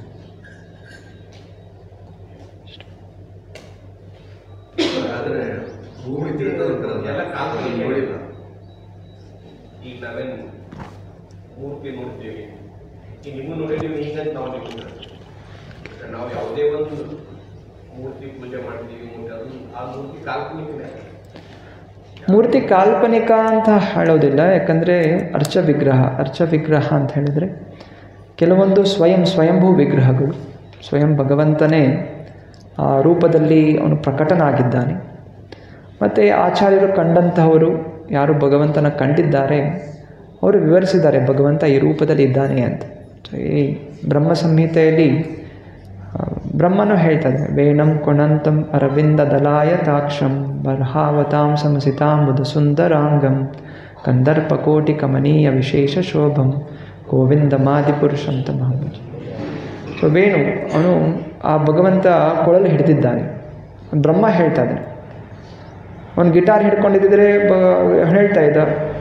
ಆದರೆ ಭೂಮಿ ತಿಳ್ದಂತಾರಲ್ಲ ಎಲ್ಲ ಕಾಲ್ಪನಿಕ. ನೋಡಿಲ್ಲ ಈಗ ನಾವೇನು ಮೂರ್ತಿ ನೋಡ್ತೀವಿ ಈಗ ನೀವು ನೋಡಿದ್ದೀವಿ ಹಿಂಗಂತ ನಾವು ನಿಮ್ಗೆ ನಾವು ಯಾವುದೇ ಒಂದು ಮೂರ್ತಿ ಪೂಜೆ ಮಾಡ್ತೀವಿ ಮೂರ್ತಿ ಅದು ಆ ಮೂರ್ತಿ ಕಾಲ್ಪನಿಕನೇ ಮೂರ್ತಿ ಕಾಲ್ಪನಿಕ ಅಂತ ಹೇಳೋದಿಲ್ಲ ಯಾಕಂದರೆ ಅರ್ಚ ವಿಗ್ರಹ ಅರ್ಚ ವಿಗ್ರಹ ಅಂತ ಹೇಳಿದರೆ ಕೆಲವೊಂದು ಸ್ವಯಂ ಸ್ವಯಂಭೂ ವಿಗ್ರಹಗಳು ಸ್ವಯಂ ಭಗವಂತನೇ ಆ ರೂಪದಲ್ಲಿ ಅವನು ಪ್ರಕಟನಾಗಿದ್ದಾನೆ ಮತ್ತು ಆಚಾರ್ಯರು ಕಂಡಂತಹವರು ಯಾರು ಭಗವಂತನ ಕಂಡಿದ್ದಾರೆ ಅವರು ವಿವರಿಸಿದ್ದಾರೆ ಭಗವಂತ ಈ ರೂಪದಲ್ಲಿ ಇದ್ದಾನೆ ಅಂತ ಸೊ ಈ ಬ್ರಹ್ಮ ಸಂಹಿತೆಯಲ್ಲಿ ಆ, ಬ್ರಹ್ಮನು ಹೇಳ್ತದೆ ವೇಣಂ ಕೊಣಂತಂ ಅರವಿಂದ ದಲಾಯ ತಾಕ್ಷಂ ಬರ್ಹಾವತಾಂ ಸಮಸಿತಾಂಬುದ ಸುಂದರಾಂಗಂ ಕಂದರ್ಪಕೋಟಿ ಕಮನೀಯ ವಿಶೇಷ ಶೋಭಂ ಗೋವಿಂದ ಮಾದಿಪುರುಷಂ ತಮಹಂಭಜ ಸೊ ವೇಣು ಅವನು ಆ ಭಗವಂತ ಕೊಳಲು ಹಿಡಿದಿದ್ದಾನೆ ಬ್ರಹ್ಮ ಹೇಳ್ತಾ ಇದ್ದಾನೆ ಅವನು ಗಿಟಾರ್ ಹಿಡ್ಕೊಂಡಿದ್ದರೆ ಬ ಹೇಳ್ತಾ ಇದ್ದ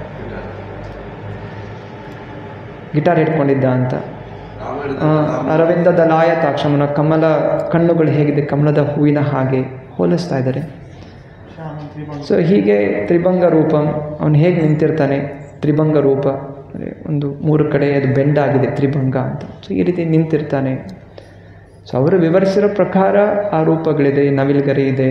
ಗಿಟಾರ್ ಹಿಡ್ಕೊಂಡಿದ್ದ ಅಂತ ಆ, ಅರವಿಂದ ದಲಾಯ ತಾಕ್ಷಮನ ಕಮಲ ಕಣ್ಣುಗಳು ಹೇಗಿದೆ ಕಮಲದ ಹೂವಿನ ಹಾಗೆ ಹೋಲಿಸ್ತಾ ಇದ್ದಾರೆ ಸೊ ಹೀಗೆ ತ್ರಿಭಂಗ ರೂಪ ಅವನು ಹೇಗೆ ನಿಂತಿರ್ತಾನೆ ತ್ರಿಭಂಗ ರೂಪ ಅಂದರೆ ಒಂದು ಮೂರು ಕಡೆ ಅದು ಬೆಂಡಾಗಿದೆ ತ್ರಿಭಂಗ ಅಂತ ಸೊ ಈ ರೀತಿ ನಿಂತಿರ್ತಾನೆ ಸೊ ಅವರು ವಿವರಿಸಿರೋ ಪ್ರಕಾರ ಆ ರೂಪಗಳಿದೆ ನವಿಲ್ಗರಿ ಇದೆ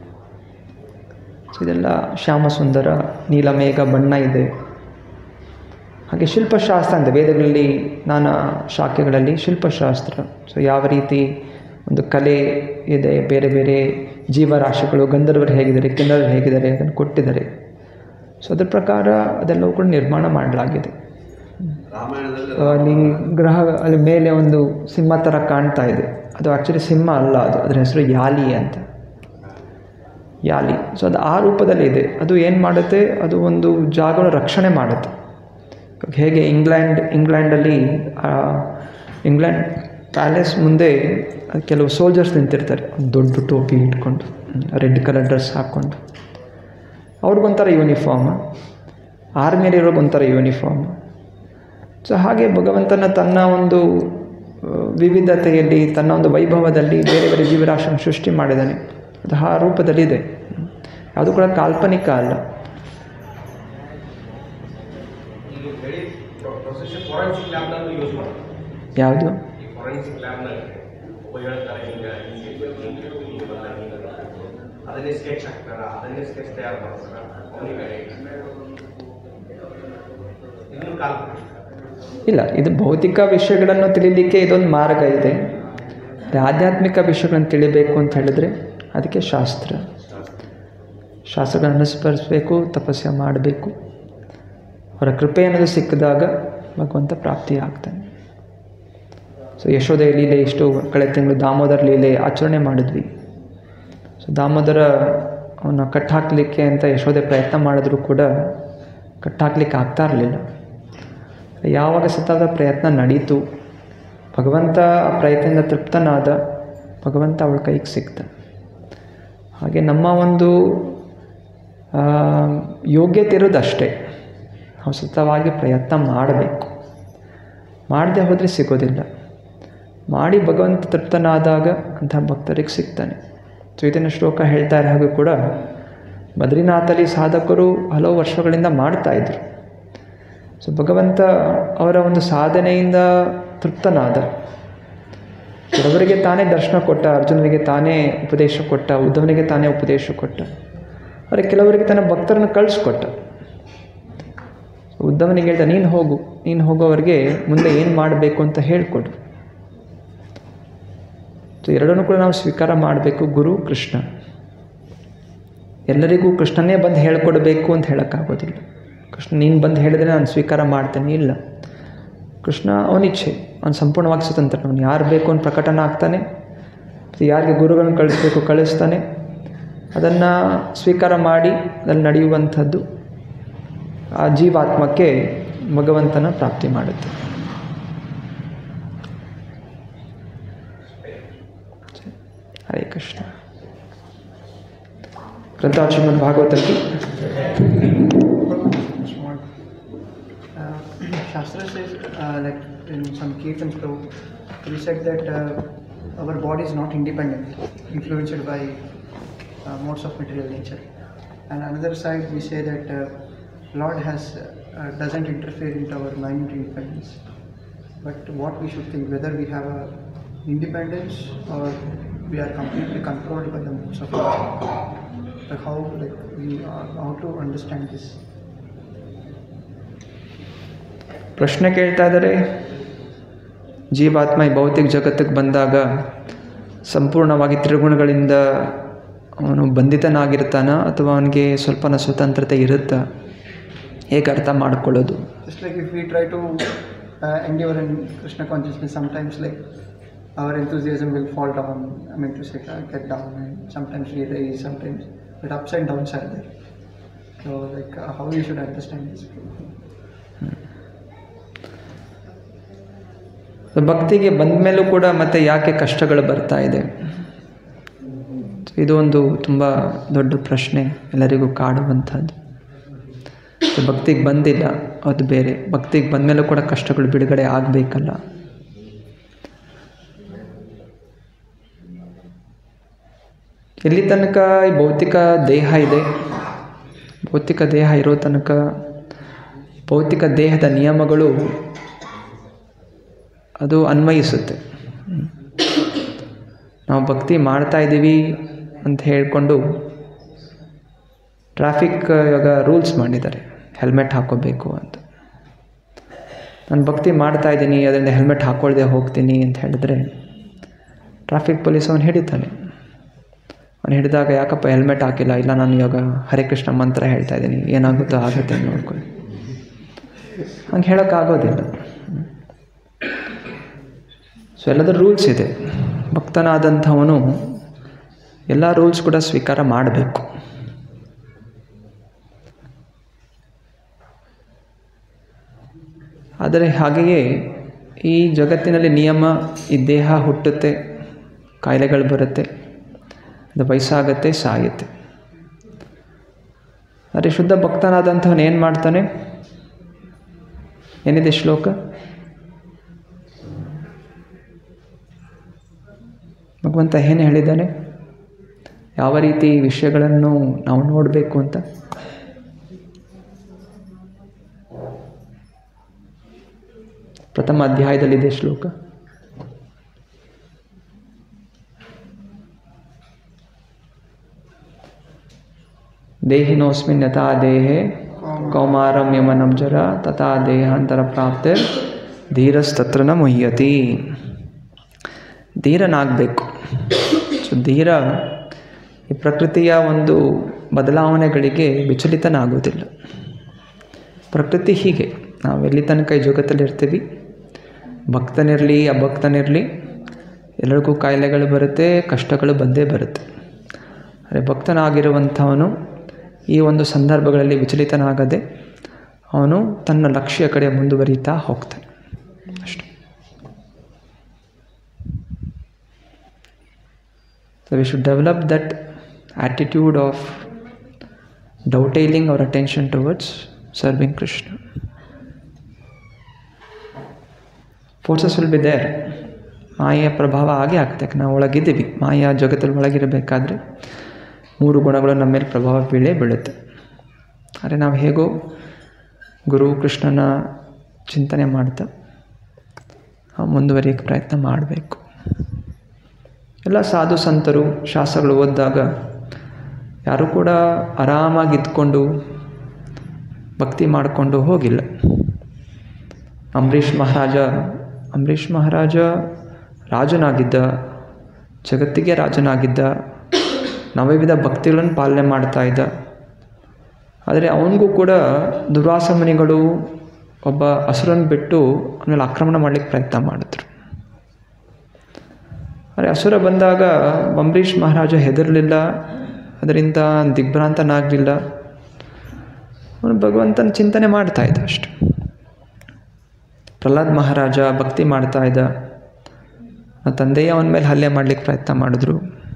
ಸೊ ಇದೆಲ್ಲ ಶ್ಯಾಮಸುಂದರ ನೀಲಮೇಘ ಬಣ್ಣ ಇದೆ ಹಾಗೆ ಶಿಲ್ಪಶಾಸ್ತ್ರ ಅಂತ ವೇದಗಳಲ್ಲಿ ನಾನಾ ಶಾಖೆಗಳಲ್ಲಿ ಶಿಲ್ಪಶಾಸ್ತ್ರ ಸೊ ಯಾವ ರೀತಿ ಒಂದು ಕಲೆ ಇದೆ ಬೇರೆ ಬೇರೆ ಜೀವರಾಶಿಗಳು ಗಂಧರ್ವರು ಹೇಗಿದ್ದಾರೆ ಕಿನ್ನರರು ಹೇಗಿದ್ದಾರೆ ಅದನ್ನು ಕೊಟ್ಟಿದ್ದಾರೆ ಸೊ ಅದ್ರ ಪ್ರಕಾರ ಅದೆಲ್ಲವೂ ಕೂಡ ನಿರ್ಮಾಣ ಮಾಡಲಾಗಿದೆ ರಾಮಾಯಣದಲ್ಲಿ ಸೊ ಅಲ್ಲಿ ಗ್ರಹ ಅಲ್ಲಿ ಮೇಲೆ ಒಂದು ಸಿಂಹ ಥರ ಕಾಣ್ತಾ ಇದೆ ಅದು ಆ್ಯಕ್ಚುಲಿ ಸಿಂಹ ಅಲ್ಲ ಅದು ಅದರ ಹೆಸರು ಯಾಲಿ ಅಂತ ಯಾಲಿ ಸೊ ಅದು ಆ ರೂಪದಲ್ಲಿ ಇದೆ ಅದು ಏನು ಮಾಡುತ್ತೆ ಅದು ಒಂದು ಜಾಗವನ್ನು ರಕ್ಷಣೆ ಮಾಡುತ್ತೆ ಇವಾಗ ಹೇಗೆ ಇಂಗ್ಲೆಂಡ್ ಇಂಗ್ಲೆಂಡಲ್ಲಿ ಆ, ಇಂಗ್ಲೆಂಡ್ ಪ್ಯಾಲೇಸ್ ಮುಂದೆ ಅದು ಕೆಲವು ಸೋಲ್ಜರ್ಸ್ ನಿಂತಿರ್ತಾರೆ ಒಂದು ದೊಡ್ಡ ಟೋಪಿ ಇಟ್ಕೊಂಡು ರೆಡ್ ಕಲರ್ ಡ್ರೆಸ್ ಹಾಕ್ಕೊಂಡು ಅವ್ರಿಗೊಂಥರ ಯೂನಿಫಾರ್ಮ್ ಆರ್ಮಿಯಲ್ಲಿರೋರ್ಗೆ ಒಂಥರ ಯೂನಿಫಾರ್ಮ್ ಸೊ ಹಾಗೆ ಭಗವಂತನ ತನ್ನ ಒಂದು ಆ, ವಿವಿಧತೆಯಲ್ಲಿ ತನ್ನ ಒಂದು ವೈಭವದಲ್ಲಿ ಬೇರೆ ಬೇರೆ ಜೀವರಾಶಿಯನ್ನು ಸೃಷ್ಟಿ ಮಾಡಿದ್ದಾನೆ ಅದು ಆ ರೂಪದಲ್ಲಿದೆ ಅದು ಕೂಡ ಕಾಲ್ಪನಿಕ ಅಲ್ಲ ಈಗ ಹೇಳಿ ಪ್ರೊಸೆಷನ್ ಫಾರೆನ್ಸಿಕ್ ಲ್ಯಾಬ್ನಾಗ ಯೂಸ್ ಮಾಡೋದು ಯಾವುದು ಈ ಫಾರೆನ್ಸಿಕ್ ಲ್ಯಾಬ್ನಾಗ ಒಬ್ಬ ಹೇಳ್ತಾರೆ ಹಿಂಗೆ ಹಿಂಗೆ ಹಿಂಗೆ ಹಿಂಗೆ ಬಂದ ಹಿಂಗೆ ಬಂದ. ಅದನ್ನೇ ಸ್ಕೆಚ್ ಹಾಕ್ತಾರ ಅದನ್ನೇ ಸ್ಕೆಚ್ ತಯಾರು ಮಾಡ್ತಾರ ಅವನಿಗೆ ಇನ್ನೂ ಕಾಲ್ಪನಿಕ ಇಲ್ಲ ಇದು ಭೌತಿಕ ವಿಷಯಗಳನ್ನು ತಿಳಿಲಿಕ್ಕೆ ಇದೊಂದು ಮಾರ್ಗ ಇದೆ ಅದೇ ಆಧ್ಯಾತ್ಮಿಕ ವಿಷಯಗಳನ್ನು ತಿಳಿಬೇಕು ಅಂತ ಹೇಳಿದ್ರೆ ಅದಕ್ಕೆ ಶಾಸ್ತ್ರ ಶಾಸ್ತ್ರಗಳನ್ನು ಅನುಸ್ಮರಿಸಬೇಕು ತಪಸ್ಸೆ ಮಾಡಬೇಕು ಅವರ ಕೃಪೆ ಅನ್ನೋದು ಸಿಕ್ಕಿದಾಗ ಭಗವಂತ ಪ್ರಾಪ್ತಿ ಆಗ್ತಾನೆ ಸೊ ಯಶೋದಯ ಲೀಲೆ ಇಷ್ಟು ಕಳೆದ ತಿಂಗಳು ದಾಮೋದರ ಲೀಲೆ ಆಚರಣೆ ಮಾಡಿದ್ವಿ ಸೊ ದಾಮೋದರ ಅವನ್ನ ಕಟ್ಟಾಕಲಿಕ್ಕೆ ಅಂತ ಯಶೋದೆ ಪ್ರಯತ್ನ ಮಾಡಿದ್ರು ಕೂಡ ಕಟ್ಟಾಕ್ಲಿಕ್ಕೆ ಆಗ್ತಾ ಇರಲಿಲ್ಲ ಯಾವಾಗ ಸತತ ಪ್ರಯತ್ನ ನಡೀತು ಭಗವಂತ ಆ ಪ್ರಯತ್ನದಿಂದ ತೃಪ್ತನಾದ ಭಗವಂತ ಅವಳ ಕೈಗೆ ಸಿಕ್ತ ಹಾಗೆ ನಮ್ಮ ಒಂದು ಆ, ಯೋಗ್ಯತೆ ಇರೋದು ಅಷ್ಟೇ ನಾವು ಸತತವಾಗಿ ಪ್ರಯತ್ನ ಮಾಡಬೇಕು ಮಾಡದೆ ಹೋದರೆ ಸಿಗೋದಿಲ್ಲ ಮಾಡಿ ಭಗವಂತ ತೃಪ್ತನಾದಾಗ ಅಂಥ ಭಕ್ತರಿಗೆ ಸಿಗ್ತಾನೆ ಸೊ ಇದನ್ನು ಶ್ಲೋಕ ಹೇಳ್ತಾ ಇರೋ ಹಾಗೆ ಕೂಡ ಬದ್ರಿನಾಥಲ್ಲಿ ಸಾಧಕರು ಹಲವು ವರ್ಷಗಳಿಂದ ಮಾಡ್ತಾ ಇದ್ರು ಸೊ ಭಗವಂತ ಅವರ ಒಂದು ಸಾಧನೆಯಿಂದ ತೃಪ್ತನಾದ ಕೆಲವರಿಗೆ ತಾನೇ ದರ್ಶನ ಕೊಟ್ಟ ಅರ್ಜುನನಿಗೆ ತಾನೇ ಉಪದೇಶ ಕೊಟ್ಟ ಉದ್ಧವನಿಗೆ ತಾನೇ ಉಪದೇಶ ಕೊಟ್ಟ ಆದರೆ ಕೆಲವರಿಗೆ ತನ್ನ ಭಕ್ತರನ್ನು ಕಳಿಸ್ಕೊಟ್ಟ ಉದ್ಧವನಿಗೆ ಹೇಳ್ದ ನೀನು ಹೋಗು ನೀನು ಹೋಗೋವರಿಗೆ ಮುಂದೆ ಏನು ಮಾಡಬೇಕು ಅಂತ ಹೇಳಿಕೊಡು ಸೊ ಎರಡನ್ನೂ ಕೂಡ ನಾವು ಸ್ವೀಕಾರ ಮಾಡಬೇಕು ಗುರು ಕೃಷ್ಣ ಎಲ್ಲರಿಗೂ ಕೃಷ್ಣನೇ ಬಂದು ಹೇಳ್ಕೊಡ್ಬೇಕು ಅಂತ ಹೇಳೋಕ್ಕಾಗೋದಿಲ್ಲ ಕೃಷ್ಣ ನೀನು ಬಂದು ಹೇಳಿದ್ರೆ ನಾನು ಸ್ವೀಕಾರ ಮಾಡ್ತೇನೆ ಇಲ್ಲ ಕೃಷ್ಣ ಅವನಿಚ್ಛೆ ಅವನು ಸಂಪೂರ್ಣವಾಗಿ ಸ್ವತಂತ್ರ ಅವನು ಯಾರು ಬೇಕು ಅಂತ ಪ್ರಕಟನ ಆಗ್ತಾನೆ ಮತ್ತು ಯಾರಿಗೆ ಗುರುಗಳನ್ನು ಕಳಿಸ್ಬೇಕು ಕಳಿಸ್ತಾನೆ ಅದನ್ನು ಸ್ವೀಕಾರ ಮಾಡಿ ಅದ್ರಲ್ಲಿ ನಡೆಯುವಂಥದ್ದು ಆ ಜೀವಾತ್ಮಕ್ಕೆ ಭಗವಂತನ ಪ್ರಾಪ್ತಿ ಮಾಡುತ್ತೆ ಹರೇ ಕೃಷ್ಣ ಗ್ರಂಥ ಶ್ರೀಮದ್ ಭಾಗವತಕ್ಕೆ small. Uh, Shastra says, uh, like in some Kirtan Prabhu, he said that uh, our body is not independent, influenced by uh, modes of material nature. And another side, we say that uh, Lord has uh, doesn't interfere into our minute independence. But what we should think, whether we have a independence or we are completely controlled by the modes of nature. Like how, like we, uh, how to understand this? ಪ್ರಶ್ನೆ ಕೇಳ್ತಾ ಇದ್ದಾರೆ ಜೀವಾತ್ಮ ಈ ಭೌತಿಕ ಜಗತ್ತಿಗೆ ಬಂದಾಗ ಸಂಪೂರ್ಣವಾಗಿ ತ್ರಿಗುಣಗಳಿಂದ ಅವನು ಬಂಧಿತನಾಗಿರ್ತಾನ ಅಥವಾ ಅವನಿಗೆ ಸ್ವಲ್ಪನ ಸ್ವತಂತ್ರತೆ ಇರುತ್ತಾ ಹೇಗೆ ಅರ್ಥ ಮಾಡ್ಕೊಳ್ಳೋದು Just like if we try to uh, endeavor in Krishna consciousness, sometimes like our enthusiasm will fall down. I mean to say, uh, get down, and sometimes we raise, sometimes but ups and downs are there. So like uh, how you should understand this? ಭಕ್ತಿಗೆ ಬಂದ ಮೇಲೂ ಕೂಡ ಮತ್ತೆ ಯಾಕೆ ಕಷ್ಟಗಳು ಬರ್ತಾ ಇದೆ ಇದು ಒಂದು ತುಂಬ ದೊಡ್ಡ ಪ್ರಶ್ನೆ ಎಲ್ಲರಿಗೂ ಕಾಡುವಂಥದ್ದು ಸೊ ಭಕ್ತಿಗೆ ಬಂದಿಲ್ಲ ಅದು ಬೇರೆ ಭಕ್ತಿಗೆ ಬಂದ ಮೇಲೂ ಕೂಡ ಕಷ್ಟಗಳು ಬಿಡುಗಡೆ ಆಗಬೇಕಲ್ಲ ಎಲ್ಲಿ ತನಕ ಈ ಭೌತಿಕ ದೇಹ ಇದೆ ಭೌತಿಕ ದೇಹ ಇರೋ ತನಕ ಭೌತಿಕ ದೇಹದ ನಿಯಮಗಳು ಅದು ಅನ್ವಯಿಸುತ್ತೆ ಹ್ಮ್. ನಾವು ಭಕ್ತಿ ಮಾಡ್ತಾ ಇದ್ದೀವಿ ಅಂತ ಹೇಳಿಕೊಂಡು ಟ್ರಾಫಿಕ್ ಇವಾಗ ರೂಲ್ಸ್ ಮಾಡಿದ್ದಾರೆ ಹೆಲ್ಮೆಟ್ ಹಾಕೋಬೇಕು ಅಂತ ನಾನು ಭಕ್ತಿ ಮಾಡ್ತಾ ಇದ್ದೀನಿ ಅದರಿಂದ ಹೆಲ್ಮೆಟ್ ಹಾಕ್ಕೊಳ್ದೆ ಹೋಗ್ತೀನಿ ಅಂತ ಹೇಳಿದ್ರೆ ಟ್ರಾಫಿಕ್ ಪೊಲೀಸ್ ಅವನು ಹಿಡಿತಾನೆ ಅವನು ಹಿಡಿದಾಗ ಯಾಕಪ್ಪ ಹೆಲ್ಮೆಟ್ ಹಾಕಿಲ್ಲ ಇಲ್ಲ ನಾನು ಇವಾಗ ಹರೇ ಕೃಷ್ಣ ಮಂತ್ರ ಹೇಳ್ತಾ ಇದ್ದೀನಿ ಏನಾಗುತ್ತೋ ಆಗುತ್ತೆ ನೋಡ್ಕೊಳ್ಳಿ ಹಂಗೆ ಹೇಳೋಕ್ಕಾಗೋದಿಲ್ಲ ಸೊ ಎಲ್ಲದರ ರೂಲ್ಸ್ ಇದೆ ಭಕ್ತನಾದಂಥವನು ಎಲ್ಲ ರೂಲ್ಸ್ ಕೂಡ ಸ್ವೀಕಾರ ಮಾಡಬೇಕು ಆದರೆ ಹಾಗೆಯೇ ಈ ಜಗತ್ತಿನಲ್ಲಿ ನಿಯಮ ಈ ದೇಹ ಹುಟ್ಟುತ್ತೆ ಕಾಯಿಲೆಗಳು ಬರುತ್ತೆ ಅದು ವಯಸ್ಸಾಗತ್ತೆ ಸಾಯುತ್ತೆ ಆದರೆ ಶುದ್ಧ ಭಕ್ತನಾದಂಥವನು ಏನು ಮಾಡ್ತಾನೆ ಏನಿದೆ ಶ್ಲೋಕ ಭಗವಂತ ಏನು ಹೇಳಿದ್ದಾನೆ ಯಾವ ರೀತಿ ವಿಷಯಗಳನ್ನು ನಾವು ನೋಡಬೇಕು ಅಂತ ಪ್ರಥಮ ಅಧ್ಯಾಯದಲ್ಲಿದೆ ಶ್ಲೋಕ ದೇಹಿನೋಸ್ಮಿನ್ ಯಥಾ ದೇಹೆ ಕೌಮಾರಂ ಯಮನಂ ಜರ ತಥಾ ದೇಹಾಂತರ ಪ್ರಾಪ್ತೆ ಧೀರಸ್ತತ್ರ ನ ಮುಹ್ಯತಿ ಧೀರನಾಗಬೇಕು ಸೊ ಧೀರ ಈ ಪ್ರಕೃತಿಯ ಒಂದು ಬದಲಾವಣೆಗಳಿಗೆ ವಿಚಲಿತನಾಗುವುದಿಲ್ಲ ಪ್ರಕೃತಿ ಹೀಗೆ ನಾವು ಎಲ್ಲಿ ತನಕ ಈ ಜಗತ್ತಲ್ಲಿ ಇರ್ತೀವಿ ಭಕ್ತನಿರಲಿ ಅಭಕ್ತನಿರಲಿ ಎಲ್ಲರಿಗೂ ಕಾಯಿಲೆಗಳು ಬರುತ್ತೆ ಕಷ್ಟಗಳು ಬಂದೇ ಬರುತ್ತೆ ಆದರೆ ಭಕ್ತನಾಗಿರುವಂಥವನು ಈ ಒಂದು ಸಂದರ್ಭಗಳಲ್ಲಿ ವಿಚಲಿತನಾಗದೆ ಅವನು ತನ್ನ ಲಕ್ಷ್ಯ ಕಡೆ ಮುಂದುವರಿತಾ ಹೋಗ್ತಾನೆ ಅಷ್ಟೆ So we should develop that attitude of dovetailing our attention towards serving Krishna. Forces will be there. ಮಾಯೆಯ ಪ್ರಭಾವ ಆಗೇ ಆಗ್ತದೆ ಯಾಕೆ ನಾವು ಒಳಗಿದ್ದೀವಿ ಮಾಯಾ ಜಗತ್ತಲ್ಲಿ ಒಳಗಿರಬೇಕಾದ್ರೆ ಮೂರು ಗುಣಗಳು ನಮ್ಮ ಮೇಲೆ ಪ್ರಭಾವ ಬೀಳೇ ಬೀಳುತ್ತೆ ಆದರೆ ನಾವು ಹೇಗೋ ಗುರು ಕೃಷ್ಣನ ಚಿಂತನೆ ಮಾಡ್ತಾ ಆ ಮುಂದುವರಿಯೋಕ್ಕೆ ಪ್ರಯತ್ನ ಮಾಡಬೇಕು ಎಲ್ಲ ಸಾಧು ಸಂತರು ಶಾಸ್ತ್ರಗಳು ಓದಿದಾಗ ಯಾರೂ ಕೂಡ ಆರಾಮಾಗಿ ಇದ್ಕೊಂಡು ಭಕ್ತಿ ಮಾಡಿಕೊಂಡು ಹೋಗಿಲ್ಲ ಅಂಬರೀಷ್ ಮಹಾರಾಜ ಅಂಬರೀಷ್ ಮಹಾರಾಜ ರಾಜನಾಗಿದ್ದ ಜಗತ್ತಿಗೆ ರಾಜನಾಗಿದ್ದ ನವವಿಧ ಭಕ್ತಿಗಳನ್ನು ಪಾಲನೆ ಮಾಡ್ತಾ ಇದ್ದ ಆದರೆ ಅವನಿಗೂ ಕೂಡ ದುರ್ವಾಸ ಮುನಿಗಳು ಒಬ್ಬ ಹಸುರನ್ನು ಬಿಟ್ಟು ಆಮೇಲೆ ಆಕ್ರಮಣ ಮಾಡಲಿಕ್ಕೆ ಪ್ರಯತ್ನ ಮಾಡಿದ್ರು ಆದರೆ ಅಸುರ ಬಂದಾಗ ಅಂಬರೀಷ್ ಮಹಾರಾಜ ಹೆದರಲಿಲ್ಲ ಅದರಿಂದ ದಿಗ್ಭ್ರಾಂತನಾಗಲಿಲ್ಲ ಅವನು ಭಗವಂತನ ಚಿಂತನೆ ಮಾಡ್ತಾ ಇದ್ದ ಅಷ್ಟು ಪ್ರಹ್ಲಾದ್ ಮಹಾರಾಜ ಭಕ್ತಿ ಮಾಡ್ತಾ ಇದ್ದ ಆ ತಂದೆಯೇ ಅವನ ಮೇಲೆ ಹಲ್ಲೆ ಮಾಡಲಿಕ್ಕೆ ಪ್ರಯತ್ನ ಮಾಡಿದ್ರು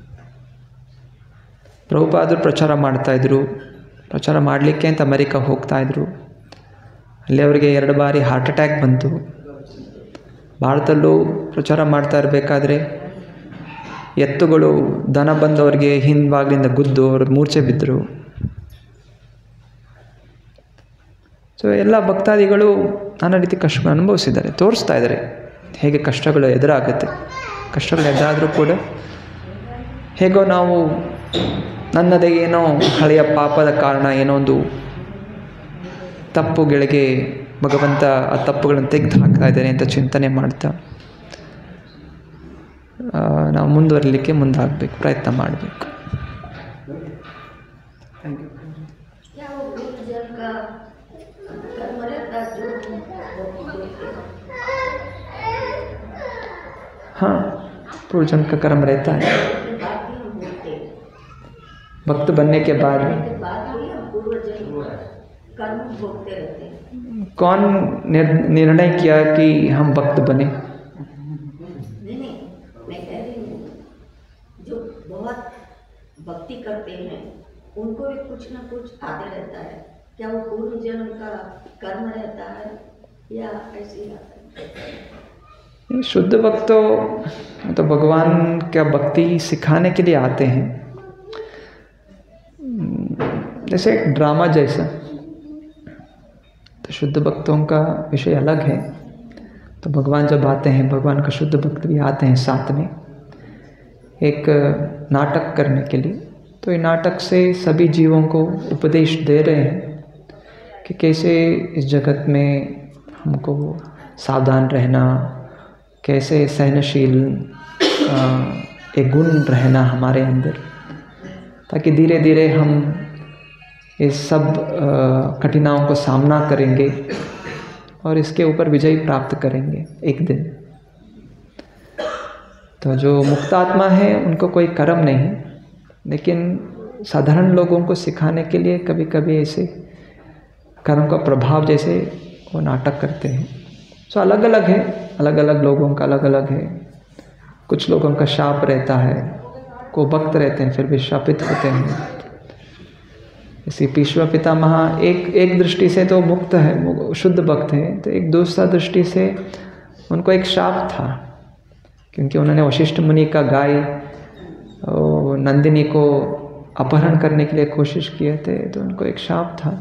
ಪ್ರಭುಪಾದರು ಪ್ರಚಾರ ಮಾಡ್ತಾಯಿದ್ರು ಪ್ರಚಾರ ಮಾಡಲಿಕ್ಕೆ ಅಂತ ಅಮೆರಿಕ ಹೋಗ್ತಾಯಿದ್ರು ಅಲ್ಲಿ ಅವರಿಗೆ ಎರಡು ಬಾರಿ ಹಾರ್ಟ್ ಅಟ್ಯಾಕ್ ಬಂತು ಭಾರತಲ್ಲೂ ಪ್ರಚಾರ ಮಾಡ್ತಾ ಇರಬೇಕಾದ್ರೆ ಎತ್ತುಗಳು ದನ ಬಂದವರಿಗೆ ಹಿಂದ್ವಾಗ್ಲಿಂದ ಗುದ್ದು ಅವ್ರು ಮೂರ್ಛೆ ಬಿದ್ದರು ಸೊ ಎಲ್ಲ ಭಕ್ತಾದಿಗಳು ನಾನಾ ರೀತಿ ಕಷ್ಟಗಳು ಅನುಭವಿಸಿದ್ದಾರೆ ತೋರಿಸ್ತಾ ಇದ್ದಾರೆ ಹೇಗೆ ಕಷ್ಟಗಳು ಎದುರಾಗುತ್ತೆ ಕಷ್ಟಗಳು ಎದುರಾದರೂ ಕೂಡ ಹೇಗೋ ನಾವು ನನ್ನದೇ ಏನೋ ಹಳೆಯ ಪಾಪದ ಕಾರಣ ಏನೋ ಒಂದು ತಪ್ಪುಗಳಿಗೆ ಭಗವಂತ ಆ ತಪ್ಪುಗಳನ್ನು ತೆಗೆದು ಹಾಕ್ತಾ ಇದ್ದಾನೆ ಅಂತ ಚಿಂತನೆ ಮಾಡ್ತಾ ಆ, ನಾವು ಮುಂದುವರಿಲಿಕ್ಕೆ ಮುಂದಾಗಬೇಕು ಪ್ರಯತ್ನ ಮಾಡಬೇಕು Thank you. क्या वो गुरुजन का कर्म रहता है जो वो देते हैं? हाँ पूर्वजन का कर्म रहता है उसके बाद भी हम बोलते हैं भक्त बनने के बाद उसके बाद भी हम पूर्वजन कर्म भोगते रहते हैं कौन निर- निर्णय किया कि हम भक्त बने नहीं नहीं मैं कह रही हूँ जो बहुत भक्ति करते हैं उनको भी कुछ ना कुछ आते रहता है क्या वो पूर्व जन्म का कर्म रहता है या ऐसे ही आता है शुद्ध भक्त तो तो भगवान का भक्ति सिखाने के लिए आते हैं जैसे एक ड्रामा जैसा तो शुद्ध भक्तों का विषय अलग है तो भगवान जब आते हैं भगवान का शुद्ध भक्त भी आते हैं साथ में एक नाटक करने के लिए तो ये नाटक से सभी जीवों को उपदेश दे रहे हैं कि कैसे इस जगत में हमको सावधान रहना कैसे सहनशील अ, एक गुण रहना हमारे अंदर ताकि धीरे धीरे हम इस सब अ, कठिनाइयों को सामना करेंगे और इसके ऊपर विजय प्राप्त करेंगे एक दिन तो जो मुक्त आत्मा है उनको कोई कर्म नहीं लेकिन साधारण लोगों को सिखाने के लिए कभी कभी ऐसे कर्म का प्रभाव जैसे वो नाटक करते हैं सो अलग अलग है अलग अलग लोगों का अलग अलग है कुछ लोगों का शाप रहता है को भक्त रहते हैं फिर भी शापित होते हैं इसी पीश्वा पितामह एक एक दृष्टि से तो मुक्त है वो शुद्ध भक्त है तो एक दूसरा दृष्टि से उनको एक शाप था क्योंकि उन्होंने वशिष्ठ मुनि का गाय और नंदिनी को अपहरण करने के लिए कोशिश किए थे तो उनको एक शाप था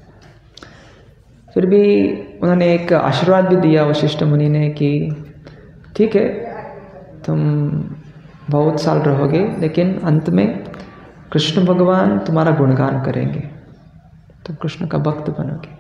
फिर भी उन्होंने एक आशीर्वाद भी दिया वशिष्ठ मुनि ने कि ठीक है तुम बहुत साल रहोगे लेकिन अंत में कृष्ण भगवान तुम्हारा गुणगान करेंगे तुम कृष्ण का भक्त बनोगे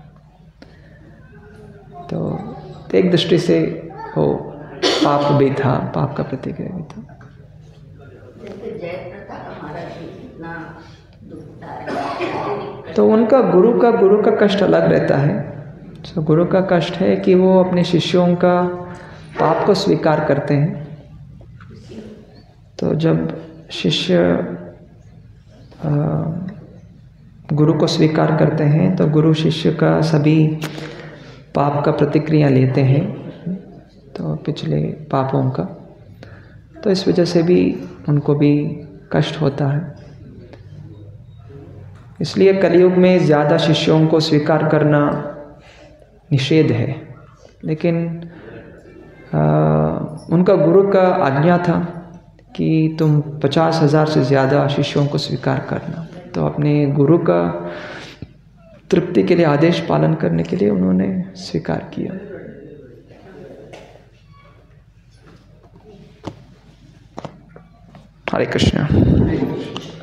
तो, तो एक दृष्टि से वो पाप भी था पाप का प्रतिक्रिया भी था जैसे जय प्रथा का महाराज भी इतना दुखता है शारीरिक तो उनका गुरु का गुरु का कष्ट अलग रहता है तो गुरु का कष्ट है कि वो अपने शिष्यों का पाप को स्वीकार करते हैं तो जब शिष्य अ, गुरु को स्वीकार करते हैं तो गुरु शिष्य का सभी पाप का प्रतिक्रिया लेते हैं तो पिछले पापों का तो इस वजह से भी उनको भी कष्ट होता है इसलिए कलयुग में ज़्यादा शिष्यों को स्वीकार करना निषेध है लेकिन आ, उनका गुरु का आज्ञा था कि तुम पचास हजार से ज़्यादा शिष्यों को स्वीकार करना तो अपने गुरु का तृप्ति के लिए आदेश पालन करने के लिए उन्होंने स्वीकार किया हरे कृष्ण